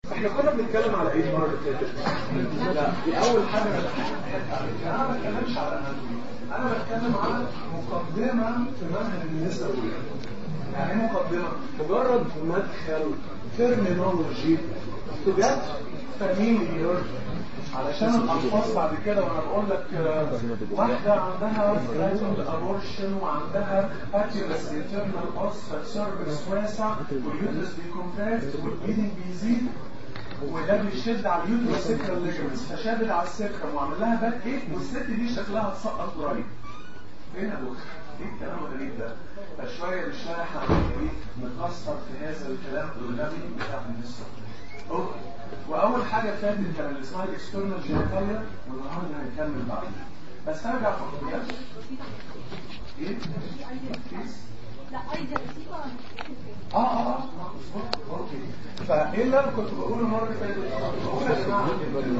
احنا كنا بنتكلم على ايه المره اللي فاتت؟ لا دي اول حاجه انا انا ما بتكلمش على اناتومي انا بتكلم على مقدمه في منهج النساء يعني ايه مقدمه؟ مجرد مدخل ترمينولوجي تجد فاميليار علشان الالفاظ بعد كده وانا بقول لك آه، واحده عندها فراجل ابورشن وعندها اتيولس انترنال اوس فالسيرفكس واسع واليوترس بيكونتراكت والبليدنج بيزيد وده بيشد على اليوترس سكرال ليجمنتس فشدد على السكرم وعمل لها باك ايه والست دي شكلها اتسقط قريب فين يا دكتور؟ ايه الكلام الغريب ده؟ فشويه بشويه احنا عمالين ايه نتاثر في هذا الكلام الغبي بتاع النساء اوكي واول حاجه فاتت كان اللي اسمها الاكسترنال جينيتاليا والنهارده هنكمل بعدين بس هرجع فقط ايه؟ كيس؟ لا ايديا بسيطة اه اه اه مظبوط اوكي فايه اللي انا كنت بقوله المره اللي فاتت؟ كنت بقول يا جماعه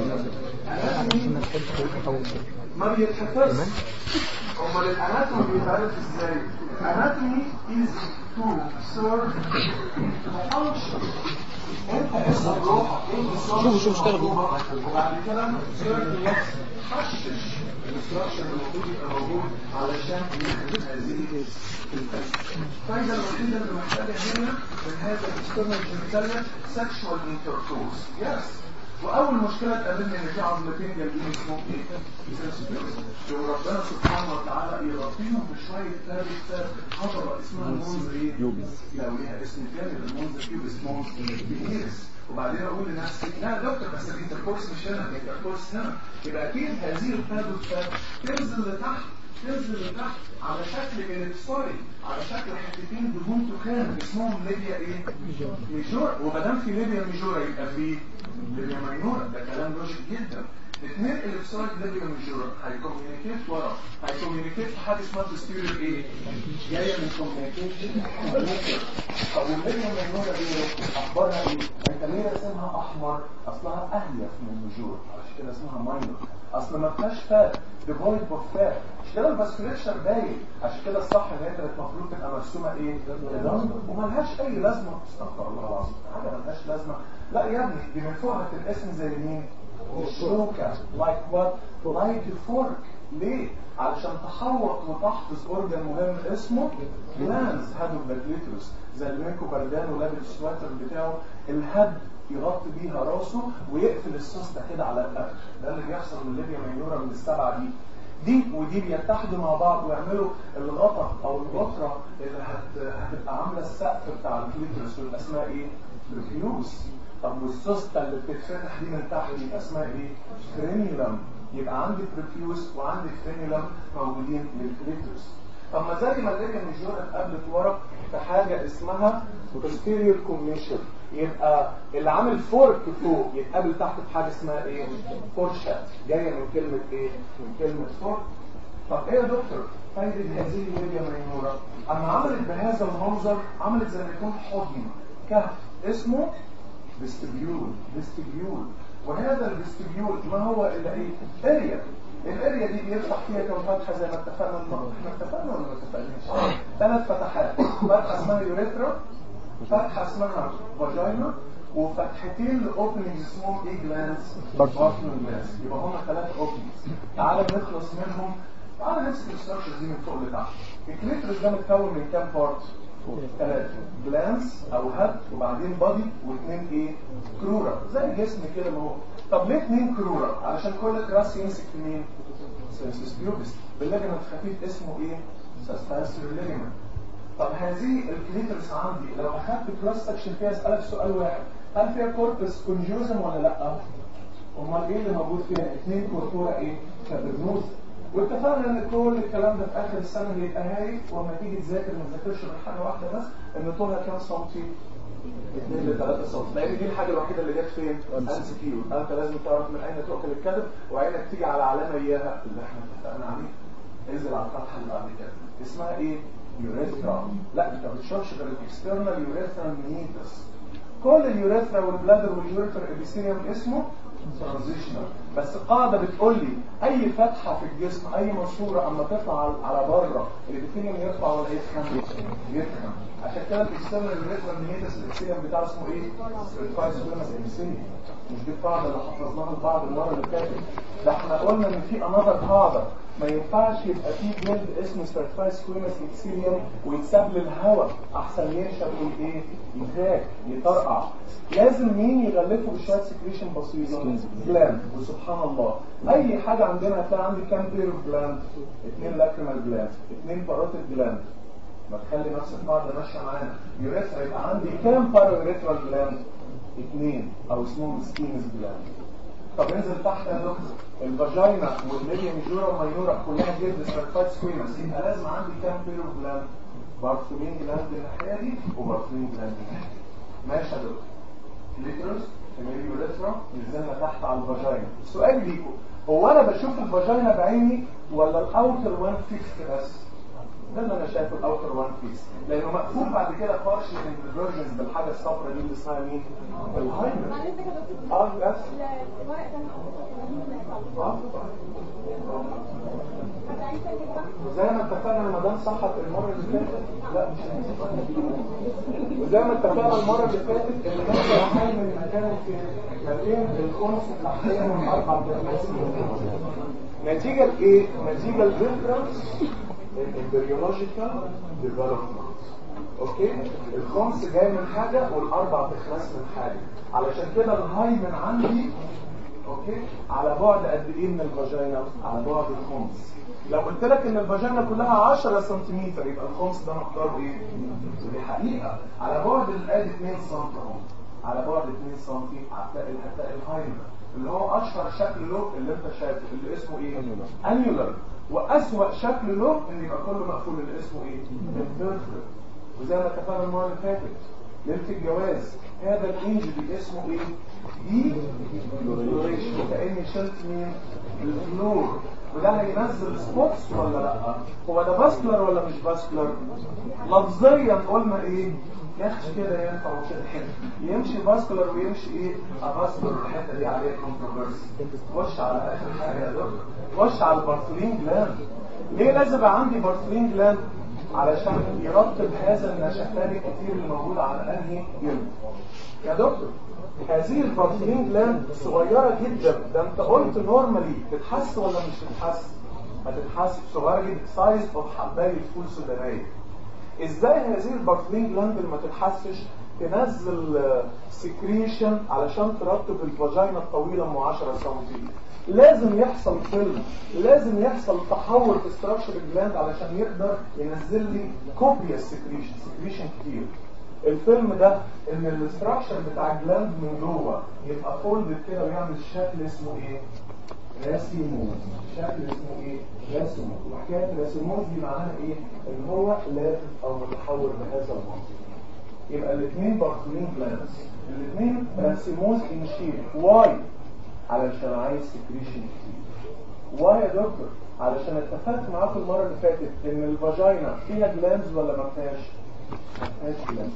الاناتومي ما بيتحفظش امال الاناتومي بيتعرف ازاي؟ الاناتومي is to serve the function انت اسم روحك انت شوف شوف اشتغل وبعد كده serve the next حشش الاستراكشر اللي المفروض يبقى موجود علشان يخدم هذه الفايده الوحيده اللي محتاجه هنا من هذا الاكسترنال جينيتاليا سكشوال انتركورس يس واول مشكله تقابلني ان في عضلتين جنبين اسمهم ايه؟ يوم ربنا سبحانه وتعالى يغطيهم بشويه ثابت عضله اسمها المونز ايه؟ يوبس لو ليها اسم تاني المونز يوبس مونز بينيرس وبعدين اقول لنفسي لا يا دكتور بس الانتركورس مش هنا الانتركورس هنا يبقى اكيد هذه الثابت تنزل لتحت تنزل لتحت على شكل الكسوري على شكل حتتين دهون تخان اسمهم ليبيا ايه؟ ميجور وما دام في ليبيا ميجورا يبقى في ليبيا ماينورا ده كلام لوجيك جدا الاثنين الكسوري ليبيا ميجورا هيكوميونيكيت ورا هيكوميونيكيت في حاجه اسمها تستيريو ايه؟ جايه من كوميونيكيشن طب والليبيا ماينورا دي اخبارها ايه؟ انت ليه راسمها احمر؟ اصلها اهيف من الميجور عشان كده اسمها ماينور اصل ما فيهاش فات ديفويد اوف فات مش كده الفاسكوليتشر باين عشان كده الصح ان هي كانت المفروض تبقى مرسومه ايه؟ ريدندنت وملهاش اي لازمه استغفر الله العظيم حاجه ملهاش لازمه لا يا ابني دي من فوق الاسم زي مين؟ الشوكه لايك وات؟ لايك فورك ليه؟ علشان تحوط وتحفظ اورجن مهم اسمه جلانز هادو بلاكليتوس زي الميكو بردان ولابس السواتر بتاعه الهد يغطي بيها راسه ويقفل السوسته كده على الاخر ده اللي بيحصل من ليبيا مينورا من السبعه دي دي ودي بيتحدوا مع بعض ويعملوا الغطا او الغطره اللي هت... هتبقى عامله السقف بتاع الكليتورس واللي اسمها ايه؟ الفيوس طب والسوسته اللي بتتفتح دي من تحت دي اسمها ايه؟ فرينيولم يبقى عندي بريفيوس وعندي فرينيولم موجودين للكليتورس طب ما زي ما الليبيا ميجور اتقابلت ورا في حاجه اسمها posterior commission يبقى اللي عامل فورك فوق يتقابل تحت في حاجه اسمها ايه؟ فورشة جايه من كلمه ايه؟ من كلمه فورك طب ايه يا دكتور؟ فايدة هذه الليبيا ميمورة اما عملت بهذا المنظر عملت زي ما يكون حضن كهف اسمه فيستبيول فيستبيول وهذا الفيستبيول ما هو الا ايه؟ اريا الاريا دي بيفتح فيها كم فتحه زي ما اتفقنا النهارده احنا اتفقنا ولا ما اتفقناش؟ ثلاث فتحات فتحه اسمها يوريثرا فتحه اسمها فاجينا وفتحتين لاوبننجز اسمهم ايه جلانس بارتنر جلانس يبقى هم ثلاث اوبننجز تعالى نخلص منهم تعالى نمسك الستراكشرز دي من فوق لتحت الكليترس ده متكون من كام بارت؟ ثلاثة جلانس او هد وبعدين بادي واثنين ايه؟ كرورة زي جسم كده ما هو طب ليه اثنين كرورة؟ علشان كل كراس يمسك في مين؟ سيرسيس بيوبس بالليجمنت خفيف اسمه ايه؟ ساسبانسر ليجمنت طب هذه الكليترس عندي لو اخدت كلاس سكشن فيها اسالك سؤال واحد هل فيها كوربس كونجوزم ولا لا؟ امال ايه اللي موجود فيها؟ اثنين كورتورا ايه؟ كابرنوز واتفقنا ان كل الكلام ده في اخر السنه هيبقى هاي وما تيجي تذاكر ما تذاكرش غير حاجه واحده بس ان طولها كام سنتي؟ 2 ل 3 سم لان دي الحاجه الوحيده اللي جت فين؟ انس كيو انت لازم تعرف من اين تؤكل الكذب وعينك تيجي على علامه اياها اللي احنا اتفقنا عليه انزل على الفتحه اللي بعد كده اسمها ايه؟ يوريثرا لا انت ما بتشوفش غير الاكسترنال يوريثرا مينيتس كل اليوريثرا والبلادر واليوريثرا ابيثيليوم اسمه ترانزيشنال بس القاعده بتقول لي اي فتحه في الجسم اي ماسوره اما تطلع على- على بره الابيثيليوم يرفع ولا يتخن يتخن عشان كده بيستمر الريترال ميتس الابيثيليوم بتاعه اسمه ايه سيرفايس كولمس ابيثيليوم مش دي القاعده اللي حفظناها لبعض المره اللي فاتت ده احنا قلنا ان في انذر قاعده ما ينفعش يبقى في جلد اسمه سيرفايس كولمس ابيثيليوم ويتساب للهواء احسن ينشف وايه يتراك يطرقع لازم مين يغلفه بشويه سكريشن بسيطه جلاند وسبحان الله اي حاجه عندنا هتلاقي عندي كام بير جلاند اثنين لاكريمال جلاند اثنين باروتيد جلاند ما تخلي نفس القاعده ماشيه معانا يوريثرا يبقى عندي كام بارويريثرال جلاند اثنين او اسمهم سكينز جلاند طب انزل تحت يا دكتور الفاجينا والميليا ميجورا وماينورا كلها جلد سيرفايت سكويمس يبقى لازم عندي كام بير جلاند بارثولين جلاند الناحيه دي وبارثولين جلاند الناحيه دي ماشي يا دكتور ليترس يوريثرا نزلنا تحت على الفاجينا السؤال ليكم هو انا بشوف الفاجينا بعيني ولا الاوتر وان فيكس بس ده اللي انا شايفه الاوتر وان بيس لانه مقفول بعد كده بارشل انفيرجنز بالحاجه الصفراء دي اللي اسمها مين؟ الهايمر اه بس اه وزي ما اتفقنا المدام صحت المره اللي فاتت لا مش وزي ما اتفقنا المره اللي فاتت ان نقدر نحل المكان في مكان الخمس التحتيه من اربع نتيجه لايه؟ نتيجه الديفرنس الامبريولوجيكال ديفلوبمنت اوكي الخمس جاي من حاجه والاربع تخلص من حاجه علشان كده الهايمن عندي اوكي على بعد قد ايه من الفاجينا على بعد الخمس لو قلت لك ان الفاجينا كلها 10 سنتيمتر يبقى الخمس ده مقداره ايه دي حقيقه على بعد الادي 2 سم اهو على بعد 2 سم هتلاقي هتلاقي الهايمن اللي هو اشهر شكل له اللي انت شايفه اللي اسمه ايه انيولار واسوأ شكل له ان يبقى كله مقفول اللي اسمه ايه البيرفكت وزي ما اتفقنا المره اللي فاتت ليله الجواز هذا الانجلي اسمه ايه دي فلوريشن كاني شلت مين الفلور وده هينزل سبوتس ولا لا هو ده باسكلر ولا مش باسكلر لفظيا قلنا ايه يخش كده ينفع وكده حلو يمشي باسكلر ويمشي ايه اباسكلر الحته دي عليها كونتروفيرسي خش على اخر حاجه يا دكتور خش على البارثولين جلاند ليه لازم يبقى عندي بارثولين جلاند علشان يرتب هذا النشفان الكتير اللي موجود على انهي جلد يا دكتور هذه البارثولين جلاند صغيره جدا ده انت قلت نورمالي تتحس ولا مش تتحس هتتحس صغيره جدا سايز اوف حبايه فول سودانيه ازاي هذه البارثولين جلاند اللي ما تتحسش تنزل سكريشن علشان ترطب الفاجينا الطويله ام 10 سم لازم يحصل فيلم لازم يحصل تحول في استراكشر الجلاند علشان يقدر ينزل لي كوبيا سكريشن سكريشن كتير الفيلم ده ان الاستراكشر بتاع الجلاند من جوه يبقى فولد كده ويعمل شكل اسمه ايه راسيموز شكل اسمه ايه راسيموز وحكايه راسيموز دي معناها ايه ان هو لافف او متحول بهذا المنظر يبقى الاثنين بارثولين جلاندز الاثنين راسيموز ان شيب واي علشان عايز سكريشن كتير واي يا دكتور علشان اتفقت معاكم المره اللي فاتت ان الفاجينا فيها جلاندز ولا ما فيهاش ما فيهاش جلاندز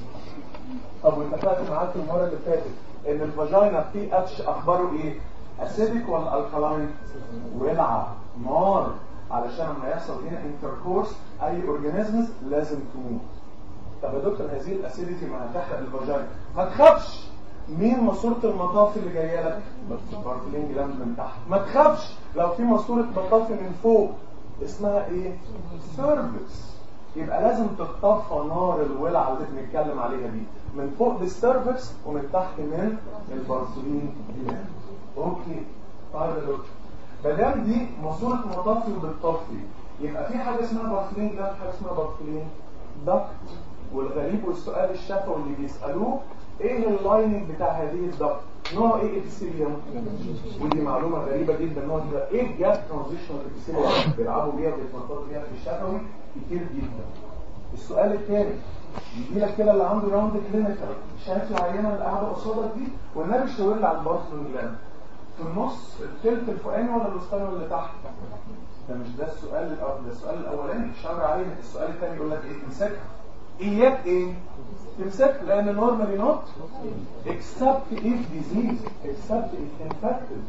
طب واتفقت معاكم المره اللي فاتت ان الفاجينا فيه اتش اخباره ايه اسيدك ولا الكالاين ولعه نار علشان لما يحصل هنا انتركورس اي اورجانيزمز لازم تموت طب يا دكتور هذه الاسيديتي ما هتحرق الفاجينا ما تخافش مين ماسوره المطاف اللي جايه لك بارفلين جلاند من تحت ما تخافش لو في ماسوره مطاف من فوق اسمها ايه سيرفكس يبقى لازم تخطفها نار الولعه اللي بنتكلم عليها دي من فوق بالسيرفكس ومن تحت من البارسولين جلاند اوكي طيب يا دكتور ما دام دي ماسوره مطافي وبتطفي يبقى في حاجه اسمها بارسولين جلاند حاجه اسمها بارسولين دكت والغريب والسؤال الشفوي اللي بيسالوه ايه اللايننج بتاع هذه الدكت نوع ايه ابسيليوم ودي معلومه غريبه جدا نوع ده ايه الجاب ترانزيشنال ابسيليوم بيلعبوا بيها بيتنططوا بيها في الشفوي كتير جدا السؤال الثاني يجي لك كده اللي عنده راوند كلينيكال شايف العينه اللي قاعده قصادك دي والنبي شاور لي على البارثون جلاند في النص الثلث الفوقاني ولا الوسطاني ولا تحت ده مش ده السؤال الأول ده السؤال الاولاني الشاور عليه السؤال الثاني يقول لك ايه تمسكها اياك ايه تمسك لان normally not except if disease except if infected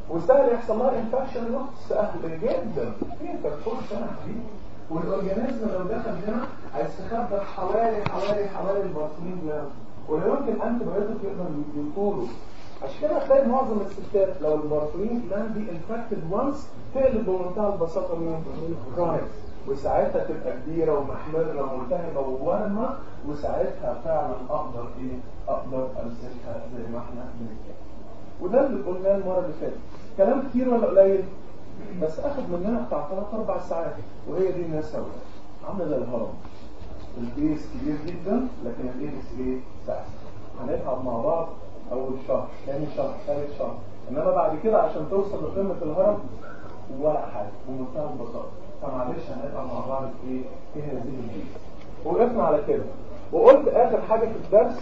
وسهل يحصل لها انفكشن سهل جدا انت تخش انا حبيبي والاورجانيزم لو دخل هنا هيستخبى حوالي حوالي حوالي البارسلين جلاند ولا يمكن انت بايوتيك يقدر يطوله عشان كده هتلاقي معظم الستات لو البارسلين جلاند دي انفكتد وانس تقلب بمنتهى البساطه مين؟ كرايس وساعتها تبقى كبيره ومحمره وملتهبه وورمه وساعتها فعلا اقدر ايه؟ اقدر امسكها زي ما احنا بنتكلم. وده اللي قلناه المره اللي فاتت. كلام كتير ولا قليل؟ بس اخد مننا بتاع ثلاث اربع ساعات وهي دي الناس عامله زي الهرم. البيس كبير جدا لكن الايدس ايه؟ سهل. هنتعب مع بعض اول شهر، ثاني شهر، ثالث شهر. انما بعد كده عشان توصل لقمه الهرم ولا حاجه بمنتهى البساطه. فمعلش هنبقى مع بعض في ايه في هذه البيئة وقفنا على كده وقلت اخر حاجة في الدرس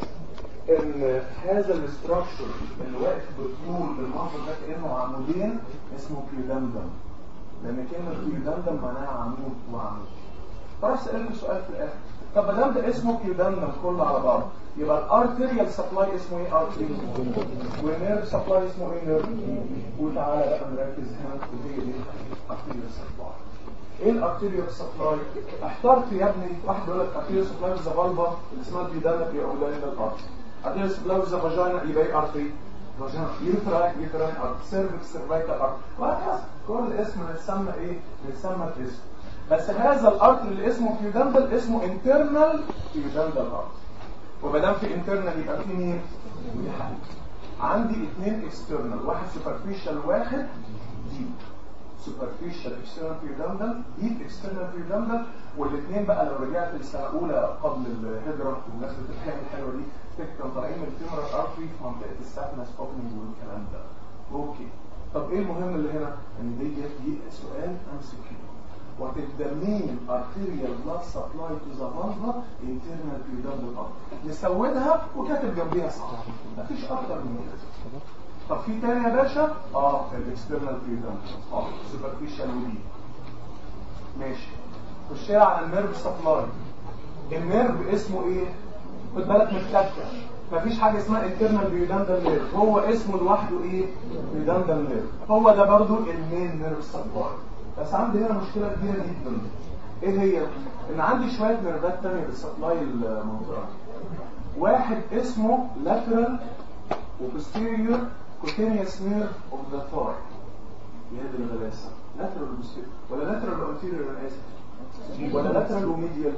ان هذا الاستراكشر اللي واقف بالطول بالمنظر ده كانه عمودين اسمه كيودندم لان كلمه كيودندم معناها عمود وعمود طيب سألت سؤال في الاخر طب ما دام ده اسمه كيودندم كله على بعض يبقى الارتيريال سبلاي اسمه ايه ارتيريال والنيرف سبلاي اسمه ايه نيرف وتعالى بقى نركز هنا وهي دي الارتيريال سبلاي ايه الارتيريال سبلاي احترت يا ابني واحد يقول لك ارتيريال سبلاي ذا فالفا اللي اسمها الديدانا في اولان الارتي ارتيريال سبلاي ذا فاجينا يبقى ايه ارتري فاجينا يوتراين يوتراين ارت سيرفكس سيرفيكال ارت وهكذا كل اسم بنسمى ايه بنسمى اسم بس هذا الارت اللي اسمه فيودندل اسمه انترنال فيودندل ارت وما دام في انترنال يبقى في مين؟ ودي حاجه عندي اثنين اكسترنال واحد سوبرفيشال واحد ديب superficial external pudendal deep external pudendal والاثنين بقى لو رجعت للسنه الاولى قبل الهجره والناس بتتحمل الحلوه دي كانوا طالعين من الفيمورال ارتري في منطقه السافنس اوبننج والكلام ده اوكي طب ايه المهم اللي هنا ان دي دي سؤال امسك وتدمين arterial blood supply to the vulva internal pudendal artery نسودها وكاتب جنبيها صح مفيش اكتر من كده طب في تاني يا باشا اه الاكسترنال فيودندل اه سوبرفيشال ودي ماشي خش على النيرف سبلاي النيرف اسمه ايه خد بالك من الكابتن مفيش حاجه اسمها انترنال فيودندل نيرف هو اسمه لوحده ايه فيودندل نيرف هو ده برضو المين نيرف سبلاي بس عندي هنا مشكله كبيره جدا ايه هي ان عندي شويه نيرفات تانية بتسبلاي المنطقه واحد اسمه lateral وposterior cutaneous nerve of the thigh يا دي الغلاسه lateral posterior ولا lateral anterior انا اسف ولا lateral وميديال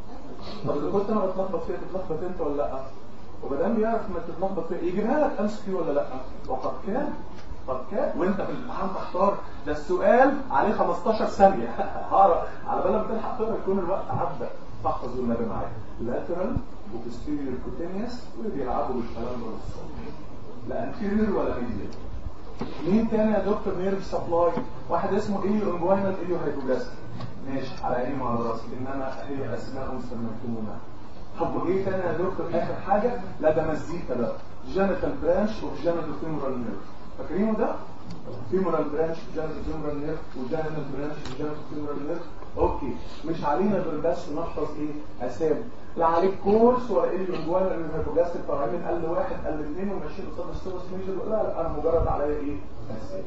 طب اذا كنت انا بتلخبط فيها تتلخبط انت ولا لا وما دام بيعرف انك تتلخبط فيها يجيبها لك ام كيو ولا لا وقد كان قد كان وانت في الامتحان تختار ده السؤال عليه 15 ثانيه هقرا على بال ما تلحق تقرا يكون الوقت عدى فاحفظ النبي معايا lateral وبوستيريور كوتينيوس وبيلعبوا بالكلام ده الصبح لا انتيريور ولا ميديال مين تاني يا دكتور نيرف سبلاي واحد اسمه ايو انجوينال ايو هيدروجاستري ماشي على عيني وعلى راسي انما هي اسماء مسميتمونا طب وايه تاني يا دكتور اخر حاجه لا ده مزيكا ده جينيتال برانش اوف جينيتال فيمورال نيرف فاكرينه ده فيمورال برانش جينيتال فيمورال نيرف وجينيتال برانش جينيتال فيمورال نيرف اوكي مش علينا غير بس نحفظ ايه اسامي لا عليك كورس ولا ايه الانجوان اللي الهيبوجاستيك طالعين قال واحد قال اثنين وماشيين قصاد السوس ميجر لا لا انا مجرد عليا ايه اسامي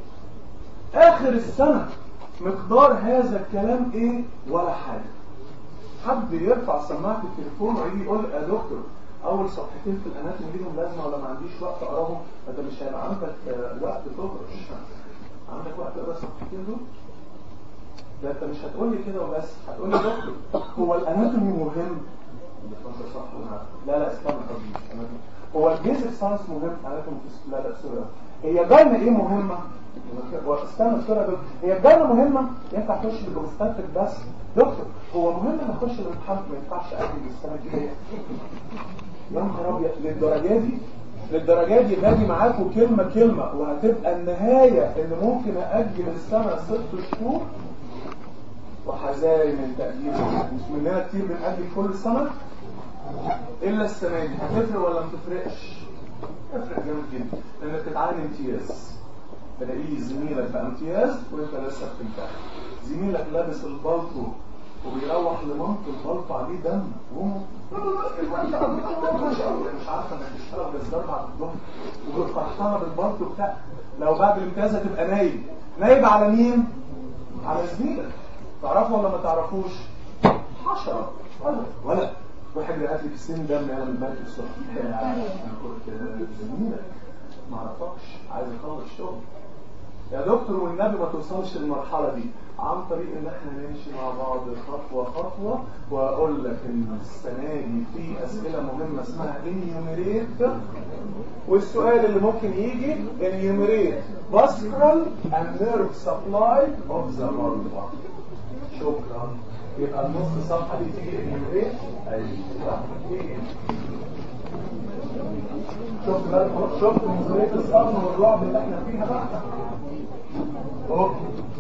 اخر السنه مقدار هذا الكلام ايه ولا حاجه حد يرفع سماعه التليفون ويجي يقول يا دكتور اول صفحتين في الاناتومي ليهم لازمه ولا ما عنديش وقت اقراهم انت مش هيبقى عندك وقت تفرش عندك وقت تقرا الصفحتين دول ده انت مش هتقول لي كده وبس هتقول لي دكتور هو الاناتومي مهم صح لا لا استنى قبل هو البيزك ساينس مهم اناتومي لا لا سوري هي باينه ايه مهمه واستنى سوري دكتور هي باينه مهمه ينفع تخش بالكونستاتيك بس دكتور هو مهم ان اخش الامتحان ما ينفعش اجي السنه الجايه يا نهار ابيض للدرجه دي للدرجه دي باجي معاكم كلمه كلمه وهتبقى النهايه ان ممكن اجل السنه ست شهور وحذاري من تأجيل مش مننا كتير بنأجل كل سنة إلا السنة دي هتفرق ولا ما تفرقش؟ تفرق جامد جدا لأنك بتتعلم امتياز تلاقيه زميلك بقى امتياز وانت لسه بتمتحن زميلك لابس البلطو وبيروح لمامته البلطو عليه دم وامه مش عارفه انك تشتغل بالزرع بعد الظهر وبتفتحها بالبلط وبتاع لو بعد الامتياز هتبقى نايب نايب على مين؟ على زميلك تعرفه ولا ما تعرفوش؟ حشرة ولا ولا واحد قال لي في السن ده من انا من بنك الصبح انا كنت زميلك ما اعرفكش عايز اخلص شغل يا دكتور والنبي ما توصلش للمرحله دي عن طريق ان احنا نمشي مع بعض خطوه خطوه واقول لك ان السنه دي في اسئله مهمه اسمها انيوميريت والسؤال اللي ممكن يجي انيوميريت vascular and nerve supply of the vulva شكرا يبقى النص صفحه دي تيجي انيوميريت ايوه تيجي شفت بقى شفت نظريه الصدمه والرعب اللي احنا فيها بقى اوكي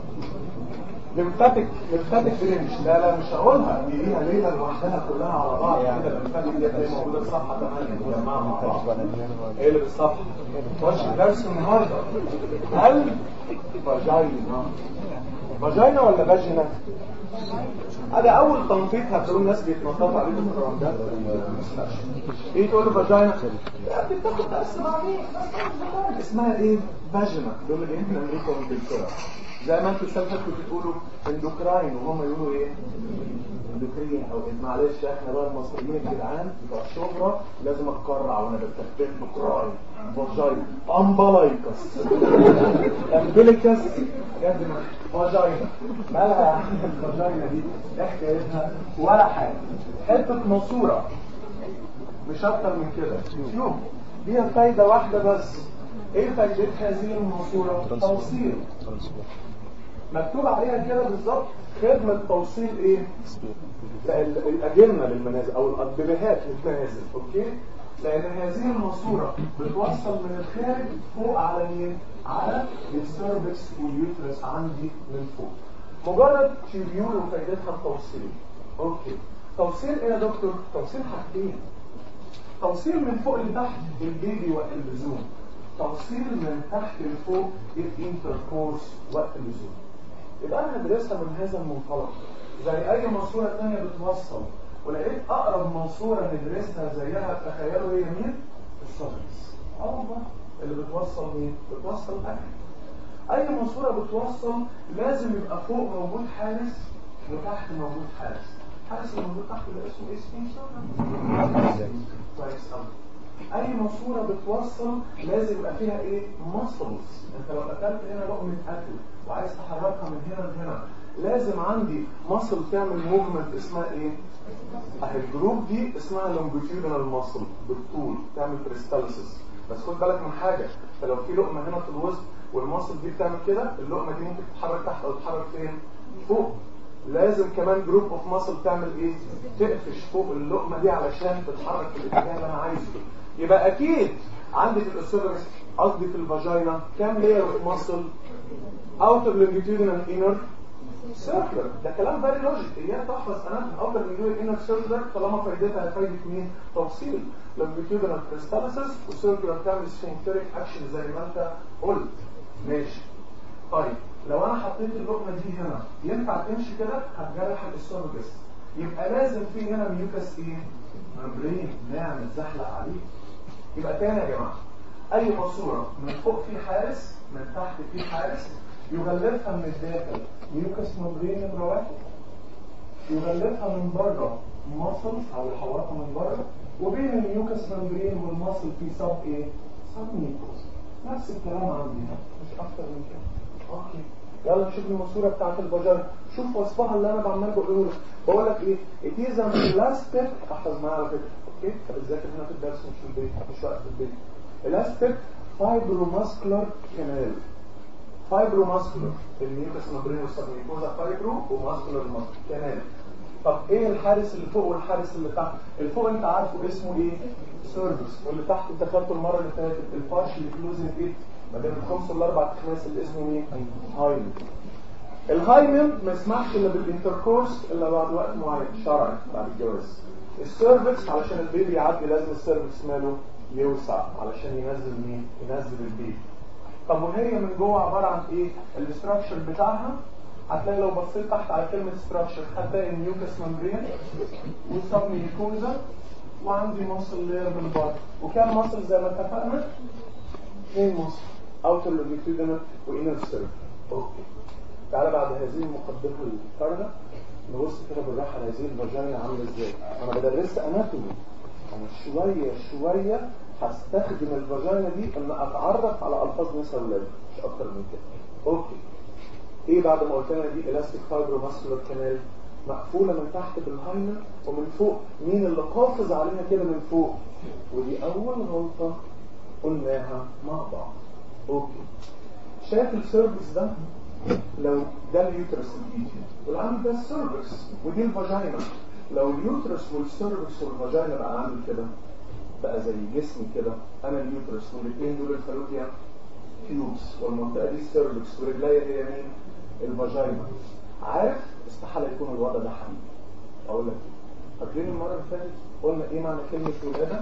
لمفاتك لمفاتك برنش لا لا مش هقولها دي ليها ليله لوحدها كلها على بعض كده لمفاتك دي هتلاقي موجوده في صفحه 8 مجمعه مع بعض ايه اللي بالصفحه وش درس النهارده هل فاجينا فاجينا ولا فاجينا هذا اول تنطيط هتلاقوا الناس بيتنططوا عليه في الراوندات ايه تقول له فاجينا لا بتاخد درس مع مين اسمها ايه فاجينا دول اللي من امريكا وانجلترا زي ما انتوا السنه كنتوا بتقولوا اندوكراين وهم يقولوا ايه اندوكرين او إيه؟ معلش احنا بقى المصريين الجدعان بتوع الشهره لازم اتكرع وانا بستخدم اندوكراين فاجاين امبلايكس امبليكس بجد فاجاينا مالها يا عم الفاجاينا دي ايه حكايتها ولا حاجه حته ماسوره مش اكتر من كده شوف ليها فايده واحده بس ايه فايدة هذه الماسوره توصيل مكتوب عليها كده بالظبط خدمة توصيل ايه ال- الأجنة للمنازل او الأدبهات للمنازل اوكي لان هذه الماسورة بتوصل من الخارج فوق على مين على السيرفكس واليوترس عندي من فوق مجرد تيبيول وفايدتها التوصيل اوكي توصيل ايه يا دكتور توصيل حاجتين توصيل من فوق لتحت البيبي وقت اللزوم توصيل من تحت لفوق الانتركورس وقت اللزوم يبقى انا هدرسها من هذا المنطلق زي اي ماسوره ثانيه بتوصل ولقيت اقرب ماسوره ندرسها زيها تخيلوا هي مين السيرفكس اه والله اللي بتوصل مين بتوصل اكل اي ماسوره بتوصل لازم يبقى فوق موجود حارس وتحت موجود حارس الحارس اللي موجود تحت ده اسمه ايه كويس قوي اي ماسوره بتوصل لازم يبقى فيها ايه ماسلز انت لو اكلت هنا لقمه اكل وعايز تحركها من هنا لهنا لازم عندي ماسل تعمل موفمنت اسمها ايه اهي الجروب دي اسمها لونجيتيودنال ماسل بالطول تعمل كريستالسيس بس خد بالك من حاجه فلو في لقمه هنا في الوسط والماسل دي بتعمل كده اللقمه دي ممكن تتحرك تحت او تتحرك فين فوق لازم كمان جروب اوف ماسل تعمل ايه تقفش فوق اللقمه دي علشان تتحرك في الاتجاه اللي انا عايزه يبقى اكيد عندي في الاسيرس قصدي في الفاجينا كام لاير اوف ماسل اوتر لونجيتيودنال انر سيركلر ده كلام فيري لوجيك اياك تحفظ انا اوتر لونجيتيودنال انر سيركلر طالما فايدتها فايده مين توصيل لونجيتيودنال كريستاليسيس وسيركلر تعمل سفنكتريك اكشن زي ما انت قلت ماشي طيب لو انا حطيت اللقمه دي هنا ينفع تمشي كده هتجرح الاسوفجس يبقى لازم في هنا ميوكس ايه ممبرين ناعم متزحلق عليه يبقى تاني يا جماعه اي ماسوره من فوق في حارس من تحت في حارس يغلفها من الداخل ميوكس ممبرين نمره واحد يغلفها من بره ماسل او يحورها من بره وبين الميوكس ممبرين والماسل في سب ايه؟ سب ميوكوس نفس الكلام عندي هنا مش اكتر من كده اوكي يلا نشوف الماسوره بتاعت البجر شوف وصفها اللي انا بعمل بقوله لك بقول لك ايه it is an elastic احفظ معايا على فكره اوكي فبتذاكر هنا في الدرس مش في البيت مش وقت في البيت elastic fibromuscular canal fibromuscular الميوكس ممبرين والسبميكوزا فايبرو وماسكولار كانال طب ايه الحارس اللي فوق والحارس اللي تحت الفوق انت عارفه اسمه ايه سيرفس واللي تحت انت خدته المره اللي فاتت البارشل كلوزنج ايه ما بين الخمس والاربع اخماس اللي اسمه مين هايمن الهايمن ما يسمحش الا بالانتركورس الا بعد وقت معين شرعي بعد الجواز السيرفكس علشان البيبي يعدي لازم السيرفكس ماله يوسع علشان ينزل مين ينزل البيبي طب وهي من جوه عباره عن ايه الاستراكشر بتاعها هتلاقي لو بصيت تحت على كلمه ستراكشر هتلاقي النيوكس ممبرين والسب ميكوزا وعندي مصل لير من بره وكام مصل زي ما اتفقنا اثنين مصر اوتر لونجيتيودنال وانر سيرف اوكي تعالى بعد هذه المقدمه الفارغه نبص كده بالراحه على هذه الفاجينا عامله ازاي انا بدرس اناتومي انا شويه شويه هستخدم الفاجينا دي ان اتعرف على الفاظ نساء ولاد مش اكتر من كده اوكي ايه بعد ما قلت لنا دي الاستيك فايبرو ماسكولار كانال مقفوله من تحت بالهاينر ومن فوق مين اللي قافز عليها كده من فوق ودي اول غلطه قلناها مع بعض اوكي شايف السيرفكس ده لو ده اليوترس الايدي والعامل ده السيرفكس ودي الفاجينا لو اليوترس والسيرفكس والفاجينا بقى عامل كده بقى زي جسمي كده انا اليوترس والاثنين دول الفالوبيا تيوبس والمنطقه دي السيرفكس ورجليا هي مين الفاجينا عارف استحاله يكون الوضع ده حقيقي اقول لك ايه فاكرين المره اللي فاتت قلنا ايه معنى كلمه ولاده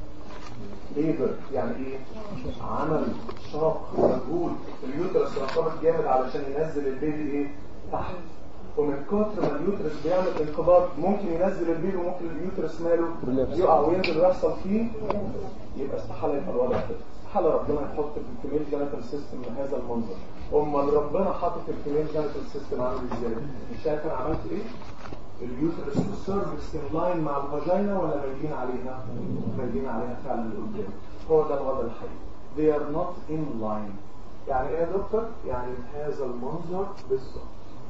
ليبر يعني ايه عمل شاق مجهود اليوترس ينقبض جامد علشان ينزل البيبي ايه تحت ومن كتر ما اليوترس بيعمل انقباض ممكن ينزل البيبي وممكن اليوترس ماله يقع وينزل ويحصل فيه يبقى استحاله يبقى الوضع كده استحاله ربنا يحط في الكميل جينيتال سيستم هذا المنظر امال ربنا حاطط الكميل جينيتال سيستم عامل ازاي شايف انا عملت ايه اليوترس والسيرفكس ان لاين مع الفاجينا ولا مايلين عليها مايلين عليها فعلا لقدام هو ده الوضع الحقيقي they are not in line يعني ايه يا دكتور يعني هذا المنظر بالظبط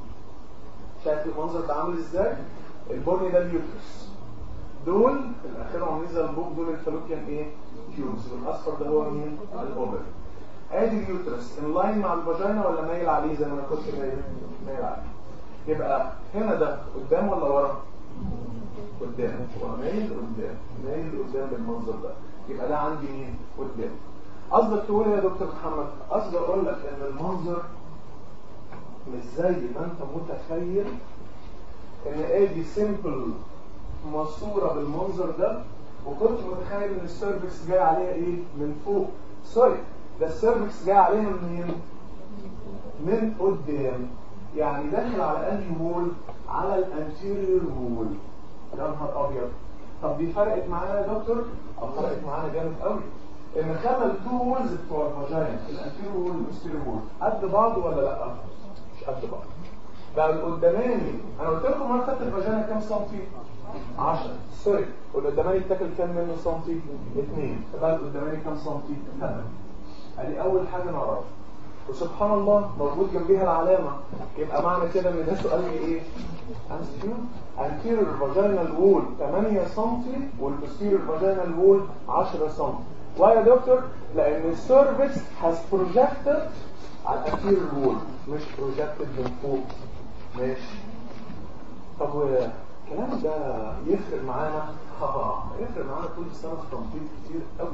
شايف المنظر ده عامل ازاي البني ده اليوترس دول الاخير عاملين زي البوك دول الفالوكيان ايه تيوبس والاصفر ده هو مين الاوبر ادي اليوترس ان لاين مع الفاجينا ولا مايل عليه زي ما انا كنت مايل مايل عليه يبقى هنا ده قدام ولا ورا قدام ومايل قدام مايل قدام بالمنظر ده يبقى ده عندي مين قدام قصدك تقول يا دكتور محمد قصدي اقول لك ان المنظر مش زي ما انت متخيل ان ادي سيمبل مصوره بالمنظر ده وكنت متخيل ان السيرفكس جاي عليها ايه من فوق سوري ده السيرفكس جاي عليها منين من قدام يعني داخل على انهي وول على الانتيريور وول يا نهار ابيض طب دي فرقت معانا يا دكتور اه فرقت معانا جامد قوي ان خلى التو وولز بتوع الفاجينا الانتيريور وول والبوستيريور وول قد بعض ولا لا مش قد بعض بقى القداماني انا قلت لكم مره فاتت الفاجينا كام سنتي 10 سوري والقداماني اتاكل كام منه سنتي 2 فبقى القداماني كام سنتي 8 ادي اول حاجه نعرفها وسبحان الله موجود جنبيها العلامة يبقى معنى كده ان ده سؤال لي ايه anterior vaginal wall 8 سم والposterior vaginal wall 10 سم why يا دكتور لان السيرفكس has projected على الانتيريور وول مش projected من فوق ماشي طب الكلام ده يفرق معانا اه يفرق معانا طول السنه في تنطيط كتير قوي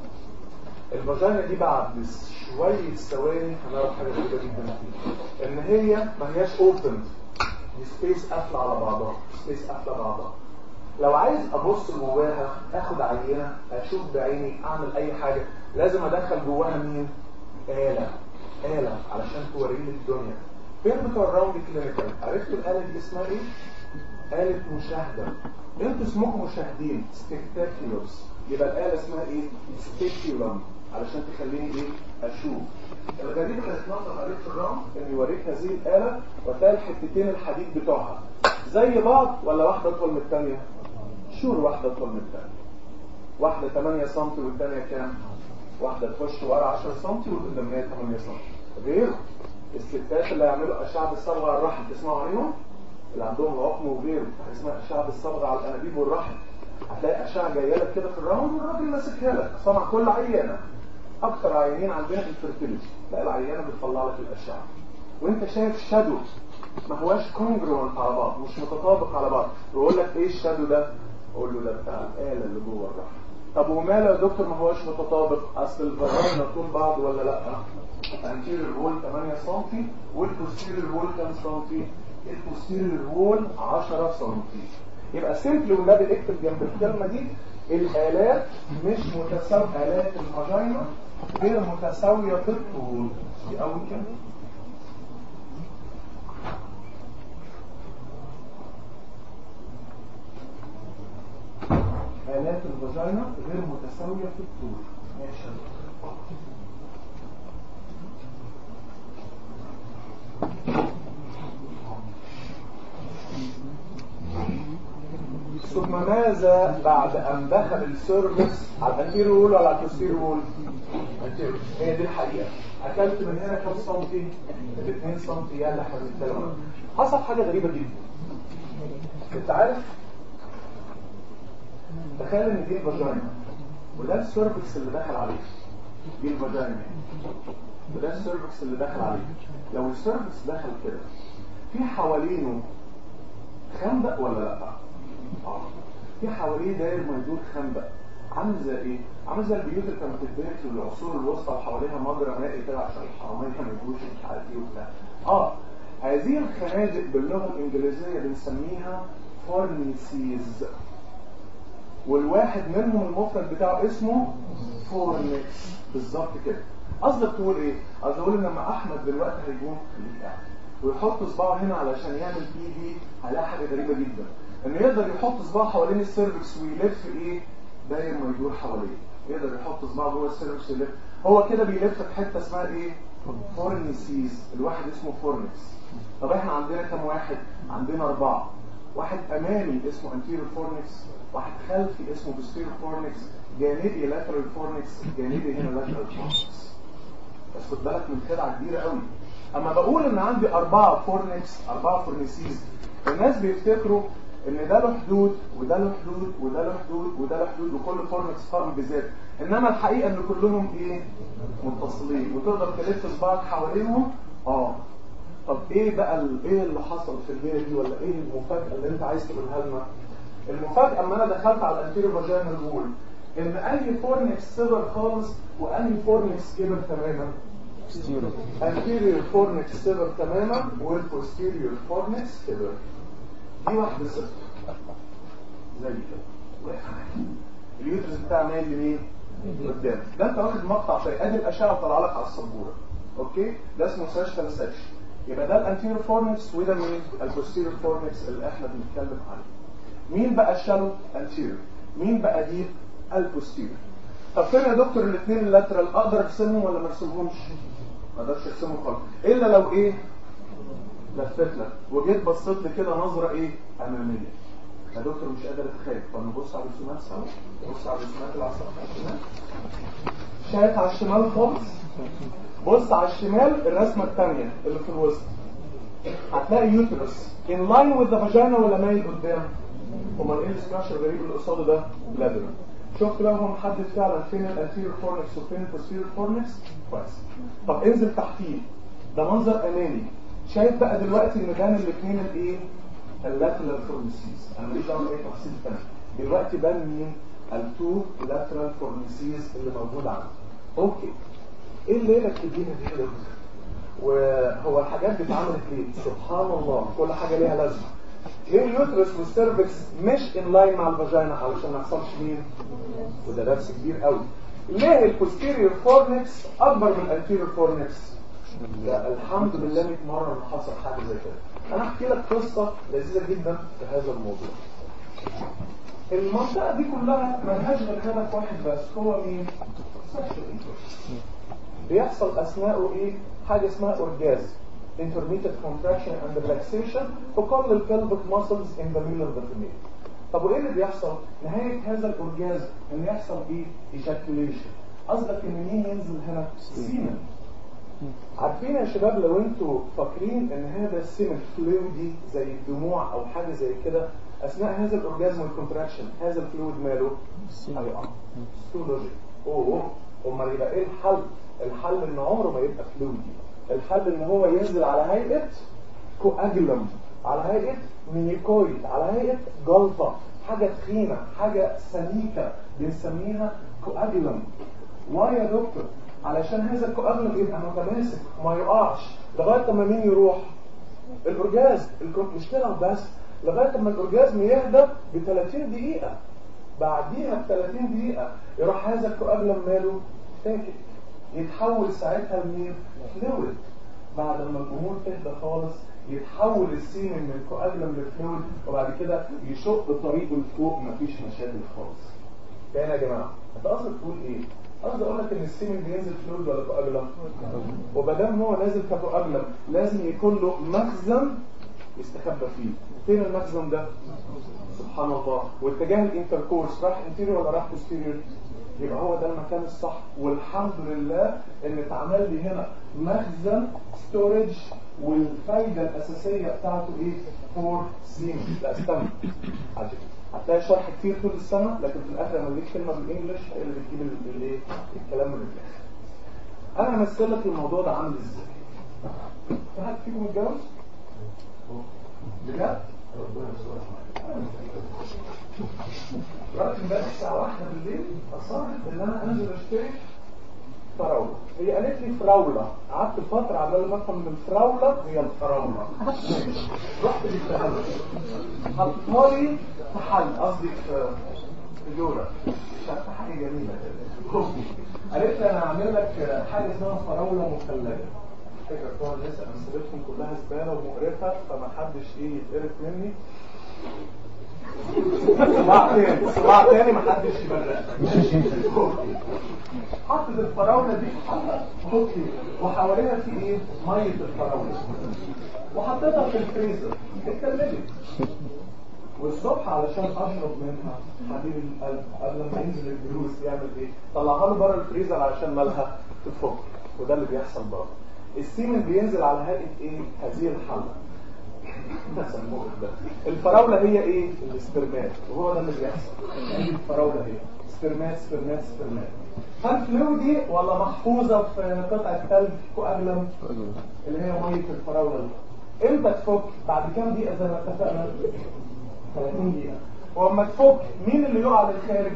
الفاجينا دي بعد شوية ثواني هنعرف حاجة غريبة جدا فيها ان هي ما هياش اوبن دي سبيس قافلة على بعضها سبيس قافلة بعضها لو عايز ابص جواها اخد عينة اشوف بعيني اعمل اي حاجة لازم ادخل جواها مين آلة آلة علشان توريني الدنيا فين بتوع الراوند كلينيكال عرفتوا الآلة دي اسمها ايه آلة مشاهدة انتوا اسمكم مشاهدين سبيكتاكيولرز يبقى الآلة اسمها ايه سبيكيولم علشان تخليني ايه اشوف الغريب اللي اتنظر عليك في الرام ان يوريك هذه الآلة وتلاقي الحتتين الحديد بتوعها زي بعض ولا واحدة اطول من الثانية شور واحدة اطول من الثانية واحدة 8 سم والثانية كام واحدة تخش ورا 10 سم والقدامية 8 سم غير الستات اللي هيعملوا اشعة الصبغة على الرحم تسمعوا عليهم اللي عندهم عقم وغيره اسمها اشعة الصبغة على الانابيب والرحم هتلاقي اشعة جايه لك كده في الراوند والراجل ماسكها لك طبعا كل عيانة اكتر عيانين عندنا الفيرتيليتي تلاقي العيانة بتطلع لك الاشعة وانت شايف شادو ما هواش كونجرونت على بعض مش متطابق على بعض ويقول لك ايه الشادو ده اقول له ده بتاع الآلة اللي جوه الرحم طب وماله يا دكتور ما هواش متطابق اصل الفراغ طول بعض ولا لا الانتيريور وول 8 سم والبوستيريور وول كام سم البوستيريور وول 10 سم يبقى سيمبل والنبي اكتب جنب الكلمه دي الالات مش متساويه الات الفاجينا غير متساويه في الطول دي اول كلمه آلات الفاجينا غير متساوية في الطول ماشي ثم ماذا بعد ان دخل السيرفس على الانتير وول ولا على البوستير وول؟ anterior. هي دي الحقيقه اكلت من هنا كام سنتي؟ ب 2 سنتي يا اللي احنا بنتكلم عنها. حصل حاجه غريبه جدا انت عارف تخيل ان دي الفاجينا وده السيرفكس اللي دخل عليه دي الفاجينا وده السيرفكس اللي دخل عليه لو السيرفكس دخل كده في حوالينه خندق ولا لا؟ اه في حواليه داير ما يدور خندق عامل زي ايه؟ عامل زي البيوت اللي كانت بتتبني في العصور الوسطى وحواليها مجرى مائي كده عشان الحراميه ما يجوش مش عارف ايه وبتاع. اه هذه الخنادق باللغه الانجليزيه بنسميها فورنيسيز والواحد منهم المفرد بتاعه اسمه فورنكس بالظبط كده قصدك تقول ايه؟ قصدك تقول ان لما احمد دلوقتي هيقوم خليك ويحط صباعه هنا علشان يعمل بي دي هيلاقي حاجه غريبه جدا انه يقدر يحط صباعه حوالين السيرفكس ويلف ايه داير ما يدور حواليه يقدر يحط صباعه جوه السيرفكس ويلف هو كده بيلف في حته اسمها ايه فورنيسيز الواحد اسمه فورنكس طب احنا عندنا كم واحد عندنا اربعه واحد امامي اسمه anterior فورنكس واحد خلفي اسمه posterior فورنكس جانبي lateral فورنكس جانبي هنا lateral فورنكس بس خد بالك من خدعه كبيره قوي اما بقول ان عندي اربعه فورنكس اربعه فورنيسيز الناس بيفتكروا ان ده له حدود وده له حدود وده له حدود وده له حدود وكل فورنكس قائم بذات انما الحقيقه ان كلهم ايه متصلين وتقدر تلف صباعك حواليهم اه طب ايه بقى ال- ايه اللي حصل في الليله دي ولا ايه المفاجاه اللي انت عايز تقولها لنا المفاجاه اما انا دخلت على الانتيريور فاجينال وول ان اي فورنكس صغر خالص واني فورنكس كبر تماما anterior fornix صغر تماما والposterior fornix كبر دي واحدة صفر زي كده واقف على اليوترس بتاع مايل لمين؟ قدام ده انت واخد مقطع شيء ادي الاشعه طالعه لك على السبوره اوكي ده اسمه سيرشكال سكشن يبقى ده الانتيريور فورنكس وده مين؟ البوستيريور فورنكس اللي احنا بنتكلم عنه مين بقى الشالو؟ انتيريور مين بقى دي؟ البوستيريور طب فين يا دكتور الاثنين اللاترال اقدر ارسمهم ولا ما ارسمهمش؟ ما اقدرش ارسمهم خالص الا لو ايه؟ لفت لك وجيت بصيت لي كده نظره ايه؟ اماميه يا دكتور مش قادر اتخيل طب نبص على الرسومات سوا بص على الرسومات اللي على الصفحه الشمال شايف على الشمال خالص بص على الشمال الرسمه الثانيه اللي في الوسط هتلاقي يوترس ان لاين وذ ذا فاجينا ولا مايل قدام امال ايه السكاشر الغريب اللي قصاده ده بلادر شفت بقى هو محدد فعلا فين الانتيريور فورنكس وفين البوستيريور فورنكس كويس طب انزل تحتيه ده منظر امامي شايف بقى دلوقتي ان بان الاثنين الايه اللاترال فورنسيز انا ماليش دعوه باي تفصيل تاني دلوقتي بان مين التو لاترال فورنسيز اللي موجود عندي اوكي ايه الليله الكبيره دي يا دكتور وهو الحاجات دي اتعملت ليه سبحان الله كل حاجه ليها لازمه ليه اليوترس والسيرفكس مش ان لاين مع الفاجينا علشان ما يحصلش مين وده درس كبير قوي ليه البوستيريور فورنكس اكبر من الانتيريور فورنكس لا الحمد لله 100 مره ان حصل حاجه زي كده انا احكي لك قصه لذيذه جدا في هذا الموضوع المنطقه دي كلها ملهاش غير هدف واحد بس هو مين sexual intercourse. بيحصل اثناءه ايه حاجه اسمها اورجازم intermittent contraction and relaxation في كل البلفيك muscles in the middle of the female طب وايه اللي بيحصل نهايه هذا الاورجازم ان يحصل ايه ejaculation قصدك ان مين ينزل هنا سيمن عارفين يا شباب لو انتوا فاكرين ان هذا السيمن فلويدي زي الدموع او حاجه زي كده اثناء هذا الاورجازم والكونتراكشن هذا الفلويد ماله هيقع ستولوجي اوه امال يبقى ايه الحل الحل ان عمره ما يبقى فلويدي الحل ان هو ينزل على هيئه كواجلم على هيئه ميكويد على هيئه جلطه حاجه تخينه حاجه سميكه بنسميها كواجلم واي يا دكتور علشان هذا الكواجلم يبقى متماسك ما يقعش لغايه ما مين يروح الاورجازم الكو- مش كده بس لغايه ما الاورجازم يهدى ب 30 دقيقه بعديها ب 30 دقيقه يروح هذا الكواجلم ماله ساكت يتحول ساعتها لمين فلويد بعد ما الامور تهدى خالص يتحول السيمن من كواجلم لفلويد وبعد كده يشق طريقه لفوق مفيش مشاكل خالص تاني يا جماعه انت اصلا تقول ايه قصدي اقول لك ان السيمن بينزل فلويد ولا كواجلم ومادام هو نازل كواجلم لازم يكون له مخزن يستخبى فيه فين المخزن ده سبحان الله واتجاه الانتركورس راح انتيريور ولا راح بوستيريور يبقى هو ده المكان الصح والحمد لله ان اتعمل لي هنا مخزن ستورج والفايده الاساسيه بتاعته ايه فور سين لا استنى عجب هتلاقي شرح كتير طول السنه لكن في الاخر لما تجيب كلمه بالانجلش هي اللي بتجيب ال- الايه الكلام من الاخر انا همثل لك الموضوع ده عامل ازاي في حد فيكم متجوز بجد ربنا رحت امبارح الساعة واحدة بالليل أصرت إن أنا أنزل أشتري فراولة هي قالت لي فراولة قعدت فترة عمال ما أفهم من الفراولة هي الفراولة رحت جبتها لها حطها لي في حل قصدي في في جورة شفت حاجة جميلة كده. قالت لي أنا هعمل لك حاجة اسمها فراولة مثلجة فكرة طبعا لسه أمثلتهم كلها زبالة ومقرفة فما حدش إيه يتقرف مني صباع تاني صباع تاني محدش يبرق حطت الفراولة دي في حلة اوكي وحواليها في ايه مية الفراولة وحطيتها في الفريزر اتكلمت والصبح علشان اشرب منها حبيب القلب قبل ما ينزل الجلوس يعمل ايه طلعها له بره الفريزر علشان مالها تفك وده اللي بيحصل بره السيمن بينزل على هيئه ايه هذه الحله مثلا المخ ده الفراوله هي ايه السبرمات وهو ده اللي بيحصل هي الفراوله هي سبرمات سبرمات سبرمات هل فلويدي ولا محفوظه في قطعه ثلج كواجلم اللي هي ميه الفراوله دي امتى تفك بعد كام دقيقه زي ما اتفقنا 30 دقيقه واما تفك مين اللي يقع للخارج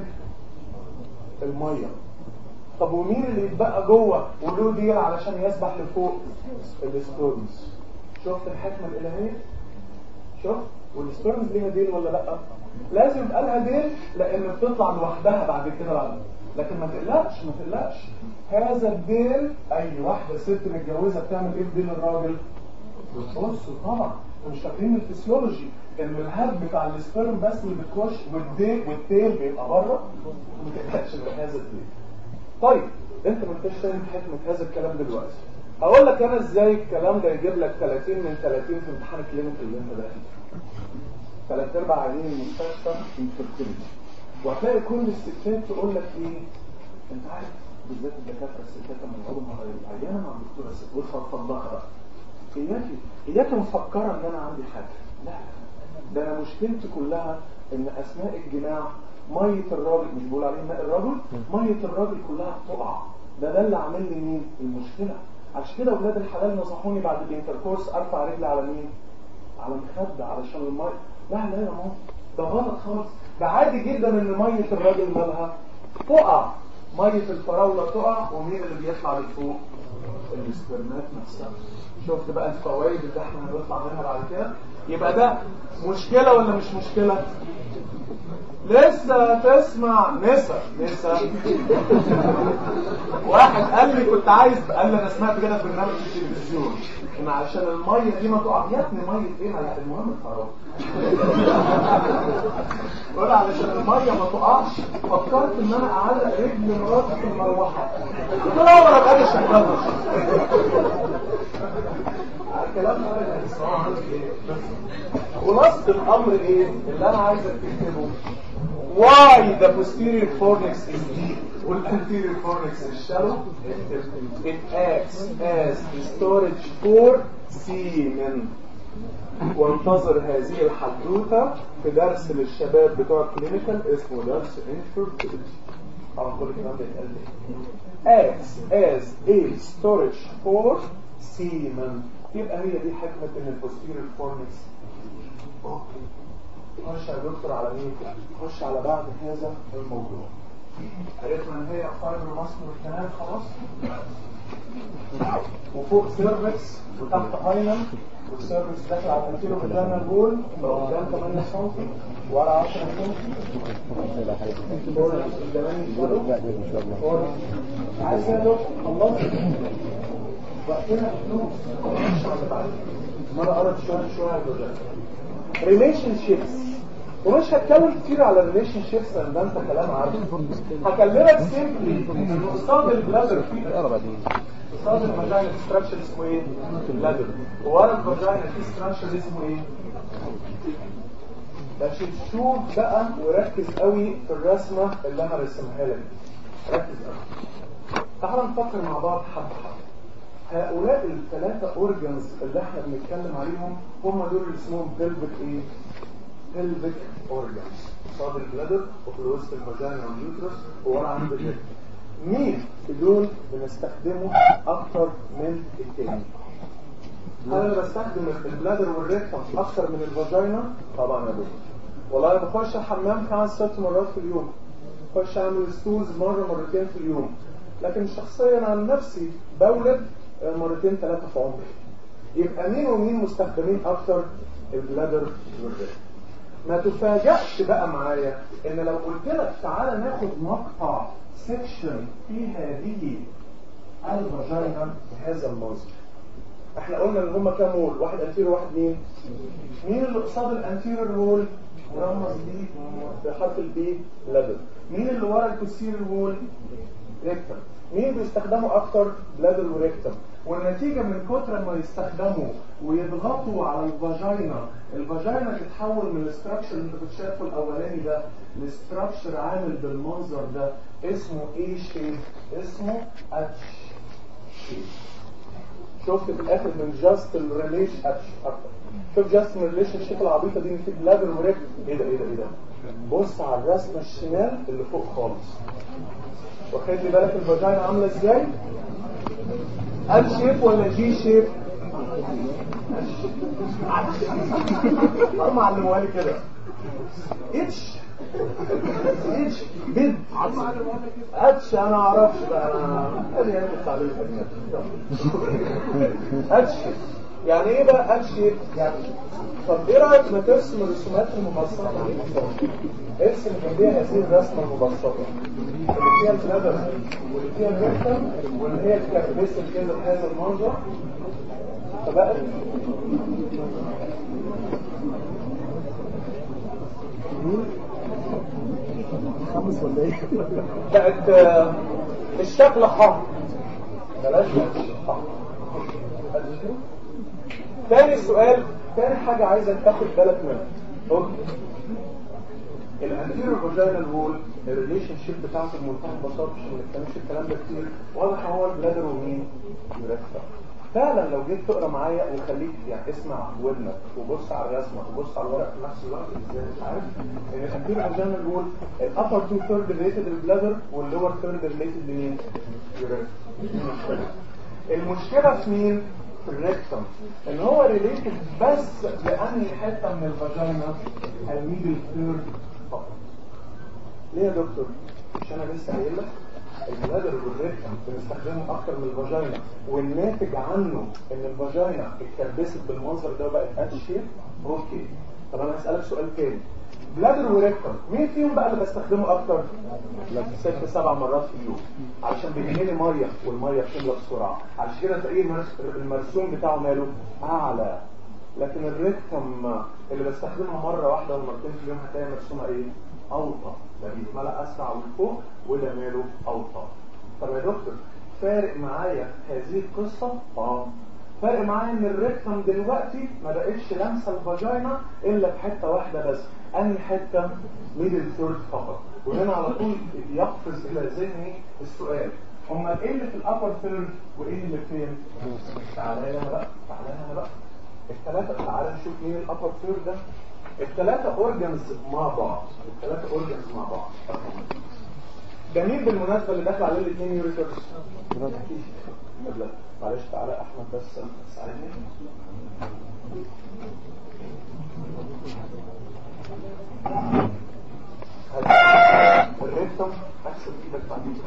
الميه طب ومين اللي يتبقى جوه وله ديل علشان يسبح لفوق الستورمز شفت الحكمه الالهيه شفت والستورمز ليها ديل ولا لا لازم يبقى لها ديل لان بتطلع لوحدها بعد كده بعد لكن ما تقلقش ما تقلقش هذا الديل اي واحده ست متجوزه بتعمل ايه في ديل الراجل بتبص طبعا مش فاكرين الفسيولوجي ان الهب بتاع السبرم بس اللي بتخش والديل والتيل بيبقى بره ما تقلقش من هذا الديل طيب انت ما انتش فاهم حكمه هذا الكلام دلوقتي هقول لك انا ازاي الكلام ده يجيب لك 30 من 30 في امتحان الكلينيك اللي انت داخل فيه ثلاث ارباع عيانين المستشفى انفيرتيلتي وهتلاقي كل الستات تقول لك ايه انت عارف بالذات الدكاتره الستات لما يقعدوا مع العيانه مع الدكتوره الست وتفضلها بقى اياكي اياكي مفكره ان انا عندي حاجه لا ده انا مشكلتي كلها ان اثناء الجماع ميه الراجل مش بقول عليه ماء الرجل ميه الراجل كلها بتقع ده ده اللي عامل لي مين المشكله عشان كده اولاد الحلال نصحوني بعد الانتركورس ارفع رجلي على مين على مخده علشان الميه لا لا يا ماما ده غلط خالص ده عادي جدا ان ميه الراجل مالها تقع ميه الفراوله تقع ومين اللي بيطلع لفوق السبرمات نفسها شفت بقى الفوائد اللي احنا هنطلع منها بعد كده يبقى ده مشكله ولا مش مشكله لسه تسمع نسا نسا واحد قال لي كنت عايز قال لي انا سمعت كده في برنامج في التلفزيون ان علشان الميه دي ما تقع يا ابني ميه ايه ما لا المهم الفراغ قول علشان الميه ما تقعش فكرت ان انا اعلق رجل مراتي في المروحه قلت له عمرك ما قادر شغال الكلام ده هتسمعه عندي ايه خلاصة الامر ايه اللي انا عايزك تكتبه why the posterior fornix is deep والanterior fornix is shallow it acts as storage for semen وانتظر هذه الحدوثة في درس للشباب بتوع الكلينيكال اسمه درس infertility طبعا كل الكلام ده يتقال ليه acts as a storage for semen يبقى هي دي حكمة ان البوستيريور فورنكس اوكي خش يا دكتور على مين خش على بعد هذا الموضوع عرفنا ان هي فايبر ماسكولار كانال خلاص وفوق سيرفكس وتحت هايلاند والسيرفكس داخل على الانتيرو فيجانال بول قدام 8 سم ورا 10 سم عايز يا دكتور خلصت وقتنا فلوس مرة قرأت شوية شوية ريليشن شيبس ومش هتكلم كتير على الريليشن شيبس لان ده انت كلام عارفه هكلمك سيمبلي ان قصاد البلادر في قصاد الفاجينا ستراكشر اسمه ايه؟ بلادر وورا الفاجينا في ستراكشر اسمه ايه؟ ماشي شوف بقى وركز قوي في الرسمه اللي انا رسمها لك ركز قوي تعال نفكر مع بعض حبه حبه هؤلاء الثلاثة اورجنز اللي احنا بنتكلم عليهم هم دول اللي اسمهم بلفيك ايه؟ بلفيك اورجنز قصاد البلادر وفي الوسط الفاجينا واليوترس وورا عند الرجل مين دول بنستخدمه اكتر من التاني هل انا بستخدم البلادر والريكتم اكتر من الفاجينا طبعا يا دكتور والله انا بخش الحمام خمس ست مرات في اليوم بخش اعمل ستولز مره مرتين في اليوم لكن شخصيا عن نفسي بولد مرتين ثلاثه في عمري يبقى مين ومين مستخدمين اكتر البلادر والريكتم ما تفاجئش بقى معايا ان لو قلت لك تعالى ناخد مقطع سيكشن في هذه الفاجينا بهذا المنظر احنا قلنا ان هما كام وول واحد انتيريور واحد مين مين اللي قصاد الانتيريور وول مرمز بيه بحرف البي ليفل مين اللي ورا البوستيريور وول ريكتم مين بيستخدموا اكتر بلادر وريكتم والنتيجة من كتر ما يستخدموا ويضغطوا على الفاجينا الفاجينا تتحول من الاستراكشر اللي انت كنت شايفه الاولاني ده لاستراكشر عامل بالمنظر ده اسمه ايه شيب اسمه اتش شيب شفت في الاخر من جاست الريليشن اتش اكتر شوف جاست من الريليشن شيب العبيطه دي في بلادر وريكتم ايه ده ايه ده ايه ده بص على الرسمه الشمال اللي فوق خالص واخد لي بالك الفاجينا عامله ازاي ال شيب ولا جي شيب هم علموها لي كده اتش اتش بيد اتش انا اعرفش بقى انا ادي يعني التعليم اتش يعني ايه بقى اتش يعني طب ايه رايك ما ترسم الرسومات المبسطه ارسم جنبيها هذه الرسمه المبسطه اللي فيها البلادر واللي فيها الريكتم واللي هي الكاربيسل كده بهذا المنظر فبقت خمس ولا ايه؟ بقت آه، الشكل حمر بلاش حمر تاني سؤال تاني حاجة عايزك تاخد بالك منها اوكي الانتيريور فاجينال وول الريليشن شيب بتاعته بمنتهى البساطه مش ما نتكلمش الكلام ده كتير واضح هو البلادر ومين يركب فعلا لو جيت تقرا معايا وخليك يعني اسمع ودنك وبص على الرسمه وبص على الورق في نفس الوقت ازاي مش عارف ان الانتيريور فاجينال وول الابر تو ثيرد ريليتد للبلادر واللور ثيرد ريليتد لمين؟ يركب المشكله في مين؟ في الريكتم ان هو ريليتد بس لانهي حته من الفاجينا الميدل ثيرد فقط ليه يا دكتور مش انا لسه قايل لك البلادر والريكتم بنستخدمه اكتر من الفاجينا والناتج عنه ان الفاجينا اتكربست بالمنظر ده وبقت اتش شيب اوكي طب انا هسالك سؤال تاني بلادر وريكتم مين فيهم بقى اللي بستخدمه اكتر ست سبع مرات في اليوم علشان بيجيلي ميه والميه بتملى بسرعه علشان كده تلاقيه المرس- المرسوم بتاعه ماله اعلى لكن الريكتم اللي بستخدمها مره واحده ومرتين في اليوم هتلاقي مرسومه ايه اوطى ده بيتملى اسرع ولفوق وده ماله اوطى طب يا دكتور فارق معايا هذه القصه اه فارق معايا ان الريكتم دلوقتي ما بقتش لامسه الفاجينا الا في حته واحده بس انهي حته ميدل ثيرد فقط وهنا على طول يقفز الى ذهني السؤال امال ايه اللي في الابر ثيرد وايه اللي فين تعالى لي انا بقى تعالى لي انا بقى الثلاثه تعالى نشوف مين الابر ثيرد ده الثلاثه اورجنز مع بعض الثلاثه اورجنز مع بعض ده مين بالمناسبه اللي داخل عليه الاثنين يوريترز لا معلش تعالى احمد بس ساعدني الريكتم اكسب ايدك بعدين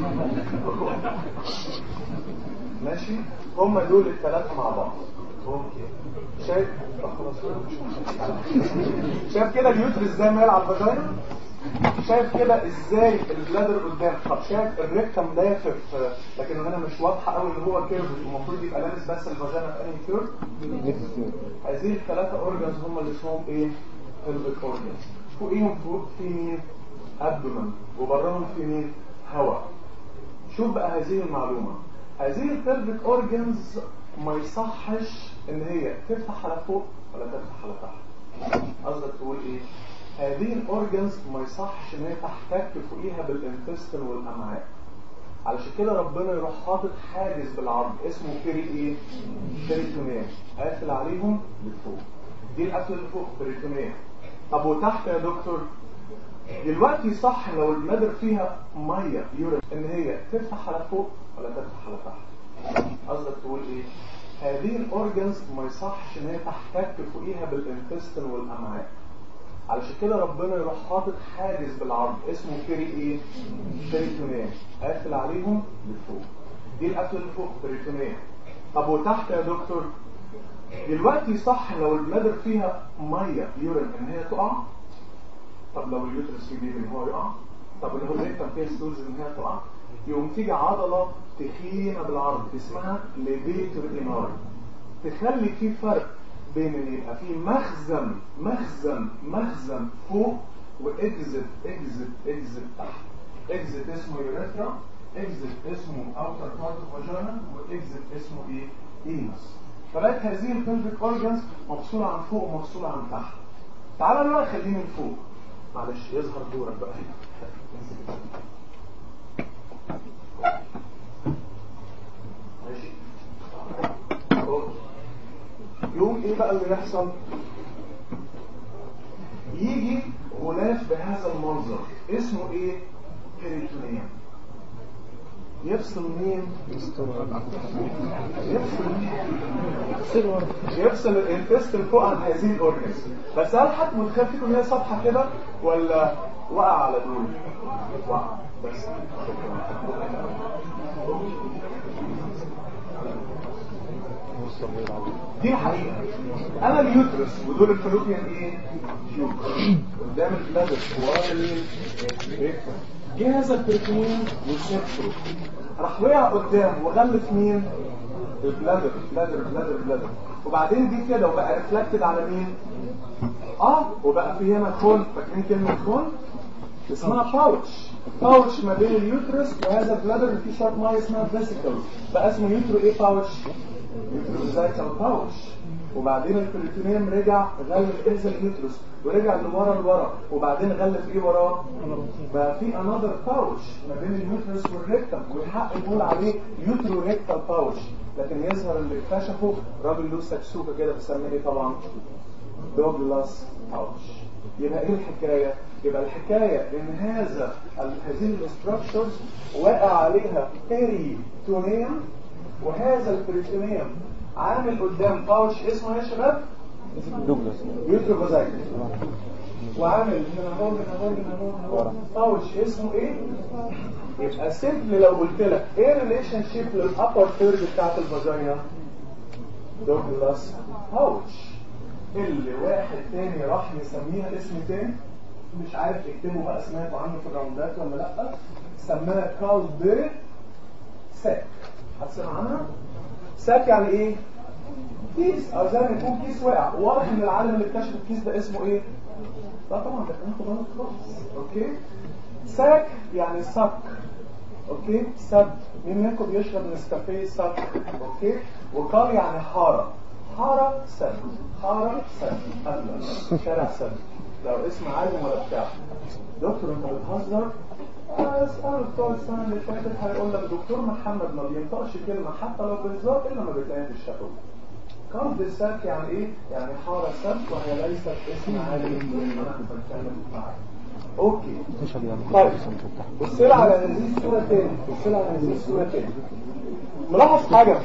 ماشي هم دول الثلاثه مع بعض اوكي شايف طب خلاص مش مشكلة. شايف كده اليوترس ازاي مال على الفاجينا شايف كده ازاي البلادر قدام طب شايف الريكتم لافف لكن هنا مش واضحه قوي ان هو كيرف المفروض يبقى لابس بس الفاجينا في انهي كيرف هذه الثلاثه اورجنز هم اللي اسمهم ايه pelvic organs فوقيهم فوق في مين ابدومن وبراهم في مين هواء شوف بقى هذه المعلومه هذه البلفيك اورجنز ما يصحش ان هي تفتح على فوق ولا تفتح على تحت قصدك تقول ايه هذه الاورجنز ما يصحش ان هي تحتك فوقيها بالانتستين والامعاء علشان كده ربنا يروح حاطط حاجز بالعرض اسمه بيري ايه بيريتونيا قافل عليهم لفوق دي القفله اللي فوق بيريتونيا طب وتحت يا دكتور دلوقتي صح لو المدر فيها ميه يورين ان هي تفتح على فوق ولا تفتح على تحت قصدك تقول ايه هذه الاورجنز ما يصحش ان هي تحتك فوقيها بالانتستين والامعاء علشان كده ربنا يروح حاطط حاجز بالعرض اسمه بيري ايه بيريتونيا قافل عليهم لفوق دي القفله اللي فوق بيريتونيا طب وتحت يا دكتور دلوقتي صح لو المدر فيها ميه يورين ان هي تقع طب لو اليوترس فيه بيبي ان هو يقع طب لو الريكتم فيها ستولز ان هي تقع يقوم تيجي عضله تخينه بالعرض اسمها ليفيتور انار تخلي في فرق بين ان يبقى في مخزن مخزن مخزن فوق واكزت اكزت اكزت تحت اكزت اسمه يوريثرا اكزت اسمه اوتر بارت اوف فاجينا واكزت اسمه ايه اينس فبقت هذه البلفيك اورجنز مفصوله عن فوق ومفصوله عن تحت تعالى بقى خليني من فوق معلش يظهر دورك بقى ماشي يوم ايه بقى اللي يحصل يجي غلاف بهذا المنظر اسمه ايه بيريتونيوم يفصل مين يفصل يفصل الانتستين فوق عن هذه الاورجنز بس هل حد متخيل فيكم ان هي صفحه كده ولا وقع على دول وقع بس دي حقيقة انا اليوترس ودول الفلوبيان ايه تيوب قدام البلادر جه هذا البريتونيوم والسيبتو راح وقع قدام وغلف مين البلادر بلادر بلادر بلادر وبعدين دي كده وبقى ريفلكتد على مين اه وبقى في هنا كون فاكرين كلمه كون اسمها باوتش باوتش ما بين اليوترس وهذا البلادر اللي فيه شويه ميه اسمها فيسيكلز بقى اسمه يوترو ايه باوتش يوتروزايتال باوتش وبعدين البريتونيوم رجع غلف هذا اليوترس ورجع لورا لورا وبعدين غلف ايه وراه بقى في انذر باوتش ما بين اليوترس والريكتم والحق نقول عليه يوترو ريكتال باوتش لكن يظهر اللي اكتشفه راجل له سكسوكه كده بيسميه ايه طبعا دوجلاس باوتش يبقى ايه الحكايه يبقى الحكايه ان هذا هذه الاستراكشرز وقع عليها بيريتونيوم وهذا البريتونيوم عامل قدام باوتش اسمه يا شباب دوجلاس يوتروفازايت وعامل هنا هو هنا هو هنا هو باوتش اسمه ايه يبقى سيمبل لو قلت لك ايه الريليشن شيب للابر ثيرد بتاعت الفاجينا دوجلاس باوتش اللي واحد تاني راح يسميها اسم تاني مش عارف يكتبوا بقى سمعتوا عنه في الراوندات ولا لا سماها كال دي ساك هتسمع عنها ساك يعني ايه كيس او زي ما يكون كيس واقع واضح ان العالم اللي اكتشف الكيس ده اسمه ايه لا طبعا ده كلام غلط خالص اوكي ساك يعني صك اوكي سد مين منكم بيشرب نسكافيه سد اوكي وقال يعني حاره حاره سد حاره سد أبلة. شارع سد لو اسم عالم ولا بتاع دكتور انت بتهزر اسأل بتوع السنة اللي فاتت هيقول لك دكتور محمد ما بينطقش كلمة حتى لو بهزار إلا ما بتلاقيها في الشفوي كارد الساك يعني ايه؟ يعني حارة سد وهي ليست اسم عالم انا بتكلم معاك اوكي طيب بص لي على هذه الصورة تاني بص لي على هذه الصورة تاني ملاحظ حاجة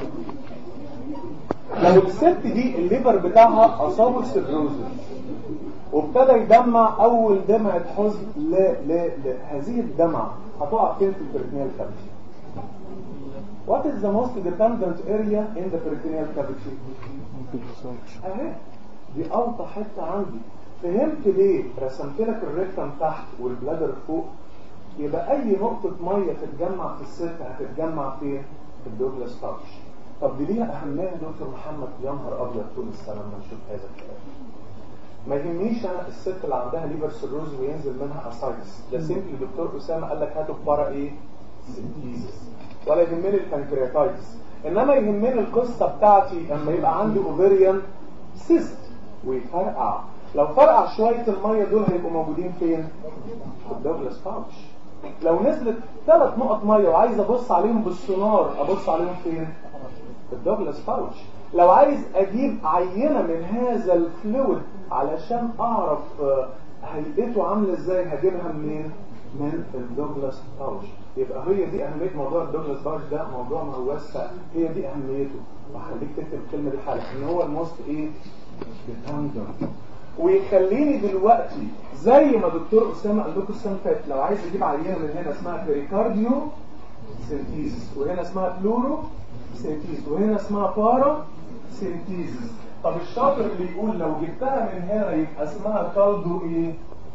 لو الست دي الليفر بتاعها اصابه سيروزس وابتدى يدمع اول دمعة حزن ل ل ل هذه الدمعة هتقع فين في البريتنيال كافيتي What is the most dependent area in the peritoneal cavity? اهي دي اوطى حته عندي فهمت ليه رسمت لك الريكتم تحت والبلادر فوق يبقى اي نقطه ميه تتجمع في الست هتتجمع فين في الدوجلاس باوتش طب دي ليها اهميه يا دكتور محمد يا نهار ابيض طول السنه لما نشوف هذا الكلام ما يهمنيش انا الست اللي عندها ليفر سيروز وينزل منها اسايتس ده سيمبلي دكتور اسامه قال لك هاتوا بارا ايه سنتيزس ولا يهمني البنكرياتايتس انما يهمني القصه بتاعتي اما يبقى عندي اوفيريان سيست ويفرقع لو فرقع شويه الميه دول هيبقوا موجودين فين في الدوجلاس باوتش لو نزلت ثلاث نقط ميه وعايز ابص عليهم بالسونار ابص عليهم فين في الدوجلاس باوتش لو عايز اجيب عينه من هذا الفلويد علشان اعرف هيئته عامله ازاي هجيبها منين من الدوجلاس باوتش يبقى هي دي اهميه موضوع الدوجلاس باوتش ده موضوع موسع هي دي اهميته وهخليك تكتب الكلمه دي حالا ان هو الموست ايه ديبندنت ويخليني دلوقتي زي ما دكتور اسامه قال لكم السنه اللي فاتت لو عايز اجيب عينه من هنا اسمها بيريكارديو سنتيزس وهنا اسمها بلورو سنتيزس وهنا اسمها بارا سنتيزس طب الشاطر اللي يقول لو جبتها من هنا يبقى اسمها كالدو ايه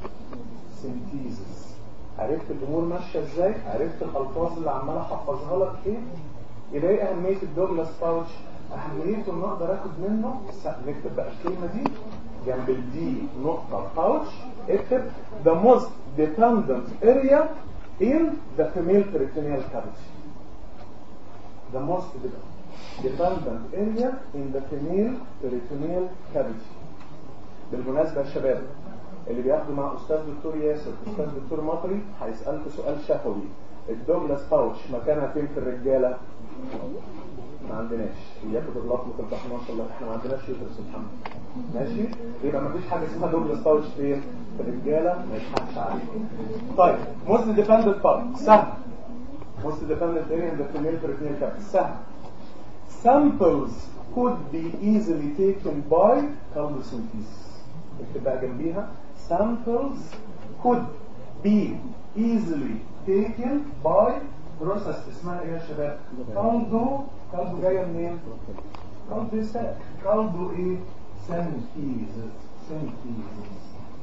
سنتيزس عرفت الامور ماشيه ازاي عرفت الالفاظ اللي عمال احفظها لك ايه يبقى ايه اهميه الدوجلاس باوتش اهميته ان اقدر اخد منه نكتب بقى الكلمه دي جنب الدي نقطه باوتش اكتب the most dependent area in the female peritoneal cavity the most dependent area in the female peritoneal cavity بالمناسبة يا شباب اللي بياخدوا مع أستاذ دكتور ياسر أستاذ دكتور مطري هيسألكوا سؤال شفوي الدوجلاس باوتش مكانها فين في الرجالة؟ ما عندناش اياكم تغلطوا وتفضحوا ما شاء الله احنا ما عندناش يوترس الحمد ماشي يبقى ما فيش حاجه اسمها دوجلاس باوتش فين في الرجاله ما يضحكش عليك طيب موست ديبندنت بارت سهل موست ديبندنت اريا ان ذا فيميل peritoneal cavity سهل samples could be easily taken by chondrosynthesis اكتب بقى جنبيها samples could be easily taken by بروسس اسمها ايه يا شباب كالدو كالدو جايه منين كالدو سا كالدو ايه سنتيزس سنتيزس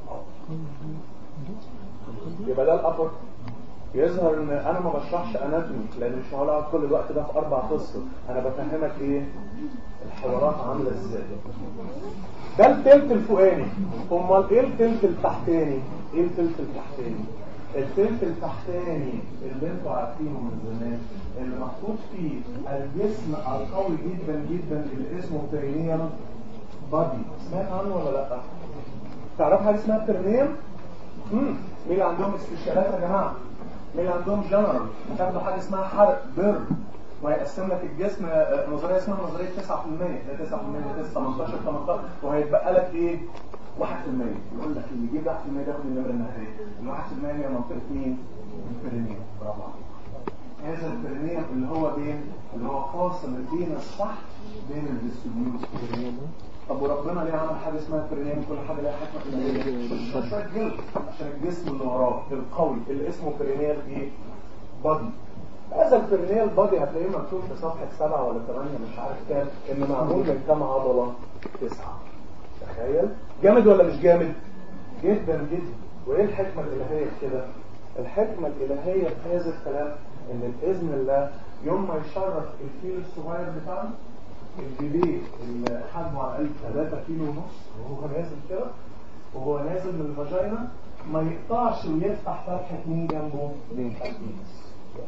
يبقى ده الابر يظهر ان انا ما بشرحش اناتومي لان مش هقعد اقعد كل الوقت ده في اربع قصص انا بفهمك ايه الحوارات عامله ازاي ده التلت الفوقاني امال ايه التلت التحتاني ايه التلت التحتاني التلت التحتاني اللي انتوا عارفينه من زمان اللي محطوط فيه الجسم القوي جدا جدا اللي اسمه بيرينيال بادي سمعت عنه ولا لا؟ تعرف حاجه اسمها بيرينيال؟ امم مين اللي عندهم استشارات يا جماعه؟ مين اللي عندهم جنرال؟ تاخدوا حاجه اسمها حرق بر وهيقسم لك الجسم نظريه اسمها نظريه 9% ده 9% ده 18 18 وهيتبقى لك ايه؟ 1% يقول لك اللي يجيب 1% ده ياخد النمره النهائيه ال 1% هي منطقه مين؟ البرينيوم برافو عليك هذا البرينيوم اللي هو بين اللي هو فاصل بين الصح بين الديستريبيوت طب وربنا ليه عمل حاجه اسمها برينيوم كل حاجه ليها حكمه الهيه شويه جلد عشان الجسم اللي وراه القوي اللي اسمه برينيال ايه؟ بادي هذا البرينيال بادي هتلاقيه مكتوب في صفحه سبعه ولا ثمانيه مش عارف كام انه معمول من كام عضله؟ تسعه تخيل جامد ولا مش جامد جدا جدا وايه الحكمة الالهية في كده الحكمة الالهية في هذا الكلام ان باذن الله يوم ما يشرف الفيل الصغير بتاعنا البيبي اللي حجمه على الاقل 3 كيلو ونص وهو نازل كده وهو نازل من الفاجينا ما يقطعش ويفتح فتحة مين جنبه؟ البيس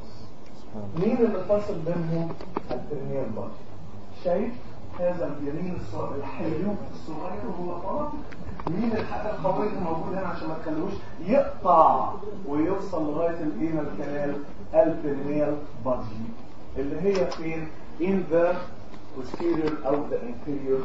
مين اللي فاصل بينهم؟ البرينيال بادي شايف هذا اليمين الصغير الحيوب الصغير وهو طالع مين الحاجه القويه اللي موجوده هنا عشان ما تخلوش يقطع ويوصل لغايه الانال كانال البرينيال بادي اللي هي فين in the posterior او the inferior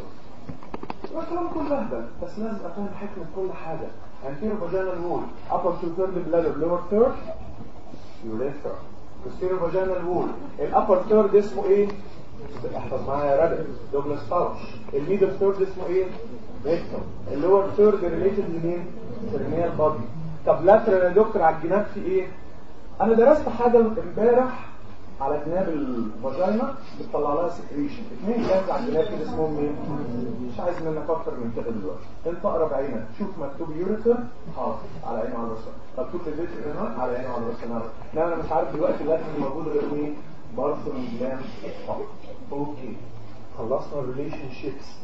الكلام كله اهبل بس لازم افهم حكمه كل حاجه anterior vaginal wall upper two third bladder lower third urethra posterior vaginal wall الupper third اسمه ايه احفظ معايا يا رجل دوجلاس باوش الميدل ثيرد اسمه ايه ريكتوم اللور ثيرد ريليتد لمين برينيال بادي طب لاترال يا دكتور على الجناب في ايه انا درست حاجه امبارح على جناب الفاجينا بتطلع لها سكريشن اثنين جهاز على الجناب كده اسمهم ايه مش عايز ان انا افكر من كده دلوقتي انت اقرب عينك شوف مكتوب يوريتر حاضر على عينه على راسها مكتوب ريليتر هنا على عينه على راسها لا انا مش عارف دلوقتي اللاتر موجود غير مين بارثون جلاند اوكي خلصنا الريليشن شيبس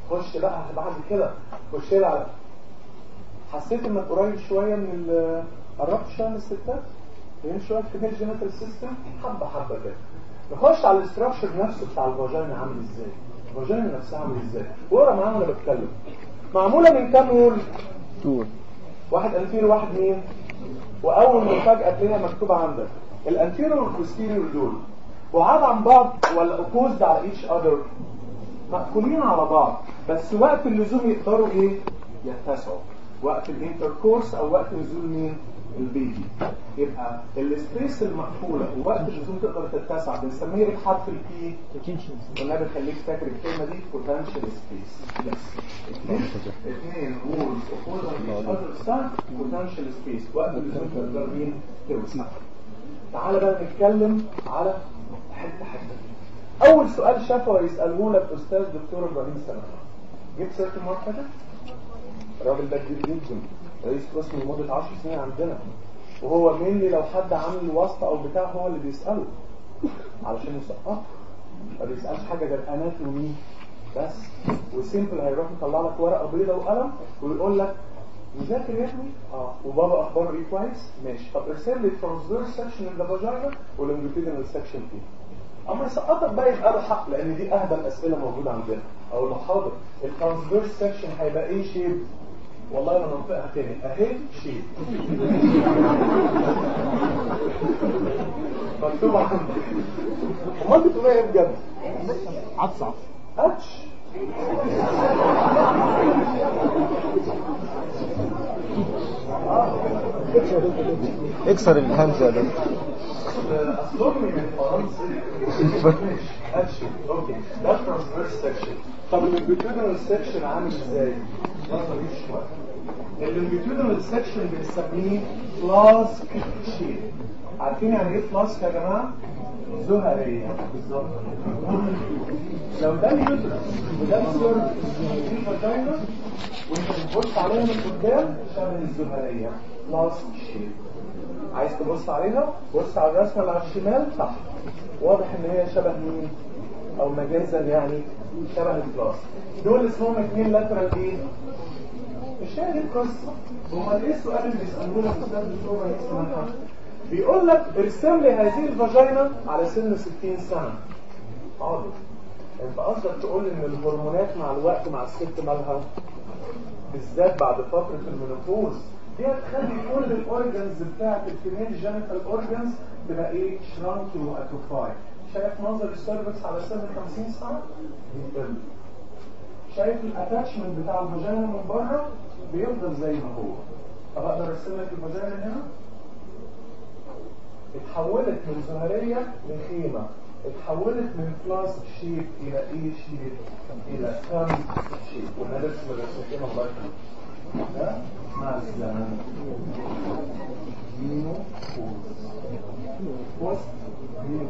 خش بقى بعد كده خش لي على حسيت انك قريب شويه من ال- قربت شويه من الستات فهمت شويه في الجينيتال سيستم حبه حبه كده نخش على الاستراكشر نفسه بتاع الفاجينا عامل ازاي الفاجينا نفسها عامل ازاي واقرا معايا وانا بتكلم معموله من كام وول طول واحد انتيريور واحد مين واول مفاجاه تلاقيها مكتوبه عندك الانتيريور والبوستيريور دول بعاد عن بعض ولا اوبوزد على ايتش اذر مقفولين على بعض بس وقت اللزوم يقدروا ايه يتسعوا وقت الانتركورس او وقت نزول مين البيبي يبقى السبيس المقفوله ووقت اللزوم تقدر تتسع بنسميه ايه حرف البي والنبي خليك فاكر الكلمه دي potential space يس اثنين وولز اوبوزد اذر ستار potential space وقت اللزوم تقدر مين توسع تعالى بقى نتكلم على حته حته اول سؤال شافه يسالوه لك استاذ دكتور ابراهيم سلام جبت سيره المره اللي فاتت الراجل ده كبير جدا رئيس قسم لمده 10 سنين عندنا وهو مين لو حد عامل واسطه او بتاع هو اللي بيساله علشان يسقطه ما بيسالش حاجه غير اناتومي بس وسيمبل هيروح يطلع لك ورقه بيضاء وقلم ويقول لك مذاكر يا ابني اه وبابا اخباره ايه كويس ماشي طب ارسل لي ترانسفيرس سكشن ان ذا فاجينا واللونجيتيودنال سكشن فيه اما يسقطك بقى يبقى له حق لان دي اهبل اسئله موجوده عندنا او المحاضر الترانسفيرس سكشن هيبقى ايه شيب والله انا منطقها تاني اهي شيب مكتوب عندك امال بتقول ايه بجد عطسع اتش اكسر الهمزه ده اصلهم من فرنسا اتش اوكي ده ترانسفيرس سكشن طب اللونجيتودنال سكشن عامل ازاي؟ نظري شويه اللونجيتودنال سكشن بنسميه فلاسك شيب عارفين يعني ايه فلاسك يا جماعه؟ زهريه بالظبط لو ده اليوترس وده السيرفس دي الفاجينا وانت بتبص عليها من قدام شبه الزهريه فلاسك شيب عايز تبص عليها بص على الرسمه اللي على الشمال تحت واضح ان هي شبه مين او مجازا يعني شبه الكلاس دول اسمهم اثنين لاترال ايه مش هي دي القصه امال ايه السؤال اللي بيسالوه لك استاذ دكتور رئيس منحة بيقول لك ارسم لي هذه الفاجينا على سن 60 سنه حاضر انت قصدك تقول لي ان الهرمونات مع الوقت مع الست مالها بالذات بعد فتره المينوبوز دي هتخلي كل الاورجنز بتاعت الفيميل جينيتال اورجنز تبقى ايه شرانكي واتروفاي شايف منظر السيرفكس على سن 50 سنه بيقل شايف الاتاتشمنت بتاع الفاجينا من بره بيفضل زي ما هو طب اقدر ارسم لك الفاجينا هنا اتحولت من زهريه لخيمه اتحولت من فلاس شيب الى ايه شيب الى كم شيب ونرسم الرسمتين الله يخليك ده مع الزمن مينو بوست مينو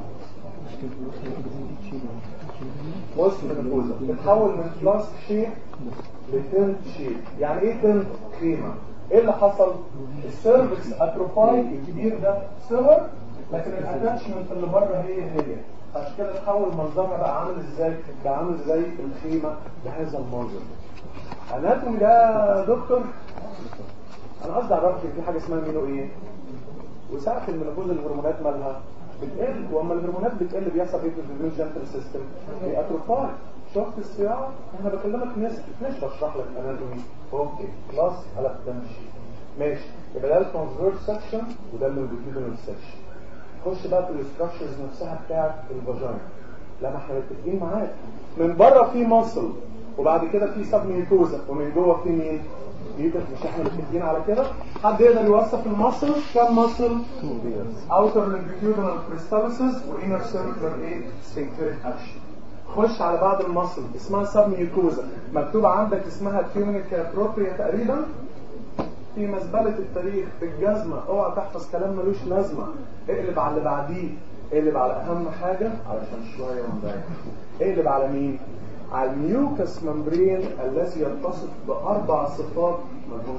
بوست مينوبوزا بتتحول من فلاس شيب لتنت شيب يعني ايه تنت خيمه ايه اللي حصل السيرفكس اتروفاي الكبير ده صغر لكن الاتاتشمنت اللي بره هي هي عشان كده تحول منظرها بقى عامل ازاي بقى عامل زي الخيمه بهذا المنظر اناتومي ده يا دكتور انا قصدي اعرفك في حاجه اسمها مينو ايه وساعه المينوبوز الهرمونات مالها بتقل واما الهرمونات بتقل بيحصل ايه في الفيوز جنتل سيستم بيأتروفاي شفت الصياعه انا بكلمك ناس مش بشرح لك اناتومي اوكي خلاص على تمشي ماشي يبقى ده الترانسفيرس سكشن وده اللونجيتيودنال سكشن خش بقى في الاستراكشرز نفسها بتاعت الفاجينا لا ما احنا متفقين معاك من بره في مصل وبعد كده في سب ميوكوزا ومن جوه في مين يوتر مش احنا متفقين على كده حد يقدر يوصف المصل كام مصل اوتر لونجيتيودنال كريستاليسز وانر سيركلر ايه سفنكتريك اكشن خش على بعض المصل اسمها سب ميوكوزا مكتوب عندك اسمها تيونيكا بروبريا تقريبا في مزبلة التاريخ في الجزمة اوعى تحفظ كلام ملوش لازمة اقلب على اللي بعديه اقلب على اهم حاجة علشان شوية ونضايق اقلب على مين على الميوكس ممبرين الذي يتصف باربع صفات ملهوش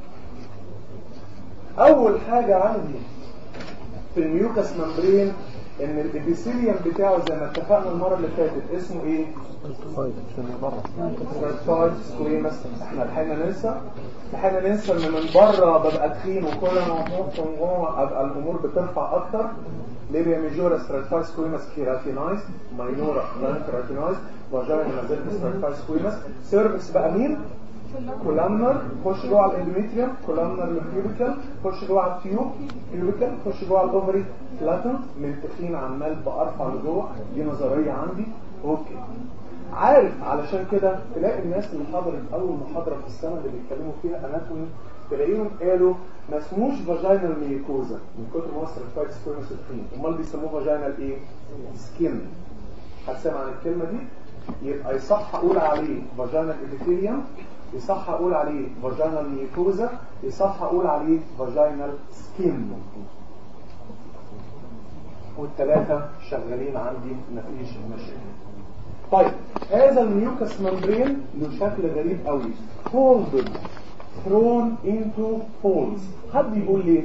اول حاجة عندي في الميوكس ممبرين ان الابيثيليوم بتاعه زي ما اتفقنا المره اللي فاتت اسمه ايه؟ طيب عشان بره ستراتيفايد سكويمس احنا لحقنا ننسى لحقنا ننسى ان من بره ببقى تخين وكل ما احط من جوه ابقى الامور بترفع اكتر ليبيا ميجورا ستراتيفايد سكويمس كيراتينايز ماينورا نان كيراتينايز فاجينا ما زالت ستراتيفايد سكويمس سيرفكس بقى مين؟ كولامنر خش جوه على الاندوميتريوم كولامنر للبيوبيكال خش جوه على التيوب بيوبيكال خش جوه على الاوفري فلاتن من تخين عمال بارفع لجوه دي نظريه عندي اوكي عارف علشان كده تلاقي الناس اللي حضرت اول محاضره في السنه اللي بيتكلموا فيها اناتومي تلاقيهم قالوا ما اسموش فاجينال ميكوزا من كتر ما هو سيرفايد سكويرس تخين امال بيسموه فاجينال ايه؟ سكين هتسمع عن الكلمه دي يبقى يصح اقول عليه فاجينال ابيثيليوم يصح اقول عليه فاجينال ميكوزا يصح اقول عليه فاجينال سكين والثلاثه شغالين عندي مفيش مشاكل طيب هذا الميوكس ممبرين له شكل غريب قوي folded thrown into folds حد يقول ليه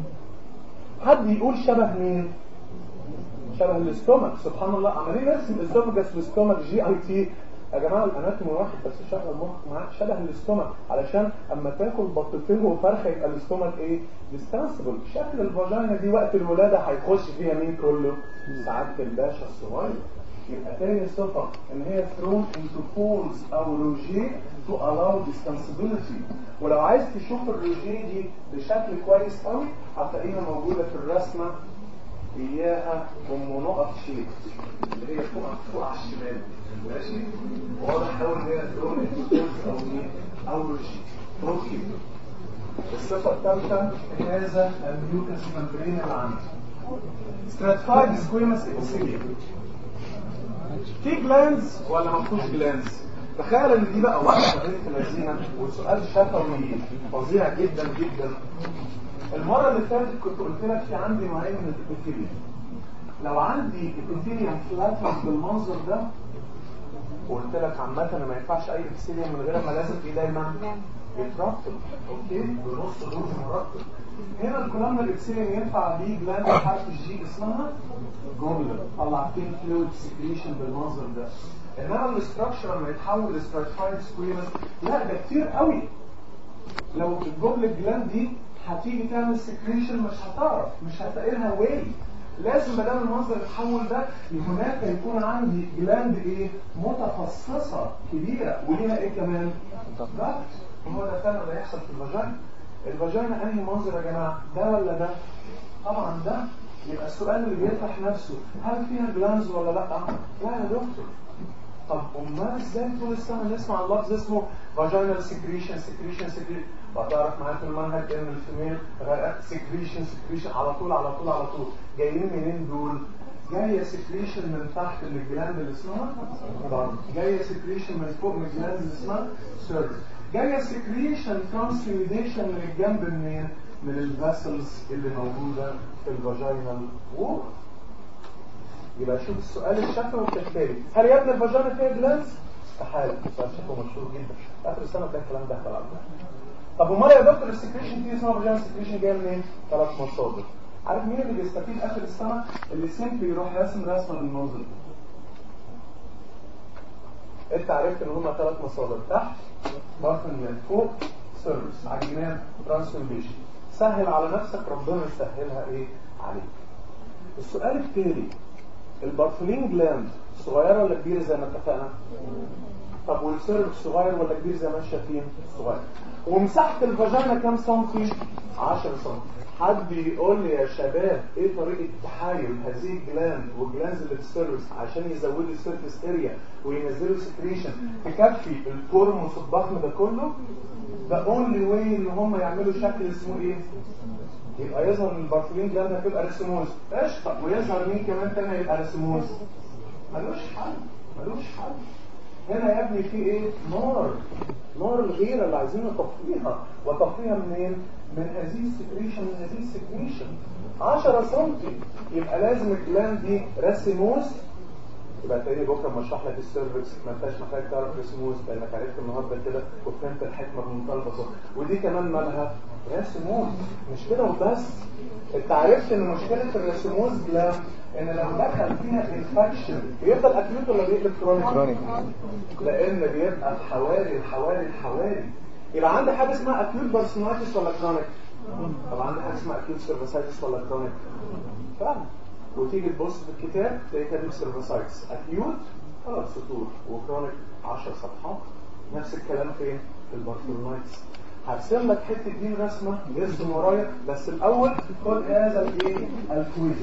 حد يقول شبه مين شبه الاستومك سبحان الله عمالين نرسم الاستومك الاستومك جي اي تي يا جماعه الاناتومي واحد بس شغل المخ معاك شبه الاستومك علشان اما تاكل بطتين وفرخه يبقى الاستومك ايه ديستانسبل شكل الفاجينا دي وقت الولاده هيخش فيها مين كله سعاده الباشا الصغير يبقى تاني صفة ان هي thrown into folds او روجيه to allow distensibility ولو عايز تشوف الروجيه دي بشكل كويس قوي هتلاقيها موجودة في الرسمة اياها ام نقط شيء اللي هي فوق فوق على الشمال ماشي واضح قوي ان هي thrown into folds او ايه او روجيه اوكي الصفة الثالثة هذا الميوكس ممبرين اللي عندي stratified squamous epithelium في جلانز ولا ما فيهوش جلانز تخيل ان دي بقى واحده بنت لذينه والسؤال شفوي فظيع جدا جدا المره اللي فاتت كنت قلت لك في عندي نوعين من الابيثيليوم لو عندي ابيثيليوم فلاتنس بالمنظر ده قلت لك عامه أنا ما ينفعش اي ابيثيليوم من غير ما لازم ايه دايما يترطب اوكي بنص دور مرطب هنا الكولامنا الابيثيليوم ينفع ليه جلاند حرف الجي اسمها جملة طلع فين فلويد سكريشن بالمنظر ده انما الاستراكشر لما يتحول لستراتيفايد سكويرس لا ده كتير قوي لو الجملة الجلاند دي هتيجي تعمل سكريشن مش هتعرف مش هتلاقي لها واي لازم ما دام المنظر يتحول ده هناك يكون عندي جلاند ايه متخصصة كبيرة وليها ايه كمان ضغط وهو ده فعلا اللي هيحصل في الفاجينا الفاجينا انهي منظر يا جماعه ده ولا ده طبعا ده يبقى السؤال اللي بيطرح نفسه هل فيها جلانز ولا لا لا يا دكتور طب امال ازاي طول السنه نسمع اللفظ اسمه فاجينال سكريشن سكريشن سكريشن وهتعرف معايا في المنهج ان الفيميل سكريشن سكريشن على طول على طول على طول جايين منين دول جايه سكريشن من تحت من الجلاند اللي اسمها ضغط جايه سكريشن من فوق من الجلاند اللي اسمها سيرفس جايه سكريشن ترانسفيوديشن من الجنب منين من الفاسلز اللي موجوده في الفاجينال وول يبقى شوف السؤال الشفوي كالتالي هل يا ابن الفاجينا فيها جلانس؟ استحاله سؤال شفوي مشهور جدا في اخر السنه تلاقي الكلام ده على طب امال يا دكتور السكريشن دي اسمها فاجينا سكريشن جايه منين؟ ثلاث مصادر عارف مين اللي بيستفيد اخر السنه؟ اللي سيمبلي يروح راسم رسمه بالمنظر انت عرفت ان هما ثلاث مصادر تحت بطن من فوق سيرفس عجينات ترانسفورميشن سهل على نفسك ربنا يسهلها ايه عليك السؤال التالي البارفلين جلاند صغيره ولا كبيره زي ما اتفقنا طب والسيرفس صغير ولا كبير زي ما انتم شايفين صغير ومساحه الفاجينا كام سنتي 10 سنتي حد يقول لي يا شباب ايه طريقه تحايل هذه الجلاند والجلاندز اللي في السيرفس عشان يزودوا السيرفس اريا وينزلوا سكريشن تكفي التورموس الضخم ده كله ده اونلي واي ان هم يعملوا شكل اسمه ايه يبقى يظهر ان البارفلين جلاند هتبقى رسموز قشطه ويظهر مين كمان تاني هيبقى رسموز ملوش حل ملوش حل هنا يا ابني في ايه نار نار الغيرة اللي عايزين نطفيها وطفيها منين من هذه السكريشن من هذه السكريشن 10 سم يبقى لازم الجلاند دي رسموز يبقى تاني بكره لما اشرح لك السيرفكس ما انتش محتاج تعرف رسموز لانك عرفت النهارده كده وفهمت الحكمه بمنتهى البساطه ودي كمان مالها راسموز مش كده وبس انت عرفت ان مشكله الراسموز لا ان لو دخل فيها انفكشن بيفضل اكيوت ولا بيقلب كرونيك كرونيك لان بيبقى الحواري الحواري الحواري يبقى عندي حاجه اسمها اكيوت بارسونايتس ولا كرونيك طب عندي حاجه اسمها اكيوت سيرفيسايتس ولا كرونيك فاهم وتيجي تبص في الكتاب تلاقي كاتب سيرفيسايتس اكيوت ثلاث سطور وكرونيك 10 صفحات نفس الكلام فين في البارسونايتس هرسم لك حته دي رسمه ارسم ورايا بس الاول خد هذا الايه الكويز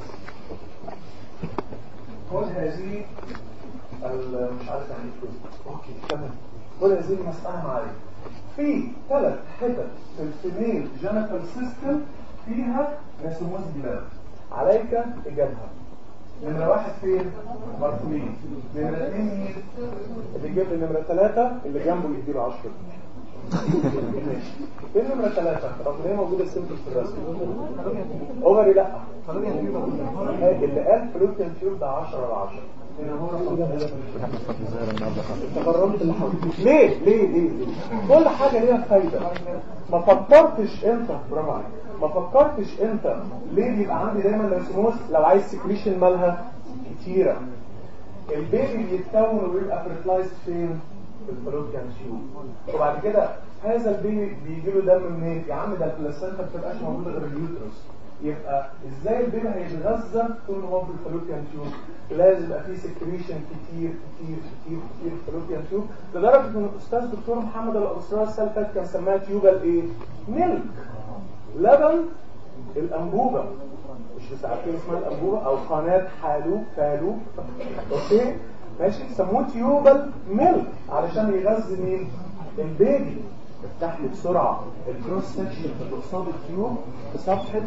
خد هذه ال- مش عارف يعني ايه كويز اوكي تمام خد هذه المساله معايا في ثلاث حتت في الفيميل جينيتال سيستم فيها رسومات جلاد عليك اجابها نمرة واحد فين؟ مرسومين نمرة اثنين مين؟ اللي يجيب لي نمرة ثلاثة اللي جنبه يديله 10 ماشي فين نمرة ثلاثة؟ رغم ان هي موجودة سيمبل في الرسم اوفري لا اللي قال فلوتين تيوب ده 10 على 10 هنا هو رقم انت جربت اللي حواليك ليه ليه ليه ليه كل حاجه ليها فايده ما فكرتش انت برافو عليك ما فكرتش انت ليه بيبقى عندي دايما لاسموس لو عايز سكريشن مالها كتيره البيبي بيتكون وبيبقى فريتلايزد فين في الفلوكيان تيوب وبعد كده هذا البيبي بيجي له دم منين يا عم ده البلاسنتا ما بتبقاش موجوده غير اليوترس يبقى ازاي البيبي هيتغذى طول ما هو في الفلوكيان تيوب لازم يبقى فيه سكريشن كتير كتير كتير كتير في الفلوكيان تيوب لدرجه ان الاستاذ دكتور محمد الاسرار السنه اللي فاتت كان سماها تيوبال ايه؟ ميلك لبن الانبوبه مش بس عارفين اسمها الانبوبه او قناه حالوب فالوب اوكي ماشي سموه تيوبال ميلك علشان يغذي مين؟ البيبي افتح لي بسرعه الكروس سكشن اللي قصاد التيوب في صفحه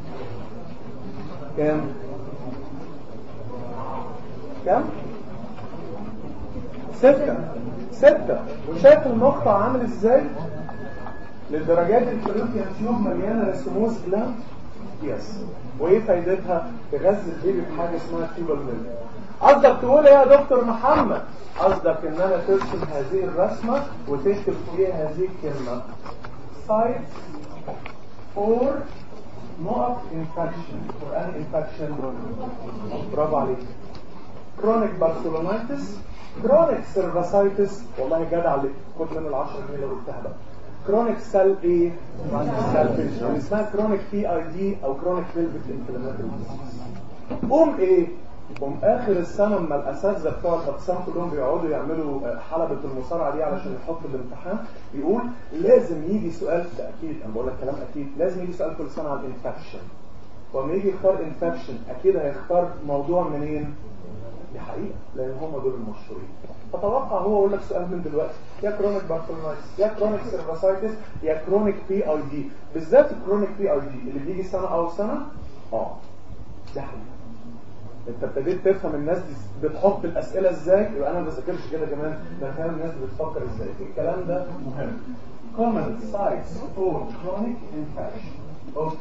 كام؟ كام؟ ستة ستة وشايف المقطع عامل ازاي؟ للدرجات الفلوكيان تيوب مليانة رسموس جلاند يس وايه فايدتها؟ تغذي البيبي بحاجة اسمها تيوبال ميلك قصدك تقول ايه يا دكتور محمد؟ قصدك ان انا ترسم هذه الرسمة وتكتب فيها هذه الكلمة سايت فور نقط انفكشن فور ان انفكشن برافو عليك كرونيك بارسلونايتس كرونيك سيرفاسايتس والله جدع اللي خد منه ال 10 جنيه لو قلتها بقى كرونيك سيل ايه؟ سيل اللي اسمها كرونيك بي اي دي او كرونيك فيلفيك انفلاماتوري قوم ايه؟ قوم اخر السنه اما الاساتذه بتوع الاقسام كلهم بيقعدوا يعملوا حلبه المصارعه دي علشان يحطوا الامتحان يقول لازم يجي سؤال ده اكيد انا بقول لك كلام اكيد لازم يجي سؤال كل سنه على الانفكشن وما يجي يختار انفكشن اكيد هيختار موضوع منين؟ دي حقيقة لأن هم دول المشهورين فتوقع هو يقول لك سؤال من دلوقتي يا كرونيك بارتولونايتس يا كرونيك سيرفاسايتس يا كرونيك بي اي دي بالذات الكرونيك بي اي دي اللي بيجي سنة أو سنة اه ده حقيقة انت ابتديت تفهم الناس دي بتحط الاسئله ازاي يبقى انا ما بذاكرش كده كمان ده فاهم الناس بتفكر ازاي الكلام ده مهم common sites for chronic infection اوكي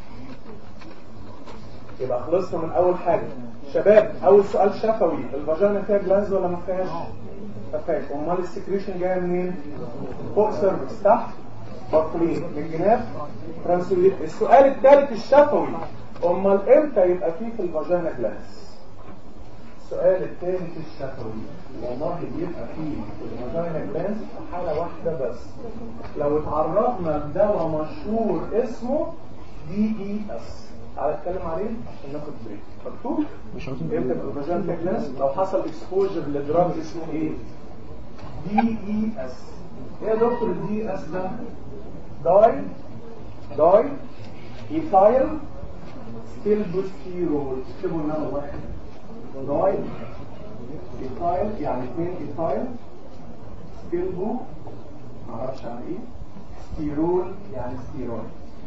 يبقى خلصنا من اول حاجه شباب اول سؤال شفوي الفاجينا فيها جلاز ولا ما فيهاش ما فيهاش امال السكريشن جايه منين فوق سيرفكس تحت بطلين من جناب ترانسوليت السؤال الثالث الشفوي امال امتى يبقى فيه في الفاجينا جلاز السؤال الثالث الشفوي والله بيبقى فيه في الفاجينا جلاز في حاله واحده بس لو اتعرضنا لدواء مشهور اسمه دي اي اس تعالى اتكلم عليه عشان ناخد بريك مكتوب مش عاوزين امتى بيبقى فاجينا جلاز لو حصل اكسبوجر لدراج اسمه ايه دي اي اس ايه يا دكتور الدي اس ده داي داي ايثايل ستيلبوستيرول اكتبوا انها واحد داي ايثايل يعني اثنين ايثايل ستيلبو معرفش عن ايه ستيرول يعني ستيرويد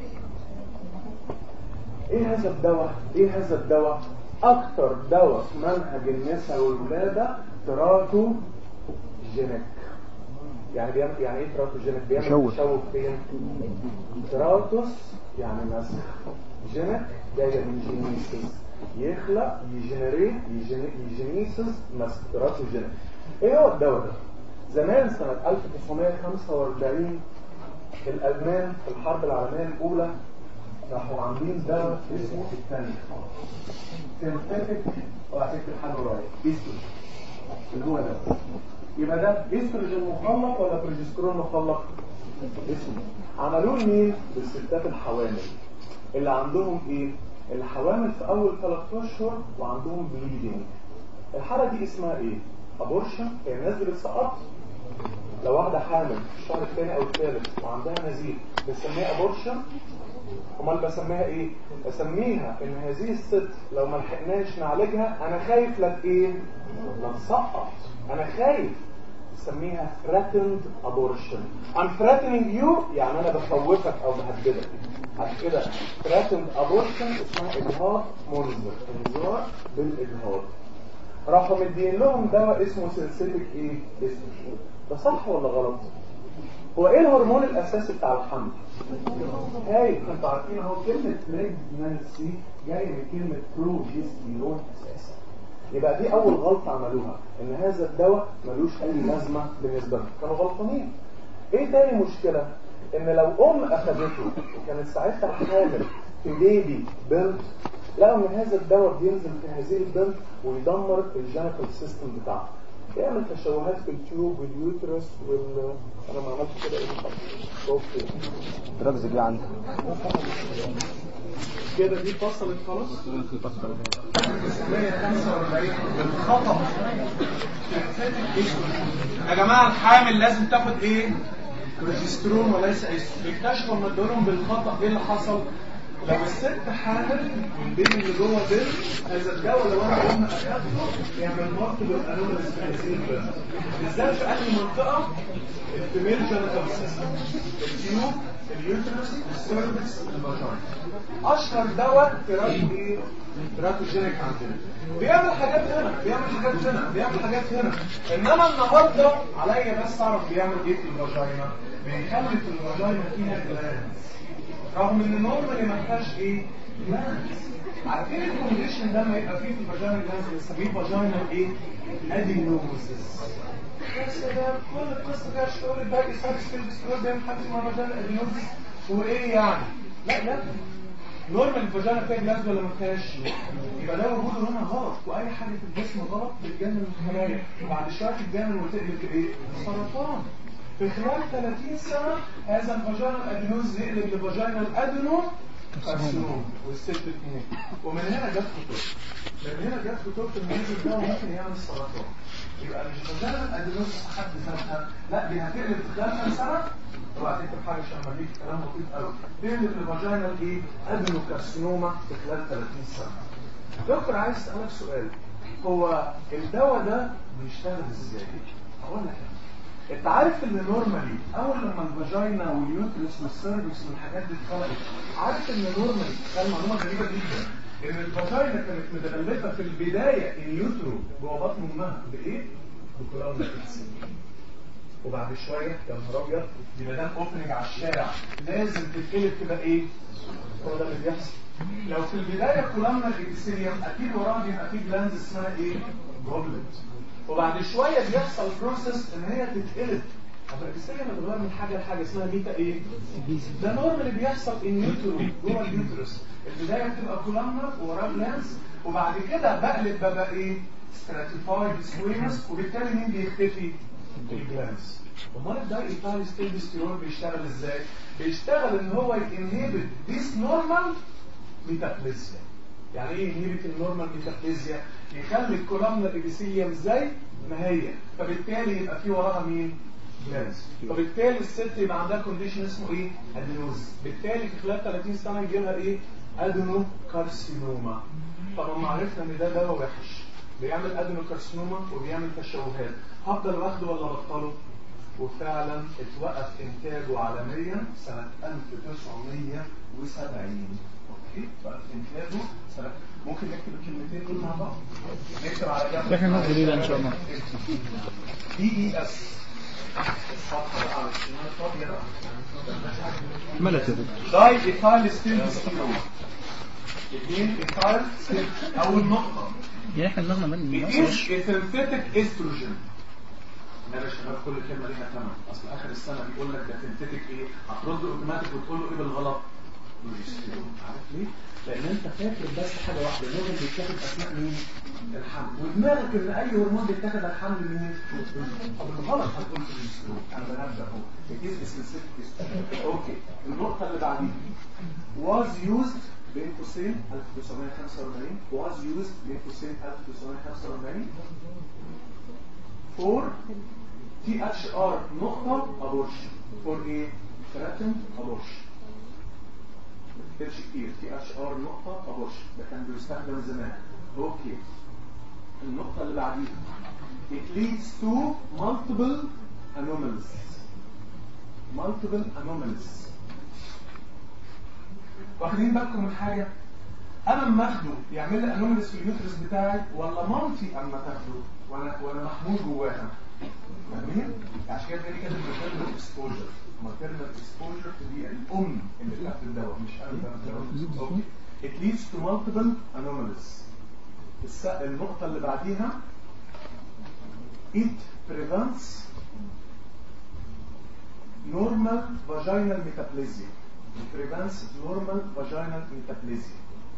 ايه هذا الدواء ايه هذا الدواء اكتر دواء في منهج النساء والولاده تراتو جينيك يعني بيعمل يعني ايه تراتو جينيك بيعمل تشوه. تشوه فين تراتوس يعني مسخ جينيك جايه من جينيسيس يخلق يجنريت يجن- يجينيسيس مسخ تراتو جينيك ايه هو الدواء ده زمان سنه 1945 الالمان في الحرب العالميه الاولى راحوا عاملين دواء اسمه الثاني سينثيتك وهتكتب حاجه قريب استروجين اللي هو ده يبقى ده استروجين مخلط ولا بروجسترون مخلط؟ اسمه عملوه لمين؟ للستات الحوامل اللي عندهم ايه؟ الحوامل في اول ثلاث اشهر وعندهم بليدنج الحاله دي اسمها ايه؟ ابورشن هي الناس دي بتسقط لو واحده حامل في الشهر الثاني او الثالث وعندها نزيف بنسميها ابورشن امال بسميها ايه؟ بسميها ان هذه الست لو ما لحقناش نعالجها انا خايف لك ايه؟ لا تسقط انا خايف بسميها threatened abortion I'm threatening you يعني انا بخوفك او بهددك عشان كده threatened abortion اسمها اجهاض منذر انذار بالاجهاض راحوا مدين لهم دواء اسمه سلسلة ايه؟ استروجين ده صح ولا غلط؟ هو ايه الهرمون الاساسي بتاع الحمل؟ هاي انتوا عارفين اهو كلمة pregnancy جاية من كلمة بروجستيرون اساسا يبقى دي اول غلطة عملوها ان هذا الدواء ملوش اي لازمة بالنسبة لهم كانوا غلطانين ايه تاني مشكلة ان لو ام اخذته وكانت ساعتها حامل في بيبي بنت لقوا ان هذا الدواء بينزل في هذه البنت ويدمر الجينيتال سيستم بتاعها يعمل تشوهات في التيوب واليوترس وال انا ما عملتش كده ايه اوكي دراجز دي عندك كده دي فصلت خلاص 945 بالخطأ يا جماعة الحامل لازم تاخد ايه بروجسترون وليس استروجين اكتشفوا لما ادولهم بالخطأ ايه اللي حصل لو الست حامل والبيبي اللي جوه بنت هذا الدواء لو انا ام اخدته يعمل مالتيبل انوماليز في هذه البنت بالذات في انهي منطقه الفيميل جينيتال سيستم التيوب اليوترس السيرفكس الفاجينا اشهر دواء تيراتو ايه تيراتوجينيك عندنا بيعمل حاجات هنا بيعمل حاجات هنا بيعمل حاجات هنا انما النهارده عليا بس اعرف بيعمل ايه في الفاجينا بيخلي في الفاجينا فيها جلاندز رغم ان نورمالي ما فيهاش ايه جلاندز عارفين الكونديشن ده ما يبقى فيه في الفاجينا جلاندز بنسميه فاجينا ايه ادينوزس يا سلام كل القصه فيها شغل الباقي ساكس في الاسترويد بيعمل حاجه اسمها فاجينا ادينوزس وايه يعني لا لا نورمال الفاجينا فيها جلاندز ولا ما فيهاش يبقى ده وجوده هنا غلط واي حاجه في الجسم غلط بتجنن الخلايا وبعد شويه تتجنن وتقلب ايه سرطان في خلال 30 سنة هذا الفاجينا الادينوز يقلب لفاجينا الادينو كارسينوم والست تموت ومن هنا جت خطوط من هنا جت خطوط ان هذا الدواء ممكن يعمل سرطان يبقى مش فاجينا الادينوز في حد ذاتها لا دي هتقلب في خلال كام سنة اوعى تكتب حاجه عشان ما اديك كلام لطيف قوي تقلب لفاجينا الايه ادينو كارسينوما في خلال 30 سنة دكتور عايز اسالك سؤال هو الدواء ده بيشتغل ازاي؟ اقول لك انت عارف ان نورمالي اول لما الفاجينا واليوترس والسيرفكس والحاجات دي اتخلقت عارف ان نورمالي كان معلومه غريبه جدا ان الفاجينا كانت متغلفه في البدايه اليوترو جوه بطن امها بايه؟ بكولونا وبعد شويه يا نهار ابيض دي مدام اوبننج على الشارع لازم تتقلب تبقى ايه؟ هو ده اللي بيحصل لو في البدايه كولونا الابيثيليوم اكيد وراها بيبقى في جلاند اسمها ايه؟ جوبلت وبعد شوية بيحصل بروسس ان هي تتقلب طب الابيثيليوم بتغير من حاجة لحاجة اسمها بيتا ايه؟ ده نورمال اللي بيحصل ان يوترو جوه اليوترس البداية بتبقى كولامنر ووراه جلانس وبعد كده بقلب بقى ايه؟ ستراتيفايد سكويمس وبالتالي مين بيختفي؟ الجلانس امال الداي بتاع الستيلستيرول بيشتغل ازاي؟ بيشتغل ان هو ينهبت ديس نورمال ميتابليزيا يعني ايه ينهبت النورمال ميتابليزيا؟ يخلي الكولامنا الابيثيليوم زي ما هي فبالتالي يبقى في وراها مين جلاز فبالتالي الست يبقى عندها كونديشن اسمه ايه ادينوز بالتالي في خلال 30 سنه يجي لها ايه ادينو كارسينوما طبعا ما عرفنا ان ده دواء وحش بيعمل ادينو كارسينوما وبيعمل تشوهات هفضل واخده ولا بطله وفعلا اتوقف انتاجه عالميا سنه 1970 اوكي وقف انتاجه سنه ممكن نكتب الكلمتين دول مع بعض نكتب على جنب احنا ناس جديدة ان شاء الله دي اي اس الصفحه بقى على الشمال فاضيه بقى ملت يا دكتور داي ايثايل ستيلستيرول اثنين ايثايل ستيل اول نقطه يعني احنا دماغنا من It is a synthetic estrogen لا يا شباب كل كلمه ليها ثمن اصل اخر السنه بيقول لك ده سنتيتك ايه هترد اوتوماتيك وتقول له ايه بالغلط بروجستيرون عارف ليه؟ لان انت فاكر بس حاجه واحده الهرمون بيتاخد اثناء مين؟ الحمل ودماغك ان اي هرمون بيتاخد على الحمل مين؟ طب بالغلط هتقول بروجستيرون انا بنبدا اهو تكيز سبيسيفيك اوكي النقطه اللي بعديها was used بين قوسين 1945 was used بين قوسين 1945 for THR نقطة abortion for ايه؟ threatened abortion ما تفتكرش كتير THR نقطة abortion ده كان بيستخدم زمان اوكي النقطة اللي بعديها it leads to multiple anomalies multiple anomalies واخدين بالكم من حاجة انا اما اخده يعمل لي انوماليز في اليوترس بتاعي ولا مامتي اما تاخده وانا وانا محمول جواها فاهمين عشان كده تلاقي كاتب ماتيرنال اكسبوجر ماتيرنال اكسبوجر دي الام اللي بتاخد الدواء مش انا اللي باخد اوكي it leads to multiple anomalies الس- النقطة اللي بعديها it prevents normal vaginal metaplasia it prevents normal vaginal metaplasia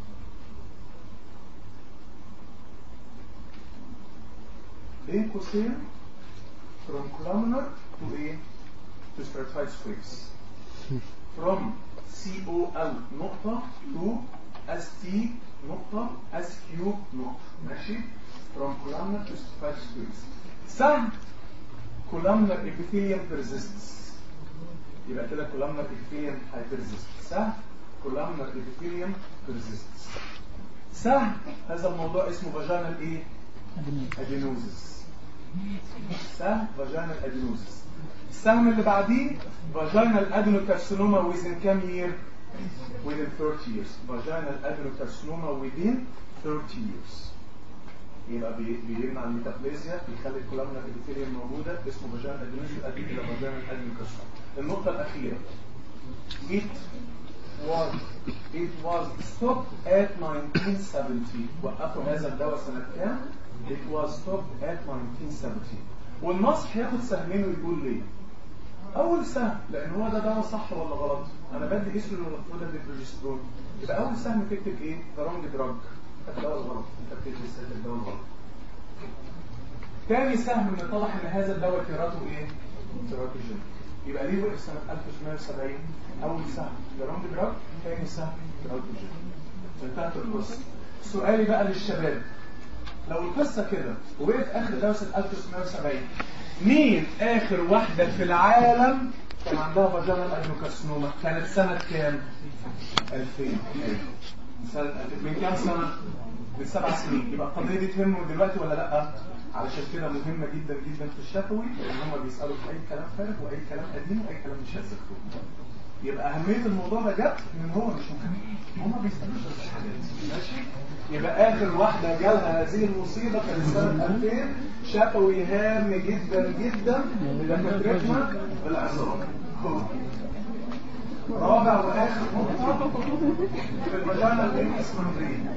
بين قوسين from columnar to A to stratified squares from COL نقطة to ST نقطة SQ نقطة ماشي from columnar to stratified squares سهم columnar epithelium persists يبقى كده columnar epithelium hypersist سهم columnar epithelium persists سهم هذا الموضوع اسمه vaginal ايه؟ adenosis سهم vaginal adenosis السهم اللي بعديه vaginal adenocarcinoma within كام year within 30 years vaginal adenocarcinoma within 30 years يبقى بي- بيمنع الميتابليزيا بيخلي الكولامنا الابيثيليوم موجوده اسمه vaginal adenosis يؤدي الى vaginal adenocarcinoma النقطه الاخيره it was it was stopped at 1970 وقفوا هذا الدواء سنة كام؟ it was stopped at 1970 والنص هياخد سهمين ويقول ليه؟ أول سهم لأن هو ده دواء صح ولا غلط؟ أنا بدي اسم المفروض ادي بروجسترون يبقى أول سهم تكتب إيه؟ ذا رونج دراج الدواء الغلط أنت بتدي الدواء الغلط تاني سهم ان اتضح ان هذا الدواء كيراته ايه؟ كيراتوجين يبقى ليه وقف سنة 1970 أول سهم جرام دراج تاني سهم كيراتوجين انتهت القصة سؤالي بقى للشباب لو القصة كده ووقف آخر دواء سنة 1970 مين آخر واحدة في العالم كان عندها فاجينال ادينوكارسينوما كانت سنة كام؟ 2000 سنة 2000 من كام سنة؟ من سبع سنين يبقى القضية دي تهمه دلوقتي ولا لأ؟ علشان كده مهمة جدا جدا في الشفوي لأن هم بيسألوا في أي كلام فارغ وأي كلام قديم وأي كلام مش هتذكروه يبقى أهمية الموضوع ده جت من هو مش مهم هم بيسألوش بس الحاجات دي ماشي يبقى آخر واحدة جالها هذه المصيبة كانت سنة 2000 شفوي هام جدا جدا لدكاترتنا بالعظام رابع واخر نقطة في الفاجينا الانكس ممبرين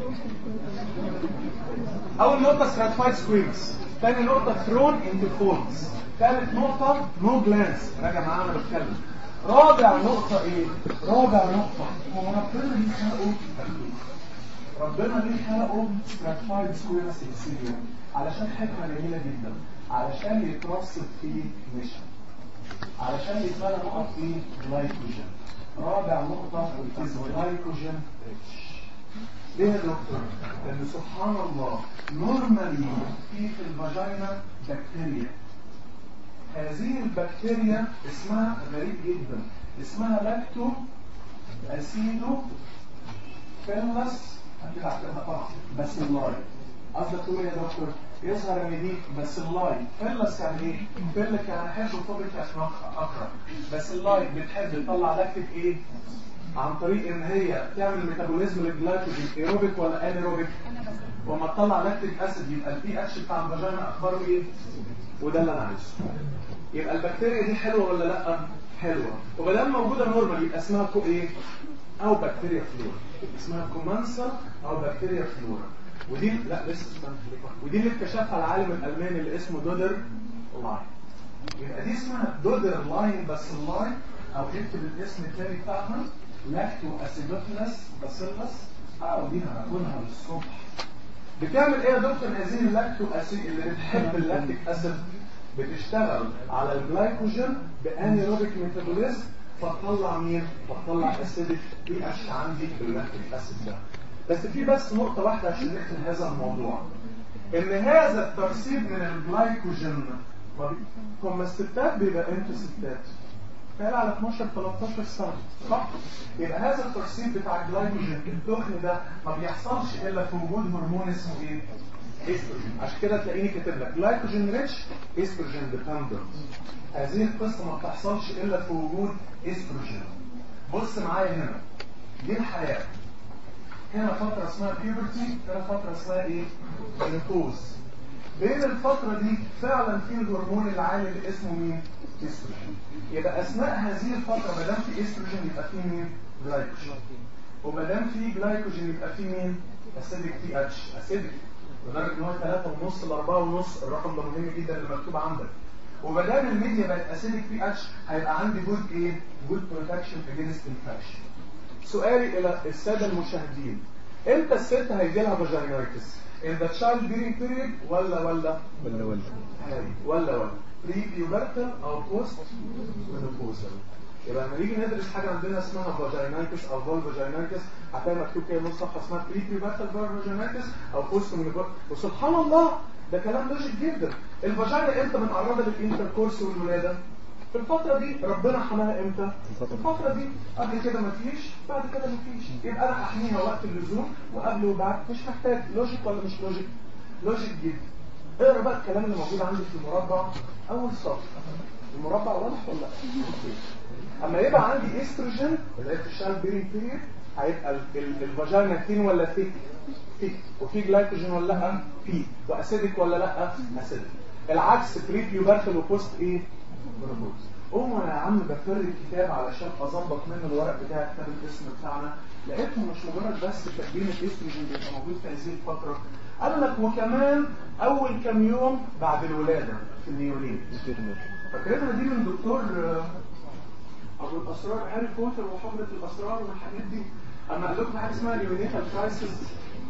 اول نقطة stratified squares تاني نقطة thrown into folds ثالث نقطة no glands راجع معانا انا بتكلم رابع نقطة ايه؟ رابع نقطة هو ربنا ليه خلقه ربنا ليه خلقه stratified squares epithelium علشان حكمة جميلة جدا علشان يترصد فيه نشا علشان يتملى نقط فيه جلايكوجين رابع نقطة is glycogen rich ليه يا دكتور؟ لأن سبحان الله نورمالي في في الفاجينا بكتيريا هذه البكتيريا اسمها غريب جدا اسمها لاكتو اسيدو فيلس اكيد عارفينها طبعا بس اللاي قصدك تقول إيه يا دكتور يظهر ان دي بس اللاي فيلس يعني ايه؟ فيلك يعني احب فوبيك عشان اقرا بس اللاي بتحب تطلع لاكتيك ايه؟ عن طريق ان هي تعمل ميتابوليزم للجلايكوجين ايروبيك ولا انيروبيك وما تطلع لاكتيك اسيد يبقى البي اتش بتاع الفاجينا اخباره ايه وده اللي انا عايزه يبقى البكتيريا دي حلوه ولا لا حلوه وبدل موجوده نورمال يبقى اسمها كو ايه او بكتيريا فلورا اسمها كومانسا او بكتيريا فلورا ودي لا لسه استنى ودي اللي اكتشفها العالم الالماني اللي اسمه دودر لاين يبقى دي اسمها دودر لاين بس اللاين او اكتب الاسم التاني بتاعها لاكتو اسيدوفيلس باسيلس او دي هناكلها للصبح بتعمل ايه يا دكتور هذه اللاكتو اسيد اللي بتحب اللاكتيك اسيد بتشتغل على الجلايكوجين بانيروبيك ميتابوليزم فتطلع مين؟ فتطلع اسيدك بي اتش عندي باللاكتيك اسيد ده بس في بس نقطة واحدة عشان نختم هذا الموضوع ان هذا الترسيب من الجلايكوجين هم الستات بيبقى انتوا ستات قال على 12 13 سنة صح؟ يبقى هذا الترسيب بتاع الجلايكوجين التخن ده ما بيحصلش الا في وجود هرمون اسمه ايه؟ استروجين عشان كده تلاقيني كاتب لك جلايكوجين ريتش استروجين ديبندنت هذه القصة ما بتحصلش الا في وجود استروجين بص معايا هنا دي الحياة هنا فترة اسمها بيوبرتي هنا فترة اسمها ايه؟ مينوبوز بين الفترة دي فعلا في الهرمون العالي اللي اسمه مين؟ استروجين يبقى اثناء هذه الفترة ما دام في استروجين يبقى في مين؟ جلايكوجين وما دام في جلايكوجين يبقى في مين؟ اسيدك تي اتش اسيدك لدرجة ان هو 3 ونص ل 4 ونص الرقم ده مهم جدا اللي مكتوب عندك وما دام الميديا بقت اسيدك تي اتش هيبقى عندي جود ايه؟ جود بروتكشن اجينست انفكشن سؤالي الى الساده المشاهدين امتى الست هيجي لها فاجينايتس ان ذا تشايلد بيرنج بيريد ولا ولا ولا ولا هاي ولا ولا بري بيوبرتال او بوست مينوبوزال يبقى لما نيجي ندرس حاجه عندنا اسمها فاجينايتس او فول فاجينايتس هتلاقي مكتوب كده نص صفحه اسمها بري بيوبرتال فاجينايتس او بوست مينوبوزال وسبحان الله ده كلام لوجيك جدا الفاجينا امتى بنعرضها للانتركورس والولاده في الفترة دي ربنا حماها امتى؟ في الفترة دي قبل كده مفيش بعد كده مفيش يبقى انا احميها وقت اللزوم وقبل وبعد مش محتاج لوجيك ولا مش لوجيك؟ لوجيك جدا اقرا بقى الكلام اللي موجود عندي في المربع اول سطر المربع واضح ولا لا؟ اما يبقى عندي استروجين اللي هي بتشتغل بيري بيريد هيبقى ال- ال- الفاجينا ثين ولا ثيك؟ ثيك وفي جلايكوجين ولا لا؟ في واسيدك ولا لا؟ اسيدك العكس بري بيوبرتال وبوست ايه؟ منوبوز قوموا يا عم بفر الكتاب علشان اظبط منه الورق بتاع كتاب الاسم بتاعنا لقيته مش مجرد بس تكوين الاستروجين بيبقى موجود في هذه الفتره قال لك وكمان اول كام يوم بعد الولاده في النيولين فاكرينها دي من دكتور آه، ابو الاسرار هاري بوتر وحفظه الاسرار والحاجات دي اما قال لكم حاجه اسمها نيونيتال كرايسيس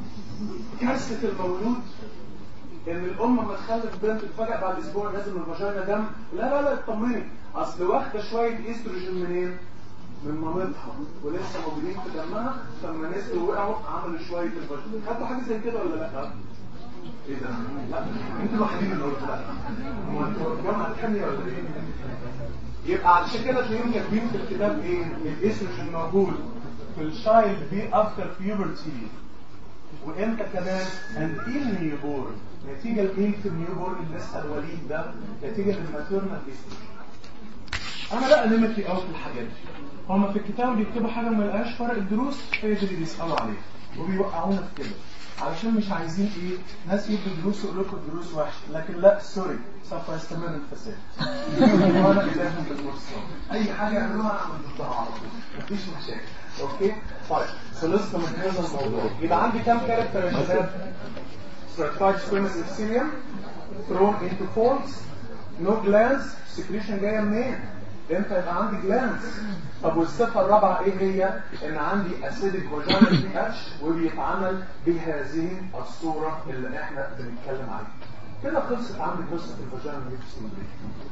كارثه المولود ان الام لما تخلف بنت تتفاجئ بعد اسبوع نازل من الفاجينا دم لا لا لا اطمني اصل واخده شويه استروجين منين؟ من مامتها ولسه موجودين في دمها فلما نزلوا وقعوا عملوا شويه الفاجينا خدتوا حاجه زي كده ولا لا؟ ايه ده؟ لا انتوا الوحيدين اللي قلتوا لا هو انتوا الجامعه الثانيه ولا ايه؟ يبقى علشان كده تلاقيهم كاتبين في الكتاب ايه؟ الاستروجين موجود في الشايلد بي افتر بيوبرتي وامتى كمان اند ان نيوبورن نتيجه لمين في النيوبورن اللي لسه الوليد ده نتيجه للماتيرنال استروجين انا بقى نمتي قوي في الحاجات دي هما في الكتاب بيكتبوا حاجه ما يلقاش ورق الدروس هي دي اللي بيسالوا عليه وبيوقعونا في كده علشان مش عايزين ايه ناس يدوا دروس ويقولوا لكم الدروس وحشه لكن لا سوري سوف يستمر الفساد وانا بتاعهم بالمرصاد اي حاجه يعملوها انا اعمل ضدها على طول مفيش مشاكل اوكي طيب خلصنا من هذا الموضوع يبقى عندي كام كاركتر يا شباب stratified squamous epithelium thrown into folds no glands secretion جايه منين؟ امتى يبقى عندي جلانس طب والصفه الرابعه ايه هي؟ ان عندي اسيدك فاجينال بي اتش وبيتعمل بهذه الصوره اللي احنا بنتكلم عليها. كده خلصت عندي قصه الفاجينال بي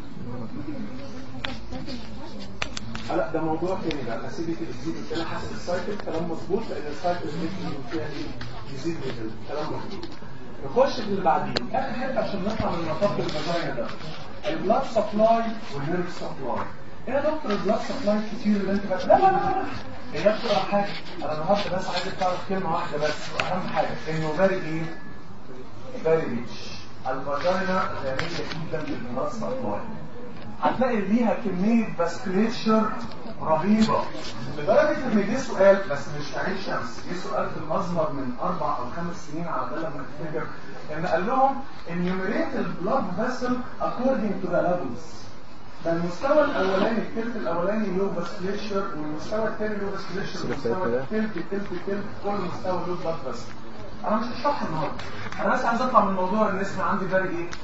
لا ده موضوع تاني بقى الاسيديتي بتزيد كده حسب السايكل كلام مظبوط لان السايكل بتزيد فيها ايه؟ يزيد من كلام مظبوط. نخش في اللي بعديه اخر حته عشان نطلع من نطاق الفاجينا ده البلاد سبلاي والنيرف سبلاي ايه يا دكتور البلاد سبلاي كتير اللي انت بس لا لا لا هي بتبقى حاجه انا النهارده بس عايزك تعرف كلمه واحده بس واهم حاجه انه فيري ايه؟ فيري ريتش الفاجينا غنيه جدا بالبلاد سبلاي هتلاقي ليها كمية فاسكليتشر رهيبة لدرجة ان جه سؤال بس مش في عين شمس جه سؤال في المظهر من اربع او خمس سنين على بال ما افتكر ان قال لهم enumerate البلاد فيسل according to the levels ده المستوى الاولاني الثلث الاولاني له فاسكليتشر والمستوى الثاني له فاسكليتشر والمستوى الثالث الثالث الثالث كل مستوى له بلاد فيسل انا مش هشرحها النهارده انا بس عايز اطلع من الموضوع ان اسمي عندي فيري ايه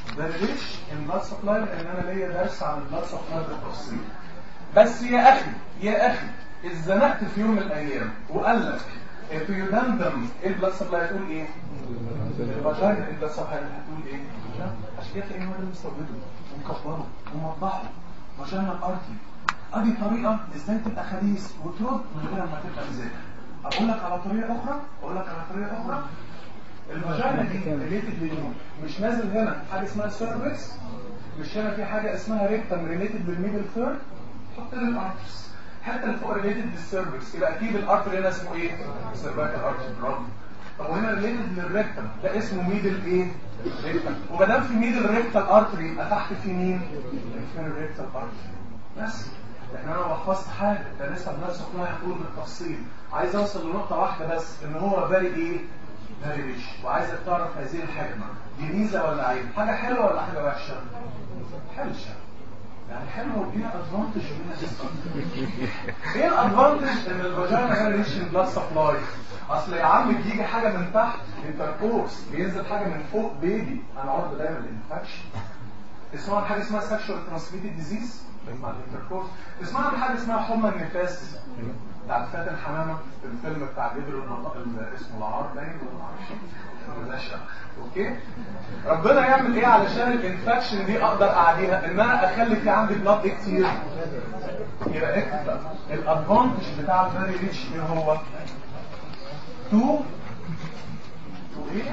فاريشن ان بلاد سبلاي لان انا ليا درس عن البلاد سبلاي بالتفصيل بس يا اخي يا اخي اتزنقت في يوم من الايام وقال لك البيودندم البلاد سبلاي هتقول ايه؟ الفاجينا البلاد سبلاي هتقول ايه؟ عشان كده تلاقيه هو اللي مستورده ومكبره وموضحه فاجينا الارتري ادي طريقه ازاي تبقى خبيث وترد من غير ما تبقى مذاكر اقول لك على طريقه اخرى اقول لك على طريقه اخرى الفاجينا دي ريليتد للمين مش نازل هنا حاجه اسمها سيرفكس مش هنا في حاجه اسمها ريكتم ريليتد للميدل ثيرد حط لي الارترس حتى اللي فوق ريليتد للسيرفكس يبقى اكيد الارتر هنا اسمه ايه سيرفايكال ارتر برافو طب وهنا ريليتد للريكتم ده اسمه ميدل ايه ريكتم وما دام في ميدل ريكتال ارتري يبقى تحت في مين الفير ريكتال ارتري بس لان انا لو حفظت حاجه ده لسه بنفس الله هقول بالتفصيل عايز اوصل لنقطه واحده بس ان هو فاري ايه فاري ريش وعايزك تعرف هذه الحكمه دي ميزه ولا عيب حاجه حلوه ولا حاجه وحشه حلشه يعني حلوه وديها ادفانتج وديها ديسادفانتج ايه الادفانتج ان الفاجينا فاري ريش ان بلاد سبلاي اصل يا عم بيجي حاجه من تحت انتركورس بينزل حاجه من فوق بيبي انا عرض دايما الانفكشن اسمها حاجه اسمها سكشوال ترانسميتد ديزيز اسمها الانتركورس اسمها عن حاجه اسمها حمى النفاس بتاع فاتن حمامه في الفيلم بتاع جبر المط... اسمه العار باين ولا ما اعرفش اوكي ربنا يعمل ايه علشان الانفكشن دي اقدر اعديها ان انا اخلي في عندي بلاد كتير يبقى اكتب بقى الادفانتج بتاع الفيري ريتش ايه هو تو تو ايه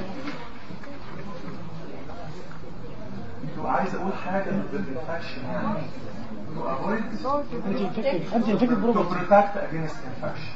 تو عايز اقول حاجه ضد الانفكشن يعني to avoid انت انفكت to بروبوت protect against infection.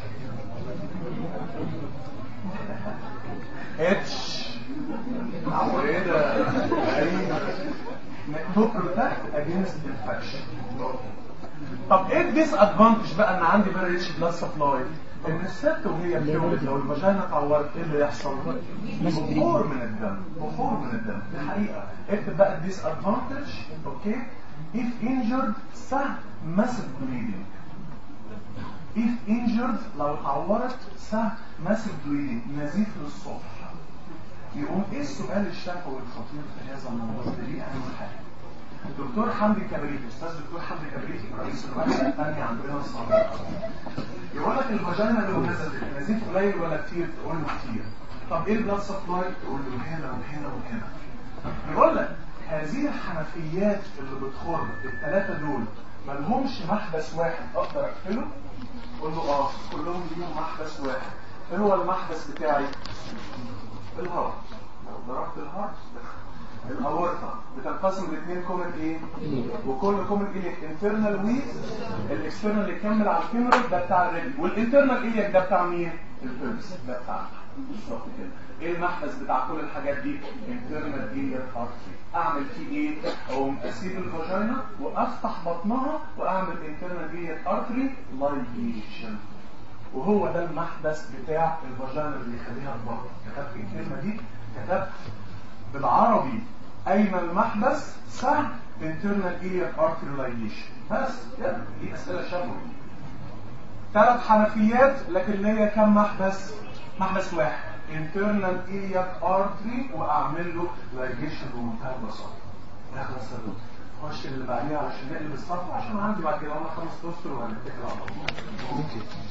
اتش ايه ده غريب. to protect against infection. طب ايه الديس ادفانتج بقى ان عندي فيري ريتش بلاد سبلاي ان الست وهي بتولد لو الفاجينا اتعورت ايه اللي يحصل؟ بخور من الدم بخور من الدم دي حقيقه اكتب بقى الديس ادفانتج اوكي if injured سهم massive bleeding if injured لو اتعورت سهم massive bleeding نزيف للصبح يقوم ايه السؤال الشفوي الخطير في هذا الموضوع ده ليه اهم حاجه الدكتور حمدي كبريتي استاذ دكتور حمدي كبريتي رئيس الوحده الثانيه عندنا الصغيره يقول لك الفاجينا لو نزلت نزيف قليل ولا كتير تقول له كتير طب ايه البلاد سبلاي تقول له هنا وهنا وهنا يقول لك هذه الحنفيات اللي بتخر الثلاثه دول ما لهمش محبس واحد اقدر اقفله قول له اه كلهم ليهم محبس واحد ايه هو المحبس بتاعي الهارت لو ضربت الهارت الاورطه بتنقسم لاثنين كومن ايه وكل كومن ايه انترنال وي الاكسترنال اللي يكمل على الفيمورال ده بتاع الرجل والانترنال ايه ده بتاع مين البلس ده بتاع بالظبط كده ايه المحبس بتاع كل الحاجات دي انترنال ايه ارتري اعمل فيه ايه اقوم اسيب الفاجينا وافتح بطنها واعمل انترنال ايه ارتري لايجيشن وهو ده المحبس بتاع الفاجينا اللي يخليها البطن كتبت الكلمه دي كتبت بالعربي اين المحبس سهم internal iliac artery ligation بس كده دي اسئله شفوي ثلاث حنفيات لكن ليا كم محبس محبس واحد internal iliac artery واعمل له ligation بمنتهى البساطه اخلص الدكتور خش اللي بعديها علشان نقلب الصف عشان عندي بعد كده انا خمس اسطر وهنتكل على الله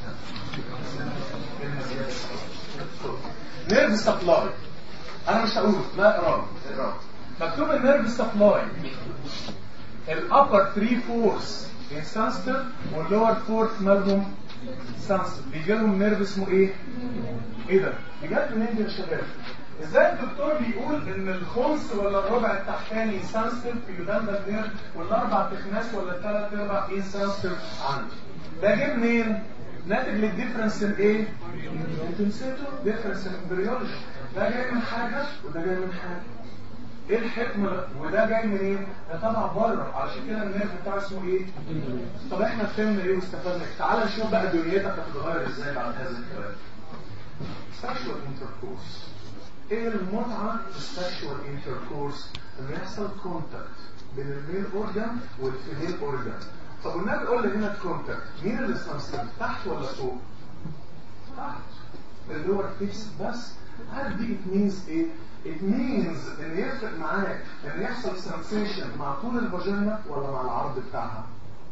نيرف سبلاي انا مش هقوله لا اقراه اقراه مكتوب النيرف سبلاي الابر 3 فورس انسانستر واللور فورث مالهم سانستر بيجي لهم نيرف اسمه ايه؟ ايه ده؟ بجد منين دي يا شباب؟ ازاي الدكتور بيقول ان الخمس ولا الربع التحتاني سانستر في يوداندا نيرف والاربع تخناس ولا الثلاث ارباع ايه سانستر عندي؟ ده جه منين؟ ناتج للديفرنس الايه؟ انتنسيتو ديفرنس الامبريولوجي ده جاي من حاجه وده جاي من حاجه ايه الحكمه ده؟ وده جاي منين؟ ده طبعا بره علشان كده النيرف بتاعه اسمه ايه؟ طب احنا فهمنا ايه واستفدنا إيه؟ تعال نشوف بقى دنيتك هتتغير ازاي بعد هذا الكلام. سكشوال انتركورس ايه المتعه في السكشوال انتركورس؟ ان يحصل كونتاكت بين الميل اورجان والفيميل اورجان. طب والنبي قول لي هنا الكونتاكت مين اللي سنسيتيف تحت ولا فوق؟ تحت اللور فيس بس عارف دي it means ايه it means ان يفرق معاك ان يحصل sensation مع طول الفاجينا ولا مع العرض بتاعها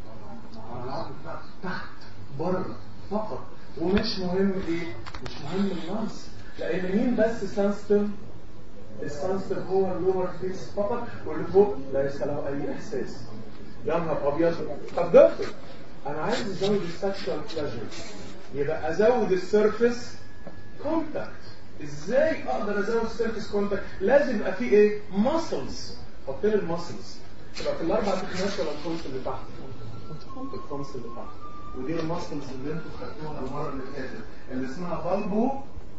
مع العرض بتاعها تحت بره فقط ومش مهم ايه مش مهم النص لان مين بس سنسيتيف السنسيتيف هو اللور فيس فقط واللي فوق ليس له اي احساس يا نهار ابيض طب دكتور انا عايز ازود السكشوال بلاجر يبقى ازود السيرفيس كونتاكت ازاي اقدر ازود السيرفيس كونتاكت لازم يبقى فيه ايه ماسلز حط لي الماسلز يبقى في الاربع تخانات ولا الخمس اللي تحت الخمس اللي تحت ودي الماسلز اللي انتوا خدتوها المره اللي فاتت اللي اسمها بالبو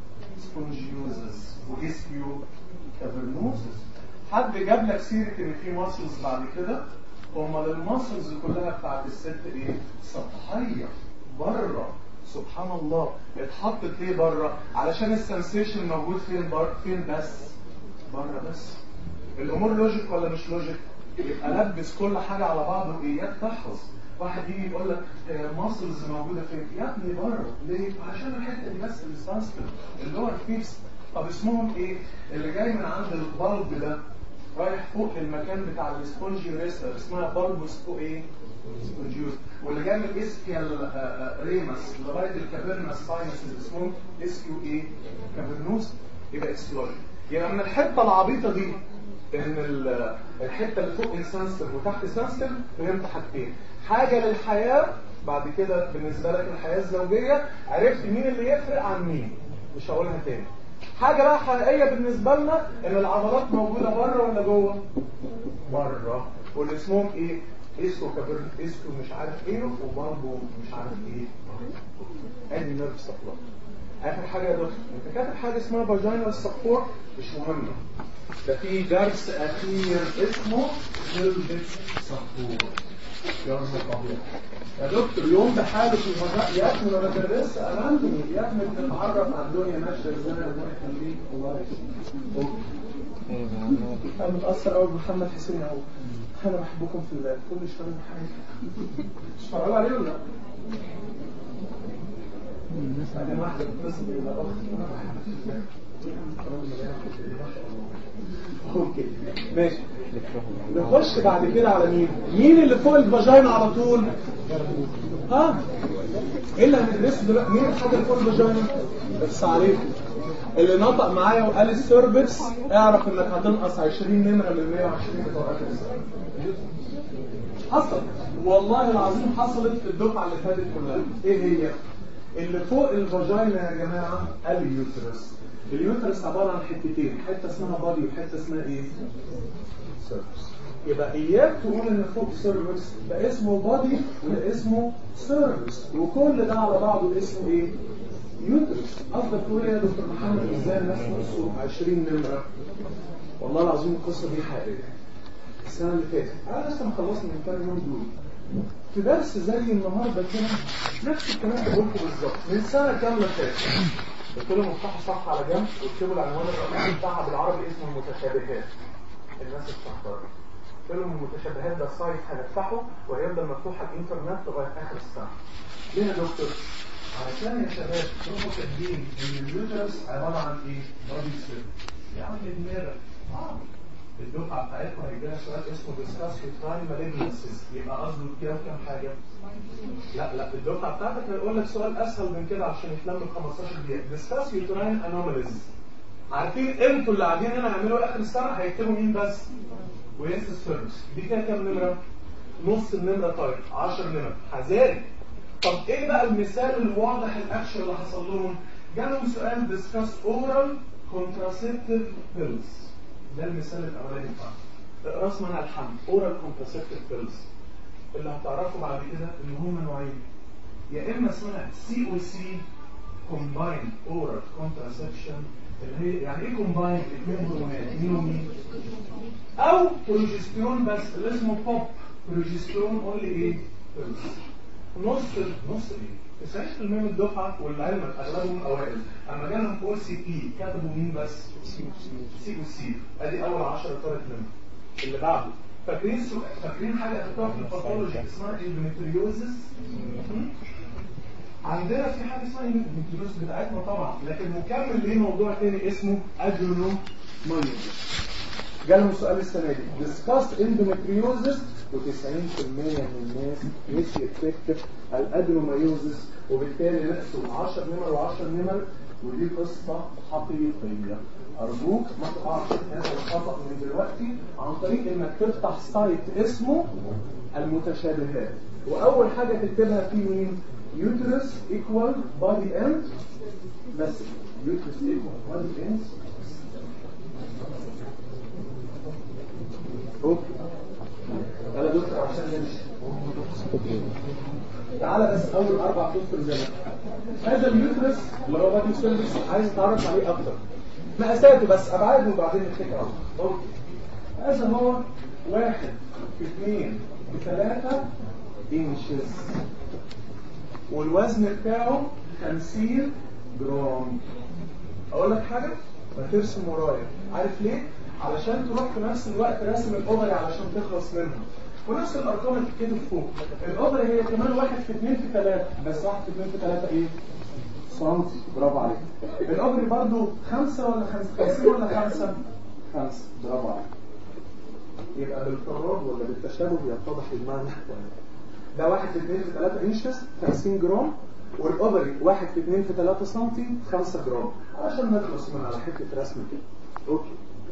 سبونجيوزس واسكيو كافرنوزس حد جاب لك سيره ان في ماسلز بعد كده امال الماسلز كلها بتاعت الست ايه سطحيه بره سبحان الله اتحطت ليه بره علشان السنسيشن موجود فين بره فين بس بره بس الامور لوجيك ولا مش لوجيك يبقى لبس كل حاجه على بعض واياك تحفظ واحد يجي يقول لك ماسلز موجوده فين يا ابني بره ليه عشان الحته دي بس السانسكريت اللي هو الفيس طب اسمهم ايه اللي جاي من عند البلب ده رايح فوق المكان بتاع السبونجي ريسر اسمها بالبوس فوق ايه سبونجيوز واللي جاي من الاسكيال ريمس لغايه الكافيرنس ساينس اللي اسمهم اسكيو ايه كافيرنوس يبقى اكسلوجن يبقى من الحته العبيطه دي ان الحته اللي فوق السنسر وتحت السنسر فهمت حاجتين حاجه للحياه بعد كده بالنسبه لك الحياه الزوجيه عرفت مين اللي يفرق عن مين مش هقولها تاني حاجه بقى حقيقيه بالنسبه لنا ان العضلات موجوده بره ولا جوه بره واللي اسمهم ايه اسكو كبر اسكو مش عارف ايه وبرضه مش عارف ايه ادي نيرف سبلاي اخر حاجه يا دكتور انت كاتب حاجه اسمها فاجينال سبورت مش مهمه ده في درس اخير اسمه جلبة سبورت يا نهار ابيض يا دكتور يوم بحاله في المجال يا ابني انا بدرس امامي يا ابني بنتعرف على الدنيا ماشيه ازاي ربنا يخليك الله يخليك انا متاثر قوي بمحمد حسين اهو انا بحبكم في الله كل شويه حاجه مش فرقوا عليه ولا لا؟ بعدين واحده بتتصل بالى اوكي ماشي نخش بعد كده على مين مين اللي فوق الفاجينا على طول ها ايه اللي هندرسه دلوقتي مين الحاجه اللي فوق الفاجينا بس عليكم اللي نطق معايا وقال السيرفكس اعرف انك هتنقص 20 نمره من 120 بتوع اخر السنه حصل والله العظيم حصلت في الدفعه اللي فاتت كلها ايه هي اللي فوق الفاجينا يا جماعه اليوترس اليوترس عباره عن حتتين حته اسمها بادي وحته اسمها ايه سيرفكس يبقى اياك تقول ان فوق سيرفكس ده اسمه بادي وده اسمه سيرفكس وكل ده على بعضه اسمه ايه يوترس قصدك تقول يا دكتور محمد ازاي الناس نقصوا 20 نمره والله العظيم القصه دي حقيقيه السنه اللي فاتت انا لسه مخلص من كام يوم دول في درس زي النهارده كده نفس الكلام اللي قلته بالظبط من سنه كامله فاتت قلت لهم افتحوا صفحه على جنب واكتبوا العنوان الرئيسي بتاعها بالعربي اسمه المتشابهات الناس بتحضر قلت لهم المتشابهات ده سايت هنفتحه وهيفضل مفتوح على الانترنت لغايه اخر السنه ليه يا دكتور؟ علشان يا شباب هم كاتبين ان اليوترس عباره عن ايه؟ بادي سيل يعني دماغك اه الدفعه بتاعتكم هيجي لها سؤال اسمه ديسكاس يوتراين مالجنسيز يبقى قصده كام كام حاجه؟ لا لا الدفعه بتاعتك هيقول لك سؤال اسهل من كده عشان يتلم ب 15 دقيقه ديسكاس يوتراين انوماليز عارفين انتوا اللي قاعدين هنا هيعملوا اخر السنه هيكتبوا مين بس؟ وينس سيرفيس دي كده كام نمره؟ نص النمره طاير 10 نمر حذاري طب ايه بقى المثال الواضح الاكشن اللي حصل لهم؟ جالهم سؤال ديسكاس اورال كونتراسيبتيف بيلز ده المثال الاولاني بتاعنا اقرا اسمها الحمل اورال كونتراسيبتيف بيلز اللي هتعرفوا بعد كده ان هم نوعين يا اما اسمها سي او سي كومباين اورال كونتراسبشن اللي هي يعني ايه كومباين اثنين هرمونات مين ومين او بروجستيرون بس اللي اسمه بوب بروجستيرون اونلي ايه نص نص ايه 90% من الدفعه والعلم اغلبهم اوائل اما جالهم فوق سي بي كتبوا مين بس سي او سي ادي اول 10 ثلاث نمر اللي بعده فاكرين سو... فاكرين حاجه اخدتوها في الباثولوجي اسمها اندوميتريوزس عندنا في حاجه اسمها اندوميتريوزس بتاعتنا طبعا لكن مكمل ليه موضوع تاني اسمه ادرينو مايوزس جالهم سؤال السنه دي discuss endometriosis و90% من الناس مش يكتشف الادنومايوزس وبالتالي نقسم 10 نمر و10 نمر ودي قصه حقيقيه ارجوك ما تقعش في هذا الخطا من دلوقتي عن طريق انك تفتح سايت اسمه المتشابهات واول حاجه تكتبها فيه مين يوترس ايكوال بادي اند بس يوترس ايكوال بادي اند اوكي يلا دكتور عشان نمشي تعالى بس اول اربع سطر زي ما هذا اليوترس اللي هو بادي سيرفيس عايز اتعرف عليه اكتر مقاساته بس ابعاده وبعدين نفتكر عنه اوكي هذا هو واحد في اثنين في ثلاثة انشز والوزن بتاعه 50 جرام اقول لك حاجة ما ترسم ورايا عارف ليه؟ علشان تروح في نفس الوقت راسم الاوفري علشان تخلص منها ونفس الارقام اللي بتتكتب فوق الاوفري هي كمان واحد في اثنين في ثلاثة بس واحد في اثنين في ثلاثة ايه؟ سنتي برافو عليك الاوفري برضو خمسة ولا خمسة خمسين ولا خمسة؟ خمسة برافو عليك يبقى بالقرار ولا بالتشابه يتضح المعنى ده واحد في اثنين في ثلاثة انشز 50 جرام والاوفري واحد في اثنين في ثلاثة سنتي 5 جرام عشان نخلص من على حتة رسم كده اوكي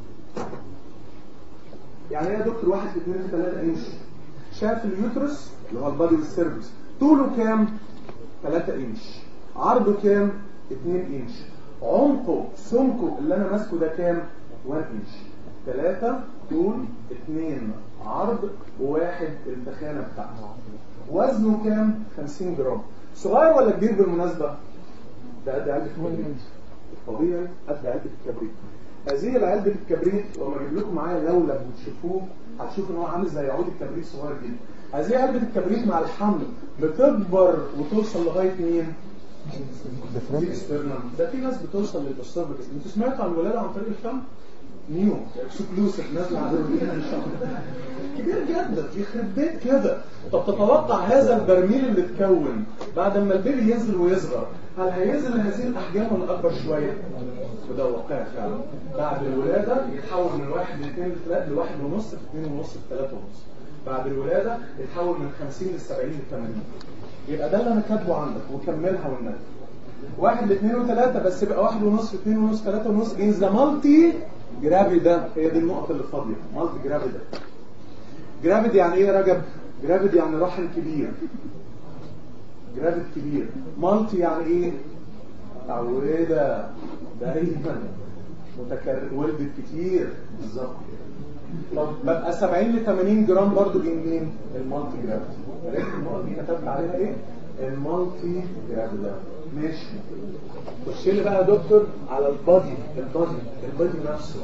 يعني ايه يا دكتور واحد في اثنين في ثلاثة انش شاف اليوترس اللي هو البادي والسيرفس طوله كام 3 انش عرضه كام 2 انش عمقه سمكه اللي انا ماسكه ده كام 1 انش 3 طول 2 عرض وواحد التخانة بتاعته وزنه كام 50 جرام صغير ولا كبير بالمناسبة ده قد علبة الكبريت طبيعي قد علبة الكبريت هذه العلبة الكبريت وما اجيب لكم معايا لولب وتشوفوه هتشوفوا ان هو عامل زي عود الكبريت صغير جدا هذه علبة الكبريت مع الحمل بتكبر وتوصل لغاية مين؟ ده في ناس بتوصل للاسوفجس انتوا سمعتوا عن الولاده عن طريق الفم؟ نيو اكسكلوسيف نازله على ان شاء الله كبير جدا يخرب بيت كده طب تتوقع هذا البرميل اللي اتكون بعد ما البيبي ينزل ويصغر هل هينزل لهذه الاحجام ولا اكبر شويه؟ وده واقع فعلا بعد الولاده يتحول من واحد لاثنين لثلاثه لواحد ونص لاثنين ونص لثلاثه ونص بعد الولاده يتحول من 50 ل 70 ل 80 يبقى ده اللي انا كاتبه عندك وكملها والنبي واحد لاثنين وثلاثة بس يبقى واحد ونص اثنين ونص ثلاثة ونص ان ذا مالتي جرافيدا هي دي النقطة اللي فاضية مالتي جرافيدا جرافيد يعني ايه يا رجب؟ جرافيد يعني رحم كبير جرافيد كبير مالتي يعني ايه؟ عودة دايما متكرر ولدت كتير بالظبط طب ببقى 70 ل 80 جرام برضو دي منين؟ المالتي جرافيد عرفت النقطة دي كتبت عليها ايه؟ المالتي جرافيدا ماشي خش لي بقى يا دكتور على البادي البادي البادي نفسه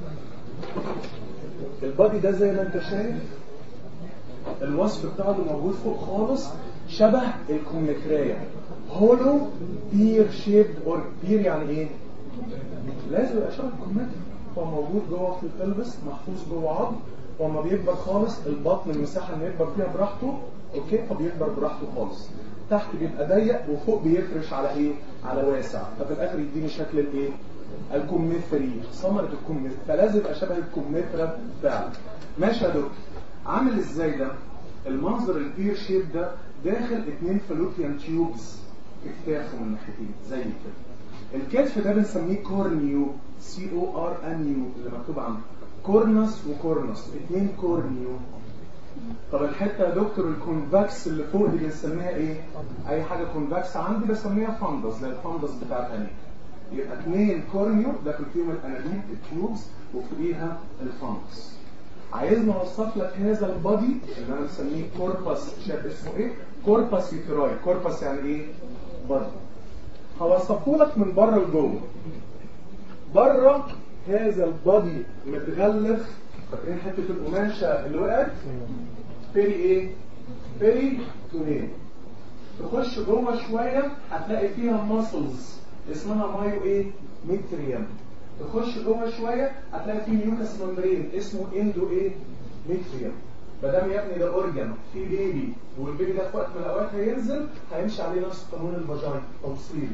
البادي ده زي ما انت شايف الوصف بتاعه موجود فوق خالص شبه الكوميكريا هولو بير شيب اور بير يعني ايه لازم يبقى شبه الكوميكريا هو موجود جوه في البلبس محفوظ جوه عظم وما بيكبر خالص البطن المساحه انه يكبر فيها براحته اوكي فبيكبر براحته خالص تحت بيبقى ضيق وفوق بيفرش على ايه على واسع ففي الاخر يديني شكل الايه الكمثري ثمرة الكمثري فلازم يبقى شبه الكمثرى فعلا ماشي يا دكتور عامل ازاي ده المنظر البير شيب ده داخل اتنين فالوبيان تيوبز في كتافه من ناحيتين زي كده الكتف ده بنسميه كورنيو سي او ار ان يو اللي مكتوب عنده كورنس وكورنس اتنين كورنيو طب الحته يا دكتور الكونفكس اللي فوق دي بنسميها ايه؟ اي حاجه كونفكس عندي بسميها فندس زي الفندس بتاع الانيب يبقى اثنين كورنيو داخل فيهم الانابيب التيوبز وفوقيها الفندس عايزني اوصف لك هذا البادي اللي انا بسميه كوربس شايف اسمه ايه؟ كوربس يوتراي كوربس يعني ايه؟ بادي هوصفه لك من بره لجوه بره هذا البادي متغلف فاكرين حته القماشه اللي وقعت بيري ايه بيري تونين تخش جوه شويه هتلاقي فيها ماسلز اسمها مايو ايه ميتريم تخش جوه شويه هتلاقي فيه ميوكس ممبرين اسمه اندو ايه ميتريم ما دام يا ابني ده اورجان في بيبي والبيبي ده في وقت من الاوقات هينزل هيمشي عليه نفس قانون الفاجاين توصيلي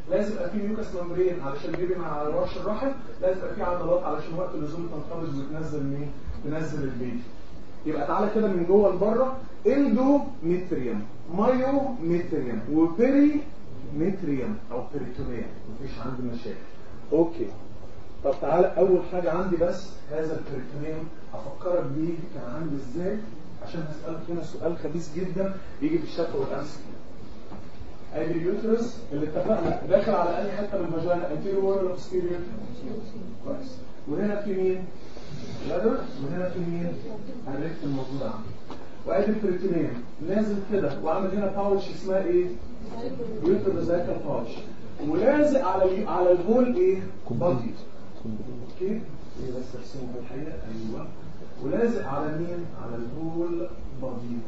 لازم يبقى في ميوكس ممبرين علشان البيبي مع ورش الرحم لازم يبقى في عضلات علشان وقت اللزوم تنقبض وتنزل مين تنزل البيبي يبقى تعالى كده من جوه لبره اندو ميتريوم مايو ميتريوم وبيري ميتريوم او بيريتونيوم مفيش عندي مشاكل اوكي طب تعالى اول حاجه عندي بس هذا البيريتونيوم افكرك بيه كان عندي ازاي عشان هسالك هنا سؤال خبيث جدا يجي في الشفا والامس ادي اليوترس اللي اتفقنا داخل على انهي حته من الفاجينا انتيريور ولا posterior كويس وهنا في مين بلادر وهنا في مين الريكت الموجود عندي وادي البريتونيوم نازل كده وعامل هنا باوتش اسمها ايه يوتروزايكال باوتش ولازق على ال على الهول ايه بادي اوكي ايه بس ارسمه في الحقيقه ايوه ولازق على مين على الهول بادي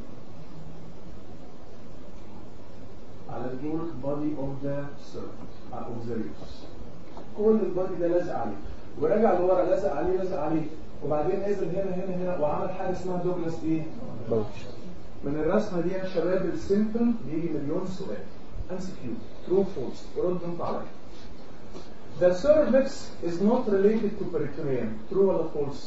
على الهول بادي اوف ذا سيرفنت اوف ذا يوترس كل البادي ده لازق عليه وراجع لورا لازق عليه لازق عليه وبعدين نزل هنا هنا هنا وعمل حاجه اسمها دوجلاس ايه؟ باوتش من الرسمه دي يا شباب السيمبل بيجي مليون سؤال امسك يو ترو فولس ورد انت عليا The cervix is not related to peritoneum. True ولا false?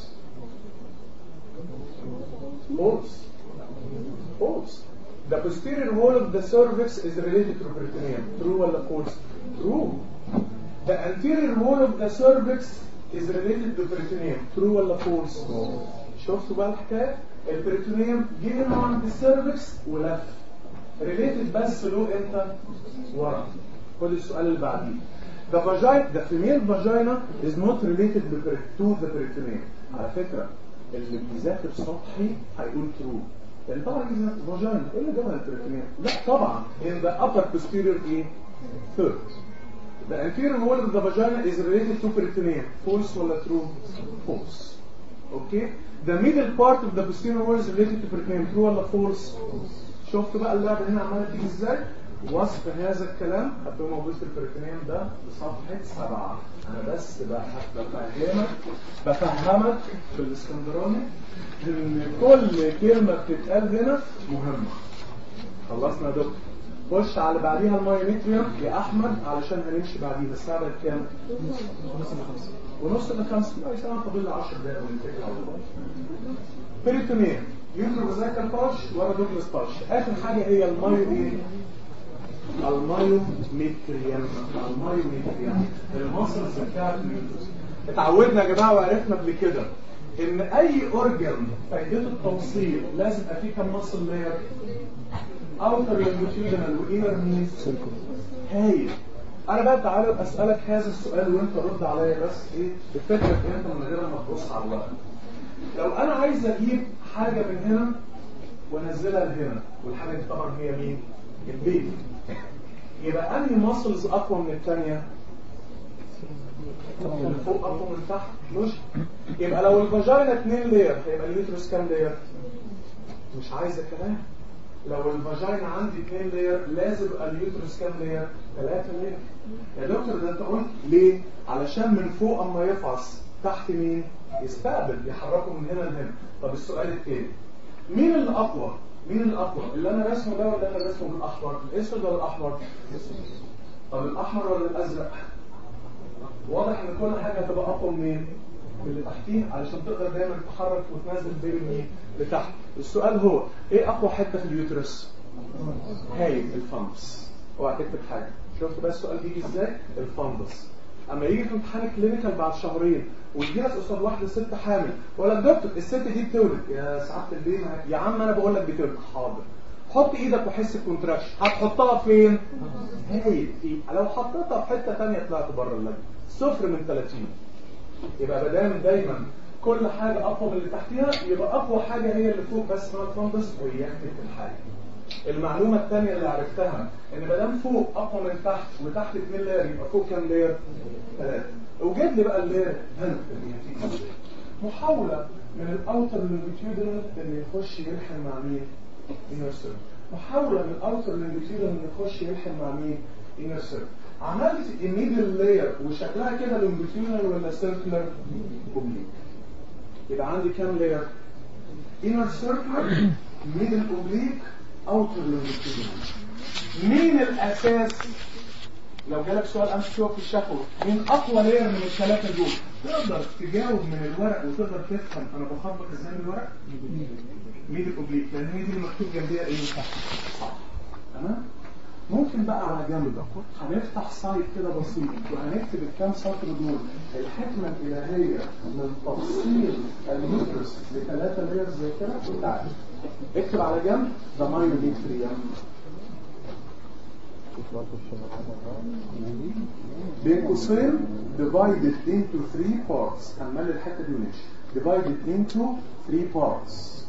False. False. The posterior wall of the cervix is related to peritoneum. True ولا false? True. The anterior wall of the cervix is related to peritoneum. True ولا false? شفتوا بقى الحكايه؟ البريتونيوم جه هنا عند السيرفكس ولف. ريليتد بس له امتى؟ ورا. خد السؤال اللي بعديه. The vagina, the female vagina is not related to the peritoneum. على فكرة اللي بيذاكر سطحي هيقول true. لأن طبعا دي فاجينا ايه اللي جابها البريتونيوم؟ لا طبعا in the upper posterior ايه؟ third. The anterior wall of the vagina is related to peritoneum. False ولا true? False. Okay? The middle part of the posterior wall is related to peritoneum. True ولا false? شفت بقى اللعبة هنا عمالة تيجي ازاي؟ وصف هذا الكلام هتبقى موجود في البريتونيوم ده بصفحة سبعة. أنا بس بفهمك بفهمك في الاسكندراني إن كل كلمة بتتقال هنا مهمة. خلصنا يا دكتور. خش على بعديها المايومتريوم يا احمد علشان هنمشي بعديها الساعه بقت كام؟ ونص الا خمسه ونص الا خمسه لا ساعه فاضل لي 10 دقايق ونتكل على الله بريتونيوم يوتروزايكال باش ورا دوجلاس باش اخر حاجه هي المايو ايه؟ المايومتريوم المايومتريوم المصرز بتاعت اليوتروس اتعودنا يا جماعه وعرفنا قبل كده ان اي اورجن فايدته التوصيل لازم يبقى فيه كام مصل لاير اوتر لونجيتيودنال وانر مين هايل انا بقى تعالى اسالك هذا السؤال وانت رد عليا بس ايه بفكرك انت من غير ما تبص على الوقت لو انا عايز اجيب حاجه من هنا وانزلها لهنا والحاجه دي طبعا هي مين البيبي يبقى انهي ماسلز اقوى من الثانيه من فوق اقوى من تحت مش يبقى لو الفاجينا 2 لير هيبقى اليوترس كام لير مش عايزه كلام لو الفاجينا عندي 2 لير لازم يبقى اليوترس كام لير 3 لير يا دكتور ده انت قلت ليه علشان من فوق اما يفعص تحت مين يستقبل يحركه من هنا لهنا طب السؤال الثاني مين اللي اقوى مين اللي اقوى اللي انا رسمه ده ولا انا رسمه بالاحمر الاسود ولا الاحمر طب الاحمر ولا الازرق واضح ان كل حاجه هتبقى اقوى منين من اللي تحتيه علشان تقدر دايما تتحرك وتنزل بين مين لتحت السؤال هو ايه اقوى حته في اليوترس هايل الفندس اوعى تكتب حاجه شفت بقى السؤال بيجي ازاي الفندس اما يجي في امتحان كلينيكال بعد شهرين ويجي لك قصاد واحده ست حامل ولا دكتور الست دي بتولد يا سعاده البيه يا عم انا بقول لك بتولد حاضر حط ايدك وحس الكونتراكشن هتحطها فين هايل في لو حطيتها في حته ثانيه طلعت بره اللجنه صفر من 30 يبقى بدام دايما كل حاجه اقوى من اللي تحتها يبقى اقوى حاجه هي اللي فوق بس اسمها الفندس وياك تكتب حاجه المعلومه الثانيه اللي عرفتها ان ما دام فوق اقوى من تحت وتحت 2 لاير يبقى فوق كام لاير؟ ثلاثه وجد لي بقى اللاير هنا محاوله من الاوتر لونجيتيودنال ان يخش يلحم مع مين؟ انر سيرف محاوله من الاوتر لونجيتيودنال ان يخش يلحم مع مين؟ انر سيرف عملت الميدل لاير وشكلها كده لونجيتيودنال ولا سيركلر؟ اوبليك يبقى عندي كام لاير؟ انر سيركلر ميدل اوبليك اوتر لونجيتيودنال مين الاساس لو جالك سؤال امس شوف في الشفوي مين اقوى لاير من الثلاثه دول تقدر تجاوب من الورق وتقدر تفهم انا بخبط ازاي من الورق ميد الاوبليك لان هي دي المكتوب جنبيها ايه صح تمام ممكن بقى على جنب هنفتح سايت كده بسيط وهنكتب الكام سطر دول الحكمه الالهيه من تفصيل اليوترس لثلاثه لاير زي كده تعالى اكتب على جنب ذا ماينر ليد بين قوسين divided into three parts هنملي الحته دي ونمشي divided into three parts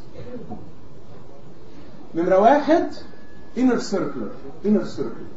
نمرة واحد inner circular inner circle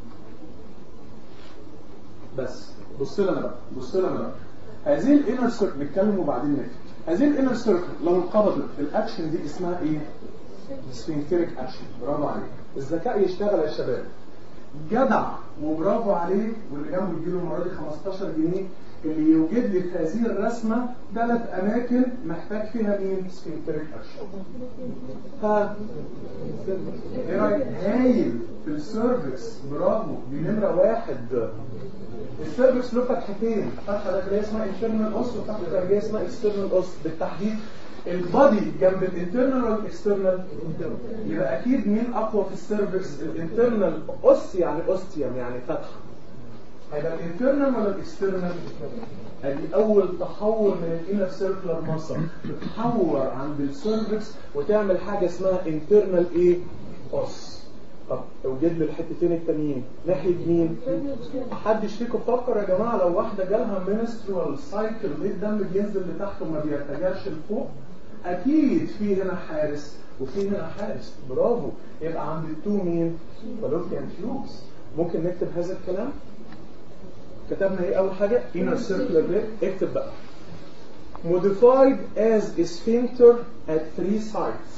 بس بص لي انا بقى بص لي انا بقى هذه الانر سيركل نتكلم وبعدين نكتب هذه الانر سيركل لو انقبضت الاكشن دي اسمها ايه؟ سفنكتريك اكشن برافو عليك الذكاء يشتغل يا شباب جدع وبرافو عليه واللي جنبه يديله المره دي 15 جنيه اللي يوجد لي في هذه الرسمه ثلاث اماكن محتاج فيها مين؟ سفنكتريك اكشن. ها ايه رايك؟ هايل في السيرفكس برافو دي نمره واحد السيرفكس له فتحتين فتحه داخليه اسمها انترنال اوس وفتحه خارجيه اسمها اكسترنال اوس بالتحديد البادي جنب الانترنال ولا الاكسترنال يبقى اكيد مين اقوى في السيرفكس الانترنال اوس يعني اوستيوم يعني فتحه هيبقى الانترنال ولا الاكسترنال ادي اول تحول من الانر سيركلر ماسل تتحور عند السيرفكس وتعمل حاجه اسمها انترنال ايه اوس طب اوجد لي الحتتين التانيين ناحيه مين محدش فيكم فكر يا جماعه لو واحده جالها منسترال سايكل ليه الدم بينزل لتحت وما بيرتجعش لفوق اكيد في هنا حارس وفي هنا حارس برافو يبقى عند التو مين فالوفيان تيوبس ممكن نكتب هذا الكلام كتبنا ايه اول حاجه inner circular rib اكتب بقى modified as a sphincter at three sites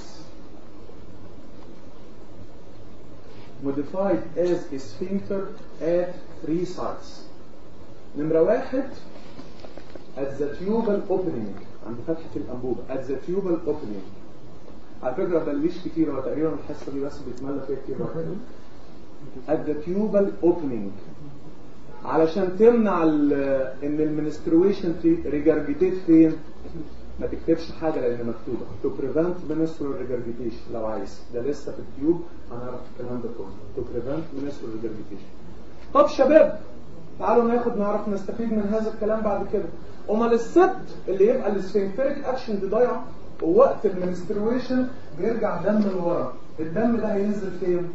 modified as a sphincter at three sites نمرة واحد at the tubal opening عند فتحة الأنبوبة at the tubal opening على فكرة بلويش كتير هو تقريبا الحصة دي بس بيتملى فيها كتير at the tubal opening علشان تمنع ان المنسترويشن ريجرجيتيت فين ما تكتبش حاجه لان مكتوبه to prevent menstrual regurgitation لو عايز ده لسه في التيوب هنعرف الكلام ده كله to prevent menstrual regurgitation طب شباب تعالوا ناخد نعرف نستفيد من هذا الكلام بعد كده امال الست اللي يبقى السفنكتريك اكشن دي ضايعه ووقت المنسترويشن بيرجع دم لورا الدم ده هينزل فين؟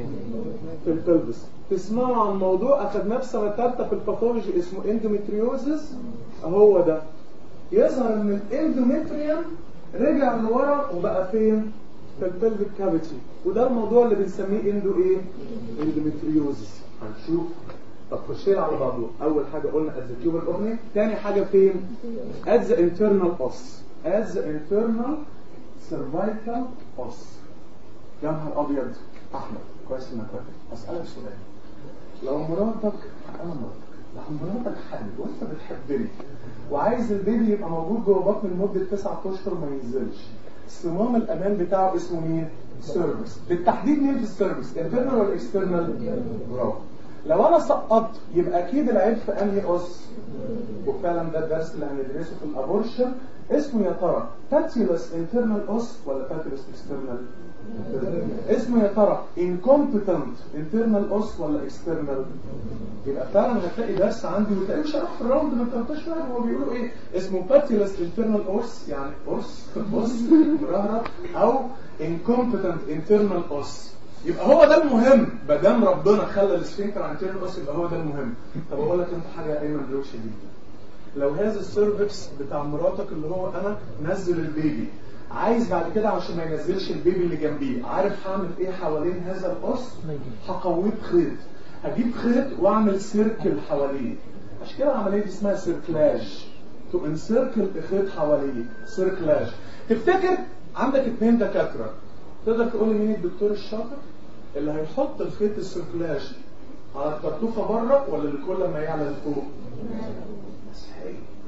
في البلبس تسمعوا عن موضوع اخدناه في سنه ثالثه في الباثولوجي اسمه اندوميتريوزس هو ده يظهر ان الاندوميتريوم رجع لورا وبقى فين؟ في البلفيك كافيتي وده الموضوع اللي بنسميه اندو ايه؟ اندوميتريوزس هنشوف طب خشينا على بعضه اول حاجه قلنا از ذا تيوبر اوبننج ثاني حاجه فين؟ از ذا انترنال اوس از ذا انترنال سيرفايكال اوس يا نهار ابيض احمد كويس انك واقف اسالك سؤال لو مراتك انا مراتك لو مراتك حامل وانت بتحبني وعايز البيبي يبقى موجود جوه بطن لمده تسعة اشهر ما ينزلش صمام الامان بتاعه اسمه مين؟ سيرفيس بالتحديد مين في السيرفيس؟ انترنال ولا اكسترنال؟ برافو لو انا سقطت يبقى اكيد العيب في انهي اس وفعلا ده الدرس اللي هندرسه في الابورشن اسمه يا ترى باتيولس انترنال اس ولا باتيولس اكسترنال اسمه يا ترى incompetent internal os ولا external يبقى فعلا هتلاقي درس عندي وتلاقيه شرح في الراوند ما انتش فاهم هو بيقولوا ايه اسمه patulous internal os يعني os os مرهرة او incompetent internal os يبقى هو ده المهم ما دام ربنا خلى السفنكتر عن internal os يبقى هو ده المهم طب اقول لك انت حاجه ايمن روشه جدا لو هذا السيرفكس بتاع مراتك اللي هو انا نزل البيبي عايز بعد كده عشان ما ينزلش البيبي اللي جنبيه عارف هعمل ايه حوالين هذا القص هقويه بخيط هجيب خيط واعمل سيركل حواليه عشان كده العمليه دي اسمها سيركلاج تو انسيركل خيط حواليه سيركلاج تفتكر عندك اثنين دكاتره تقدر تقول لي مين الدكتور الشاطر اللي هيحط الخيط السيركلاج على الطرطوفه بره ولا اللي كل ما يعلى لفوق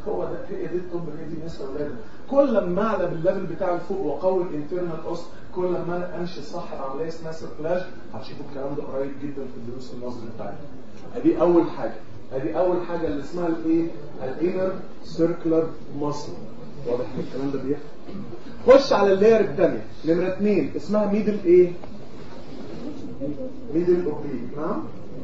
هو ده هي دي الطب هي دي الناس اولاد كل ما اعلى بالليفل بتاع الفوق واقوي الانترنال اوس كل ما انا امشي صح العمليه اسمها سيركلاج هتشوفوا الكلام ده قريب جدا في الدروس النظري بتاعتنا ادي اول حاجه ادي اول حاجه اللي اسمها الايه الانر سيركلر ماسل واضح ان الكلام ده بيحصل خش على اللاير الثانيه نمره اثنين اسمها ميدل ايه ميدل اوبليك نعم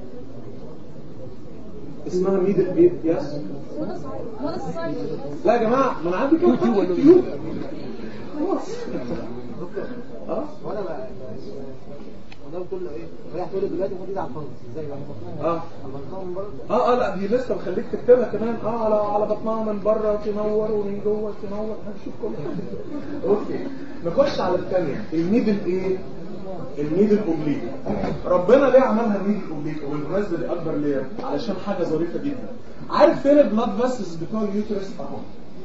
اسمها ميدل ايه يس لا يا جماعه ما انا عندي كام خط كيوب خلاص اه وانا بقى انا بتقول له ايه رايح تقول له دلوقتي خد ايدي على الفرس ازاي بقى بطنها اه اما نقوم من بره اه اه لا دي لسه بخليك تكتبها كمان اه على على بطنها من بره تنور ومن جوه تنور هنشوف كل حاجه اوكي نخش على الثانيه الميدل ايه الميدل اوبليك ربنا ليه عملها الميدل اوبليك والمناسبه دي اكبر ليه علشان حاجه ظريفه جدا عارف فين البلاد فاسلز بتوع اليوترس اهو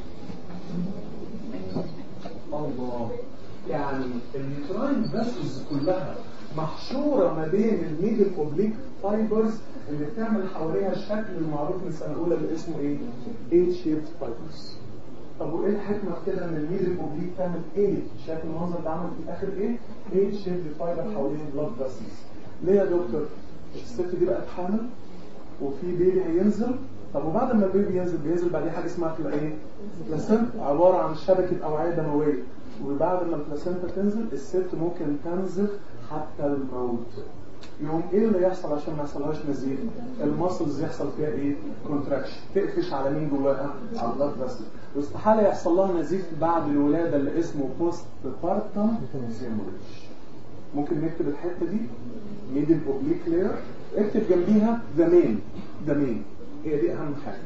الله يعني اليوتراين فاسلز كلها محشوره ما بين الميدل اوبليك فايبرز اللي بتعمل حواليها الشكل المعروف من السنه الاولى اللي اسمه ايه؟ ايت شيبت فايبرز طب وايه الحكمه في كده ان الميدل اوبليك تعمل ايه؟ شايف المنظر ده عمل في الاخر ايه؟ ايت شيبت فايبر حوالين البلاد فاسلز ليه يا دكتور؟ الست دي بقت حامل وفي بيبي هينزل طب وبعد ما البيبي ينزل بينزل بعديه حاجه اسمها كده ايه؟ بلاسنتا عباره عن شبكه اوعيه دمويه وبعد ما البلاسنتا تنزل الست ممكن تنزف حتى الموت يوم ايه اللي يحصل عشان ما يحصلهاش نزيف الماسلز يحصل فيها ايه كونتراكشن تقفش على مين جواها على البلاد فاسل واستحاله يحصل لها نزيف بعد الولاده اللي اسمه بوست بارتم هيموريج ممكن نكتب الحته دي ميدل اوبليك لير اكتب جنبيها ذا مين ذا مين هي دي اهم حاجه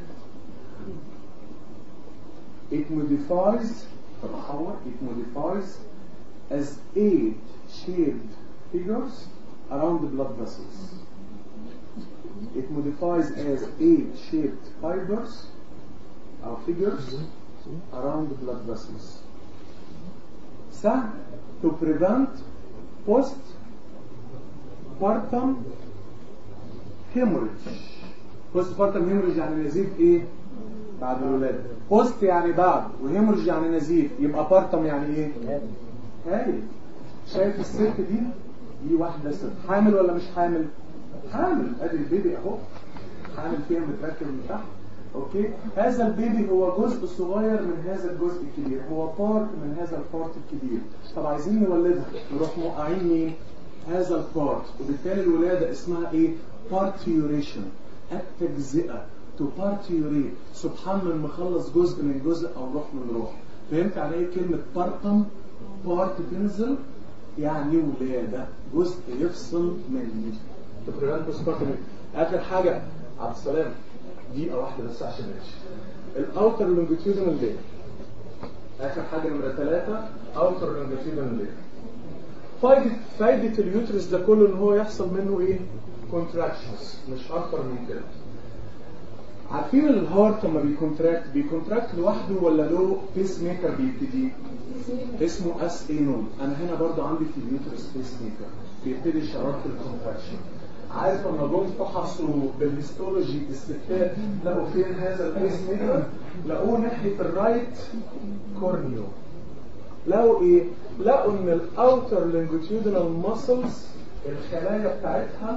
it modifies تتحول it modifies as eight shaped figures around the blood vessels it modifies as eight shaped fibers or figures around the blood vessels سهل to prevent post partum hemorrhage post partum hemorrhage يعني نزيف ايه بعد الولادة بوست يعني بعد وهيمورج يعني نزيف يبقى بارتم يعني ايه هايل شايف الست دي دي واحدة ست حامل ولا مش حامل حامل ادي البيبي اهو حامل فيها متركب من تحت اوكي هذا البيبي هو جزء صغير من هذا الجزء الكبير هو بارت من هذا البارت الكبير طب عايزين نولدها نروح موقعين مين هذا البارت وبالتالي الولادة اسمها ايه بارتيوريشن التجزئة تو بارتيوريت سبحان من مخلص جزء من جزء او روح من روح فهمت يعني ايه كلمة بارتم بارت تنزل يعني ولادة جزء يفصل من تبريرات بسبارتم اخر حاجة عبد السلام دقيقة واحدة بس عشان ماشي الاوتر لونجيتيودنال لير اخر حاجة نمرة ثلاثة اوتر لونجيتيودنال لير فايدة فايدة اليوترس ده كله ان هو يحصل منه ايه كونتراكشنز مش اكتر من كده عارفين الهارت لما بيكونتراكت بيكونتراكت لوحده ولا له بيس ميكر بيبتدي اسمه اس اي نون انا هنا برضو عندي في اليوترس بيس ميكر بيبتدي شرارة الكونتراكشن عارف لما جم فحصوا بالهيستولوجي الستات لقوا فين هذا البيس ميكر لقوه ناحية الرايت كورنيو لقوا ايه لقوا ان الاوتر لونجيتيودنال ماسلز الخلايا بتاعتها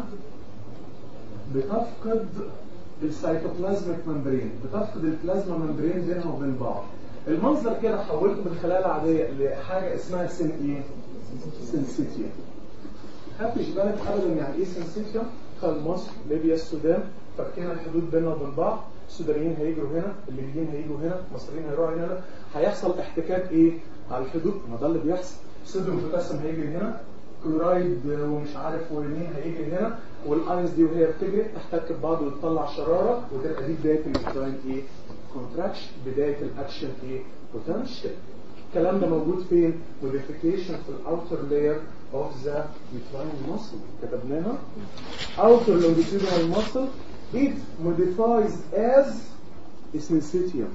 بتفقد السيتوبلازميك ممبرين بتفقد البلازما ممبرين بينها وبين بعض المنظر كده حولته من الخلايا العاديه لحاجه اسمها سن ايه سنسيتيا خدتش بالك ابدا يعني ايه سنسيتيا خل مصر ليبيا السودان فاكرين الحدود بيننا وبين بعض السودانيين هيجروا هنا الليبيين هيجوا هنا المصريين هيروحوا هنا هيحصل احتكاك ايه على الحدود ما ده اللي بيحصل صوديوم بوتاسيوم هيجري هنا كلورايد ومش عارف ومين هيجي هنا والاينز دي وهي بتجري تحتك ببعض وتطلع شراره وتبقى دي بدايه اليوتراين ايه كونتراكشن بدايه الاكشن ايه بوتنشال الكلام ده موجود فين موديفيكيشن في الاوتر لاير اوف ذا يوتراين ماسل كتبناها اوتر لونجيتيودنال ماسل it modifies as a syncytium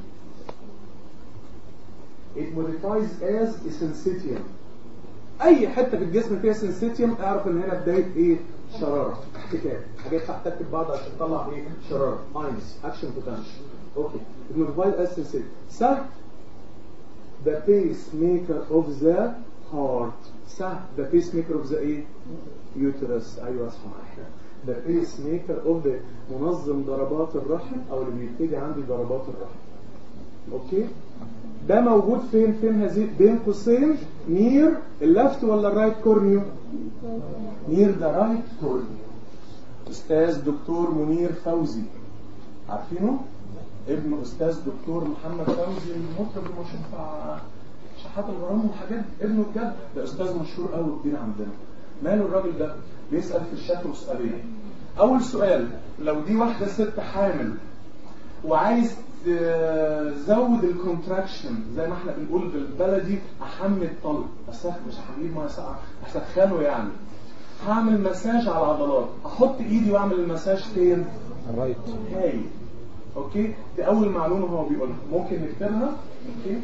it modifies as a syncytium اي حته في الجسم فيها سنسيتيوم اعرف ان هنا بدايه ايه شراره احتكاك حاجات تحتك ببعض عشان تطلع ايه شراره اينز اكشن بوتنشال اوكي النوتيفايد as sensation سه the pacemaker of the heart سه the pacemaker of the ايه uterus ايوه صح the pacemaker of the منظم ضربات الرحم او اللي بيبتدي عندي ضربات الرحم اوكي ده موجود فين فين هذه بين قوسين نير اللفت ولا الرايت كورنيو نير ذا رايت كورنيو استاذ دكتور منير فوزي عارفينه ابن استاذ دكتور محمد فوزي المطرب المشهور بتاع شحات الغرام والحاجات دي ابنه بجد ده استاذ مشهور قوي كبير عندنا ماله الراجل ده بيسال في الشات سؤالين اول سؤال لو دي واحده ست حامل وعايز تزود الكونتراكشن زي ما احنا بنقول بالبلدي احمي الطلق اسخ مش احميه ميه ساقعه اسخنه يعني هعمل مساج على العضلات احط ايدي واعمل المساج فين الرايت هاي اوكي دي اول معلومه هو بيقولها ممكن نكتبها اوكي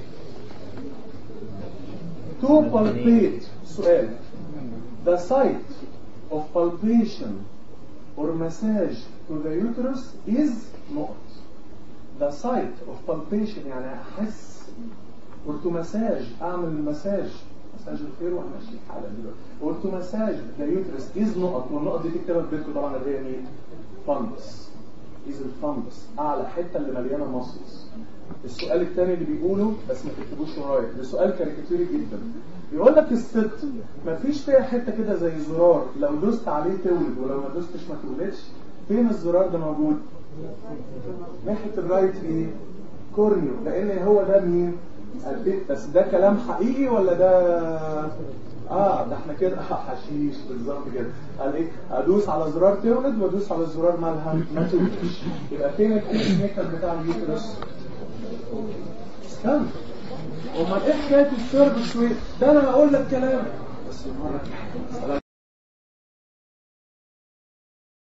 to palpate سؤال the site of palpation or massage to the uterus is نقط the site of palpation يعني احس or to massage اعمل مساج مساج الخير واحنا ماشيين حالا دلوقتي or to massage the uterus is نقط والنقط دي تكتبها في بيتكم طبعا اللي هي مين؟ فندس is الفندس اعلى حته اللي مليانه مصلز السؤال الثاني اللي بيقوله بس ما تكتبوش ورايا ده سؤال كاريكاتيري جدا بيقول لك الست ما فيش فيها حته كده زي زرار لو دوست عليه تولد ولو ما دوستش ما تولدش فين الزرار ده موجود ناحيه الرايت ايه كورنيو لان هو ده مين البيت بس ده كلام حقيقي ولا ده اه ده احنا كده حشيش بالظبط كده قال ايه ادوس على زرار تولد وادوس على زرار مالها ما تولدش يبقى فين البيس ميكر بتاع اليوترس استنى امال ايه حكايه السيرفس ويت ده انا بقول لك كلام بس المره